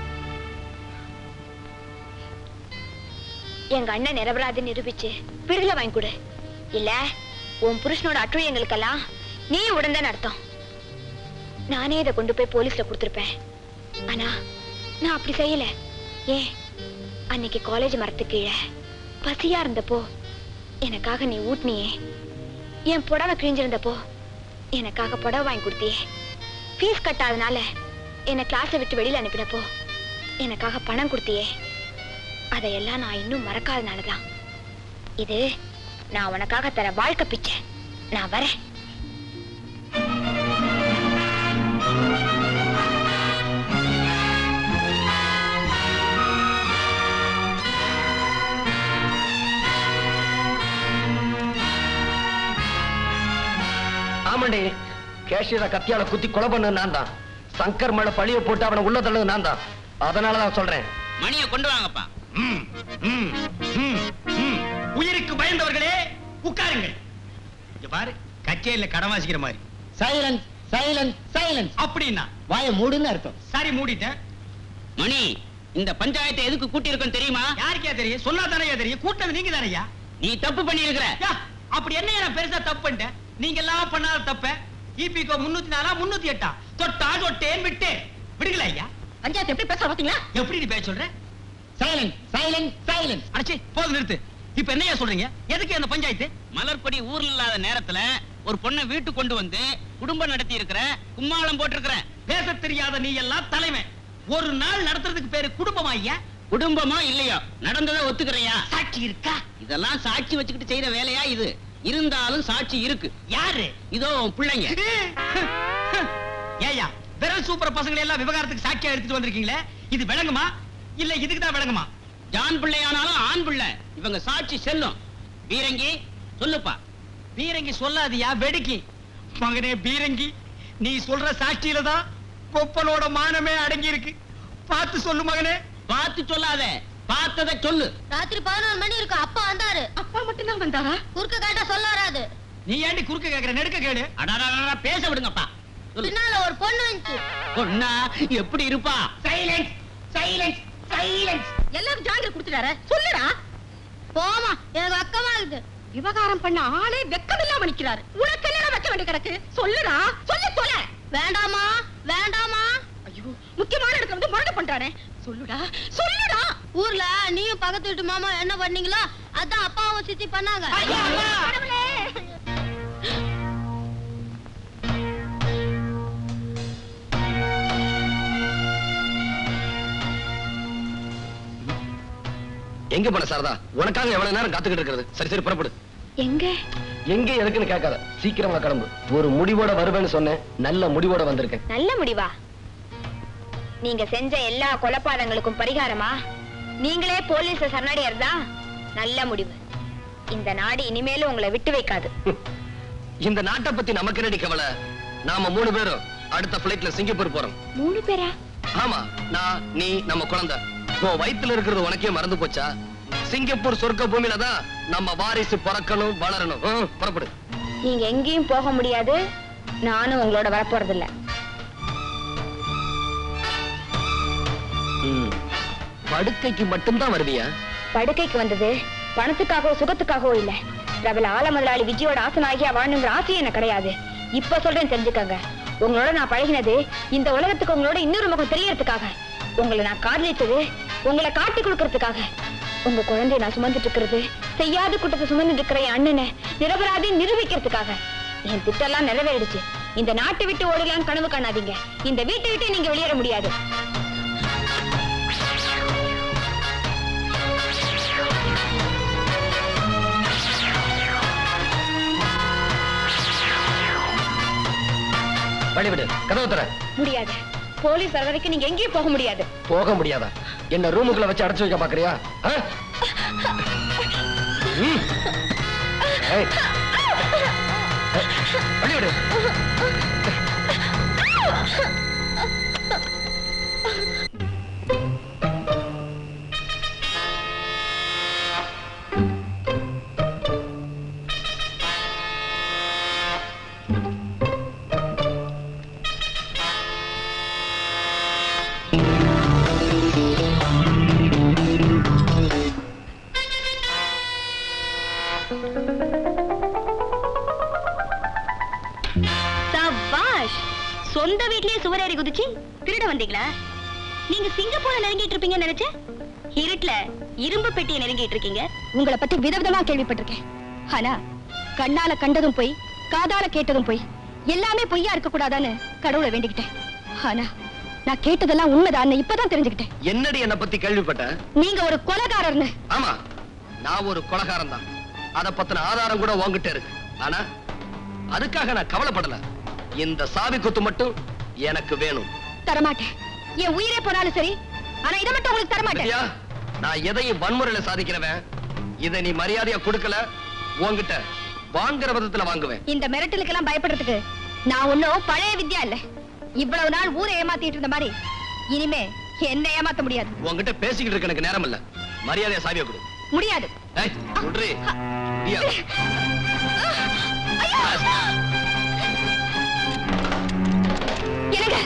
எங்க அண்ணன் நிரபராதி நிரூபிச்சு விடுதலை வாங்கி கொடு இல்ல உன் புருஷனோட அட்டுழியங்களுக்கெல்லாம் நீ உடந்தன்னு அர்த்தம் நானே இதை கொண்டு போய் போலீஸ்ல கொடுத்துருப்பேன் ஆனா நான் அப்படி செய்யல ஏன் அன்னைக்கு காலேஜ் மரத்து கீழே பசியா இருந்தப்போ எனக்காக நீ ஊட்டினியே என் புடவை கிழிஞ்சிருந்தப்போ எனக்காக புடவை வாங்கி கொடுத்தியே ஃபீஸ் கட்டாதனால என்னை கிளாஸை விட்டு வெளியில அனுப்பினப்போ எனக்காக பணம் கொடுத்தியே அதையெல்லாம் நான் இன்னும் மறக்காதனாலதான் இது நான் உனக்காக தர வாழ்க்கை பிச்சை நான் வரேன்
ஆமாண்டி கேஷியரை கத்தியால குத்தி கொலை பண்ண நான் தான் சங்கர் மேல பழிய போட்டு அவனை உள்ள தள்ளது நான் தான் அதனாலதான் சொல்றேன்
மணியை கொண்டு வாங்கப்பா
ம், ம், ம், ம். உயிருக்கு பயந்தவர்களே உட்காருங்கள் இங்க பாரு கச்சேரியில கடன் வாசிக்கிற மாதிரி
சைலன்ஸ் சைலன்ஸ் சைலன்ஸ்
அப்படின்னா
வாயை மூடுன்னு அர்த்தம்
சரி மூடிட்டேன்
மணி இந்த பஞ்சாயத்தை எதுக்கு கூட்டி இருக்கோம் தெரியுமா
யாருக்கே தெரியும் சொன்னா தானே தெரியும் கூட்டது நீங்க தானையா
நீ தப்பு பண்ணி இருக்கிற
யா, அப்படி என்ன நான் பெருசா தப்பு பண்ணிட்டேன் நீங்க எல்லாம் பண்ணாத தப்ப இபிகோ முன்னூத்தி நாலா முன்னூத்தி எட்டா தொட்டா தொட்டேன் விட்டேன் விடுங்களா ஐயா
பஞ்சாயத்து எப்படி பேச பாத்தீங்களா
எப்படி நீ பேச சொல்ற
சைலன்ஸ் சைலன்ஸ் சைலன்ஸ்
அடச்சி போதும் நிறுத்து இப்ப என்னையா சொல்றீங்க எதுக்கு அந்த பஞ்சாயத்து
மலர்படி ஊர்ல இல்லாத நேரத்துல ஒரு பொண்ணை வீட்டு கொண்டு வந்து குடும்பம் நடத்தி இருக்கிற கும்மாளம் போட்டிருக்கிற
பேச தெரியாத நீ எல்லாம் தலைவன் ஒரு நாள் நடத்துறதுக்கு பேரு குடும்பமா ஐயா
குடும்பமோ இல்லையோ நடந்ததை ஒத்துக்கிறையா சாட்சி இருக்கா இதெல்லாம் சாட்சி வச்சுக்கிட்டு செய்யற வேலையா இது இருந்தாலும் சாட்சி இருக்கு யாரு இதோ உன் பிள்ளைங்க
ஏயா விரல் சூப்பர் பசங்களை எல்லாம் விவகாரத்துக்கு சாட்சியா எடுத்துட்டு வந்திருக்கீங்களே இது விளங்குமா இல்ல இதுக்கு தான் விளங்குமா
ஜான் பிள்ளையானாலும் ஆண் பிள்ளை இவங்க சாட்சி செல்லும் பீரங்கி சொல்லுப்பா
பீரங்கி சொல்லாதியா வெடுக்கி மகனே பீரங்கி நீ சொல்ற சாட்சியில தான் கொப்பனோட மானமே அடங்கி இருக்கு பார்த்து சொல்லு மகனே
பார்த்து சொல்லாத பார்த்ததை சொல்லு
ராத்திரி பதினோரு மணி இருக்கும் அப்பா வந்தாரு
அப்பா மட்டும் தான் வந்தாரா
குறுக்க கேட்டா சொல்ல வராது
நீ ஏண்டி குறுக்க கேக்குற நெடுக்க கேடு
அடாடா பேச விடுங்கப்பா சொல்லு
பின்னால ஒரு பொண்ணு வந்துச்சு
பொண்ணா எப்படி இருப்பா
சைலன்ஸ் சைலன்ஸ் சைலன்ஸ் எல்லாரும் ஜாங்கிர குடுத்துட்டார சொல்லுடா
போமா எனக்கு அக்கமா இருக்குது
விவகாரம் பண்ண ஆளே வெக்கமில்லாம நிக்கிறாரு உனக்கு என்னடா வைக்க வேண்டிய கிடக்கு சொல்லுடா சொல்லு சொல்ல
வேண்டாமா வேண்டாமா
ஐயோ முக்கியமான இடத்துல வந்து முரடு பண்றானே சொல்லுடா சொல்லுடா
ஊர்ல நீயும் பக்கத்து வீட்டு மாமா என்ன பண்ணீங்களோ அதான் அப்பாவும் சித்தி பண்ணாங்க
கடவுளே
எங்க போன சாரதா உனக்காக எவ்வளவு நேரம் காத்துக்கிட்டு இருக்கிறது சரி சரி புறப்படு
எங்க
எங்க எதுக்குன்னு கேட்காத சீக்கிரமா கிளம்பு ஒரு முடிவோட வருவேன்னு சொன்னேன் நல்ல முடிவோட வந்திருக்கேன்
நல்ல முடிவா நீங்க செஞ்ச எல்லா கொலைபாதங்களுக்கும் பரிகாரமா நீங்களே போலீஸ் சரணடையறதா நல்ல முடிவு இந்த நாடு இனிமேலும் உங்களை விட்டு வைக்காது
இந்த நாட்டை பத்தி நமக்கு என்னடி கவலை நாம மூணு பேரும் அடுத்த பிளைட்ல சிங்கப்பூர் போறோம்
மூணு பேரா
ஆமா நான் நீ நம்ம குழந்தை உன் வயித்துல இருக்கிறது உனக்கே மறந்து போச்சா சிங்கப்பூர் சொர்க்க பூமியில தான் நம்ம வாரிசு பிறக்கணும் வளரணும் ஹம், புறப்படு
நீங்க எங்கேயும் போக முடியாது நானும் உங்களோட வரப்போறதில்ல
ம். படுக்கைக்கு மட்டும்தான் வருவியா
படுக்கைக்கு வந்தது பணத்துக்காகவோ சுகத்துக்காகவோ இல்ல பிரபல ஆல முதலாளி விஜயோட ஆசனாகியா வாழணுங்கிற ஆசையும் எனக்கு கிடையாது இப்ப சொல்றேன் தெரிஞ்சுக்கங்க உங்களோட நான் பழகினது இந்த உலகத்துக்கு உங்களோட இன்னொரு முகம் தெரியறதுக்காக உங்களை நான் காதலித்தது உங்களை காட்டி கொடுக்கறதுக்காக உங்க குழந்தைய நான் சுமந்துட்டு இருக்கிறது செய்யாத குற்றத்தை சுமந்துட்டு இருக்கிற என் அண்ணனை நிரபராதி நிரூபிக்கிறதுக்காக என் திட்டெல்லாம் நிறைவேறிடுச்சு இந்த நாட்டை விட்டு ஓடலான்னு கனவு காணாதீங்க இந்த வீட்டை விட்டு நீங்க வெளியேற முடியாது
வழிவிடு கதவு தர
முடியாது போலீஸ் வர வரைக்கும் நீங்க எங்கேயும் போக முடியாது
போக முடியாதா என்ன ரூமுக்குள்ள வச்சு அடைச்சு வைக்க பாக்குறியா ஆ? ம். ஏய். வழிவிடு
சபாஷ் சொந்த வீட்லயே சுவரேறி குதிச்சு திருட வந்தீங்களா நீங்க சிங்கப்பூரை நெருங்கிட்டு இருப்பீங்கன்னு நினைச்சேன் இருட்டுல இரும்பு பெட்டியை நெருங்கிட்டு இருக்கீங்க உங்களை பத்தி விதவிதமா கேள்விப்பட்டிருக்கேன் ஆனா கண்ணால கண்டதும் போய் காதால கேட்டதும் போய் எல்லாமே பொய்யா இருக்க கூடாதான்னு கடவுளை வேண்டிக்கிட்டேன் ஆனா நான் கேட்டதெல்லாம் உண்மைதான் இப்பதான் தெரிஞ்சுக்கிட்டேன்
என்னடி என்ன பத்தி கேள்விப்பட்ட
நீங்க ஒரு கொலைகாரர்னு
ஆமா நான் ஒரு கொலகாரம் தான் அத பத்தின ஆதாரம் கூட உன்கிட்ட இருக்கு ஆனா அதுக்காக நான் கவலைப்படல இந்த சாவி குத்து மட்டும் எனக்கு வேணும்
தரமாட்டேன் என் உயிரே போனாலும் சரி ஆனா இதை மட்டும் உங்களுக்கு தரமாட்டேன்
வித்யா, நான் எதையும் வன்முறையில சாதிக்கிறவன் இதை நீ மரியாதையா கொடுக்கல உன்கிட்ட வாங்குற விதத்துல வாங்குவேன்
இந்த மிரட்டலுக்கெல்லாம் பயப்படுறதுக்கு நான் ஒன்னும் பழைய வித்யா இல்ல இவ்வளவு நாள் ஊரை ஏமாத்திட்டு இருந்த மாதிரி இனிமே என்ன ஏமாத்த முடியாது
உன்கிட்ட பேசிக்கிட்டு இருக்க எனக்கு நேரம் இல்ல மரியாதையா சாவியை கொடு
முடியாது
ஏய், விட்ரு. வித்யா,
என்னங்க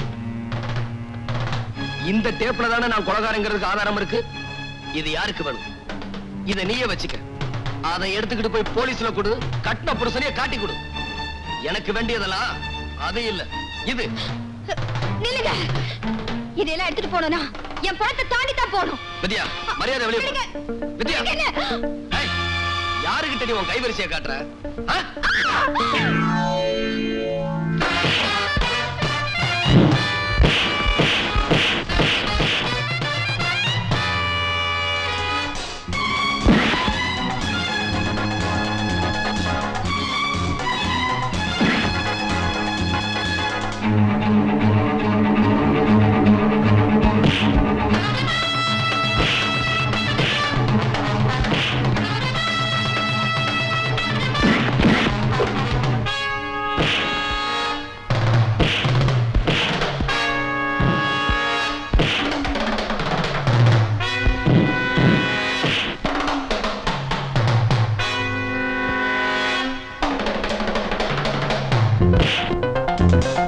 இந்த டேப்ல தானே நான் கொலகாரங்கிறதுக்கு ஆதாரம் இருக்கு இது யாருக்கு வேணும் இத நீயே வச்சுக்க அதை எடுத்துக்கிட்டு போய் போலீஸ்ல கொடு கட்டின புருஷனையே காட்டி கொடு எனக்கு வேண்டியதெல்லாம் அது இல்ல இது
நில்லுங்க இதெல்லாம் எடுத்துட்டு போனோம்னா என் பணத்தை தாண்டி தான் போகணும்
வித்யா மரியாதை வெளியே போ. வித்யா
விடுங்க.
ஏய், யாருகிட்ட நீ உன் கைவரிசையை காட்டுற ஆ?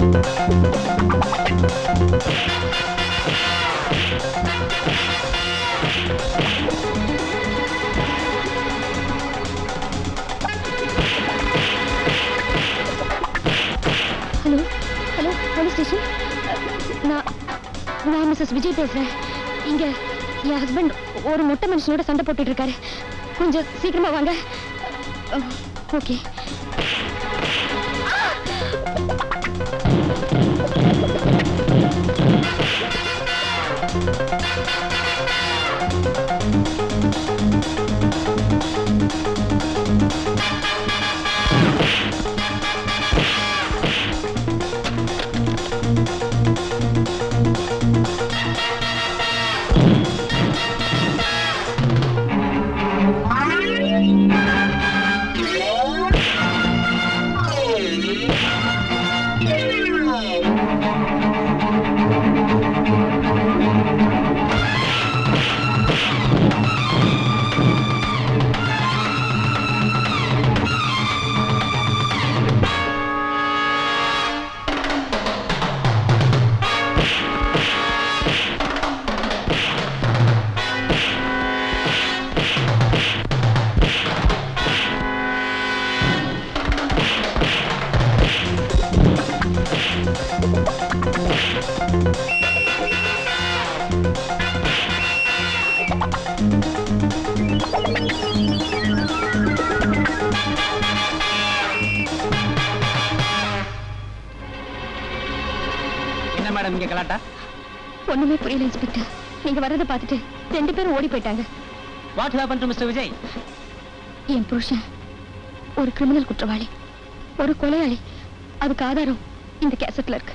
ஹலோ ஹலோ போலீஸ் ஸ்டேஷன் நான் நான் மிஸ்ஸஸ் விஜய் பேசுறேன் இங்க என் ஹஸ்பண்ட் ஒரு மொட்டை மனுஷனோட சண்டை போட்டுட்டு இருக்காரு கொஞ்சம் சீக்கிரமா வாங்க ஓகே
என்ன மேடம் இங்க கலாட்டா
ஒண்ணுமே புரியல இன்ஸ்பெக்டர் நீங்க வர்றதை பார்த்துட்டு ரெண்டு பேரும் ஓடி போயிட்டாங்க
what happen to mister Vijay
என் புருஷன் ஒரு கிரிமினல் குற்றவாளி ஒரு கொலையாளி அதுக்கு ஆதாரம் இந்த கேசட்ல இருக்கு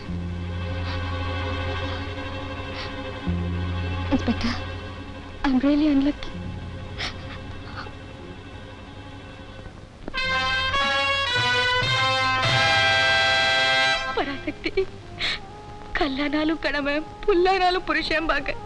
inspector I'm really unlucky
Parasakthi கல்லானாலும் கடமை புல்லானாலும் புருஷன் பாக்க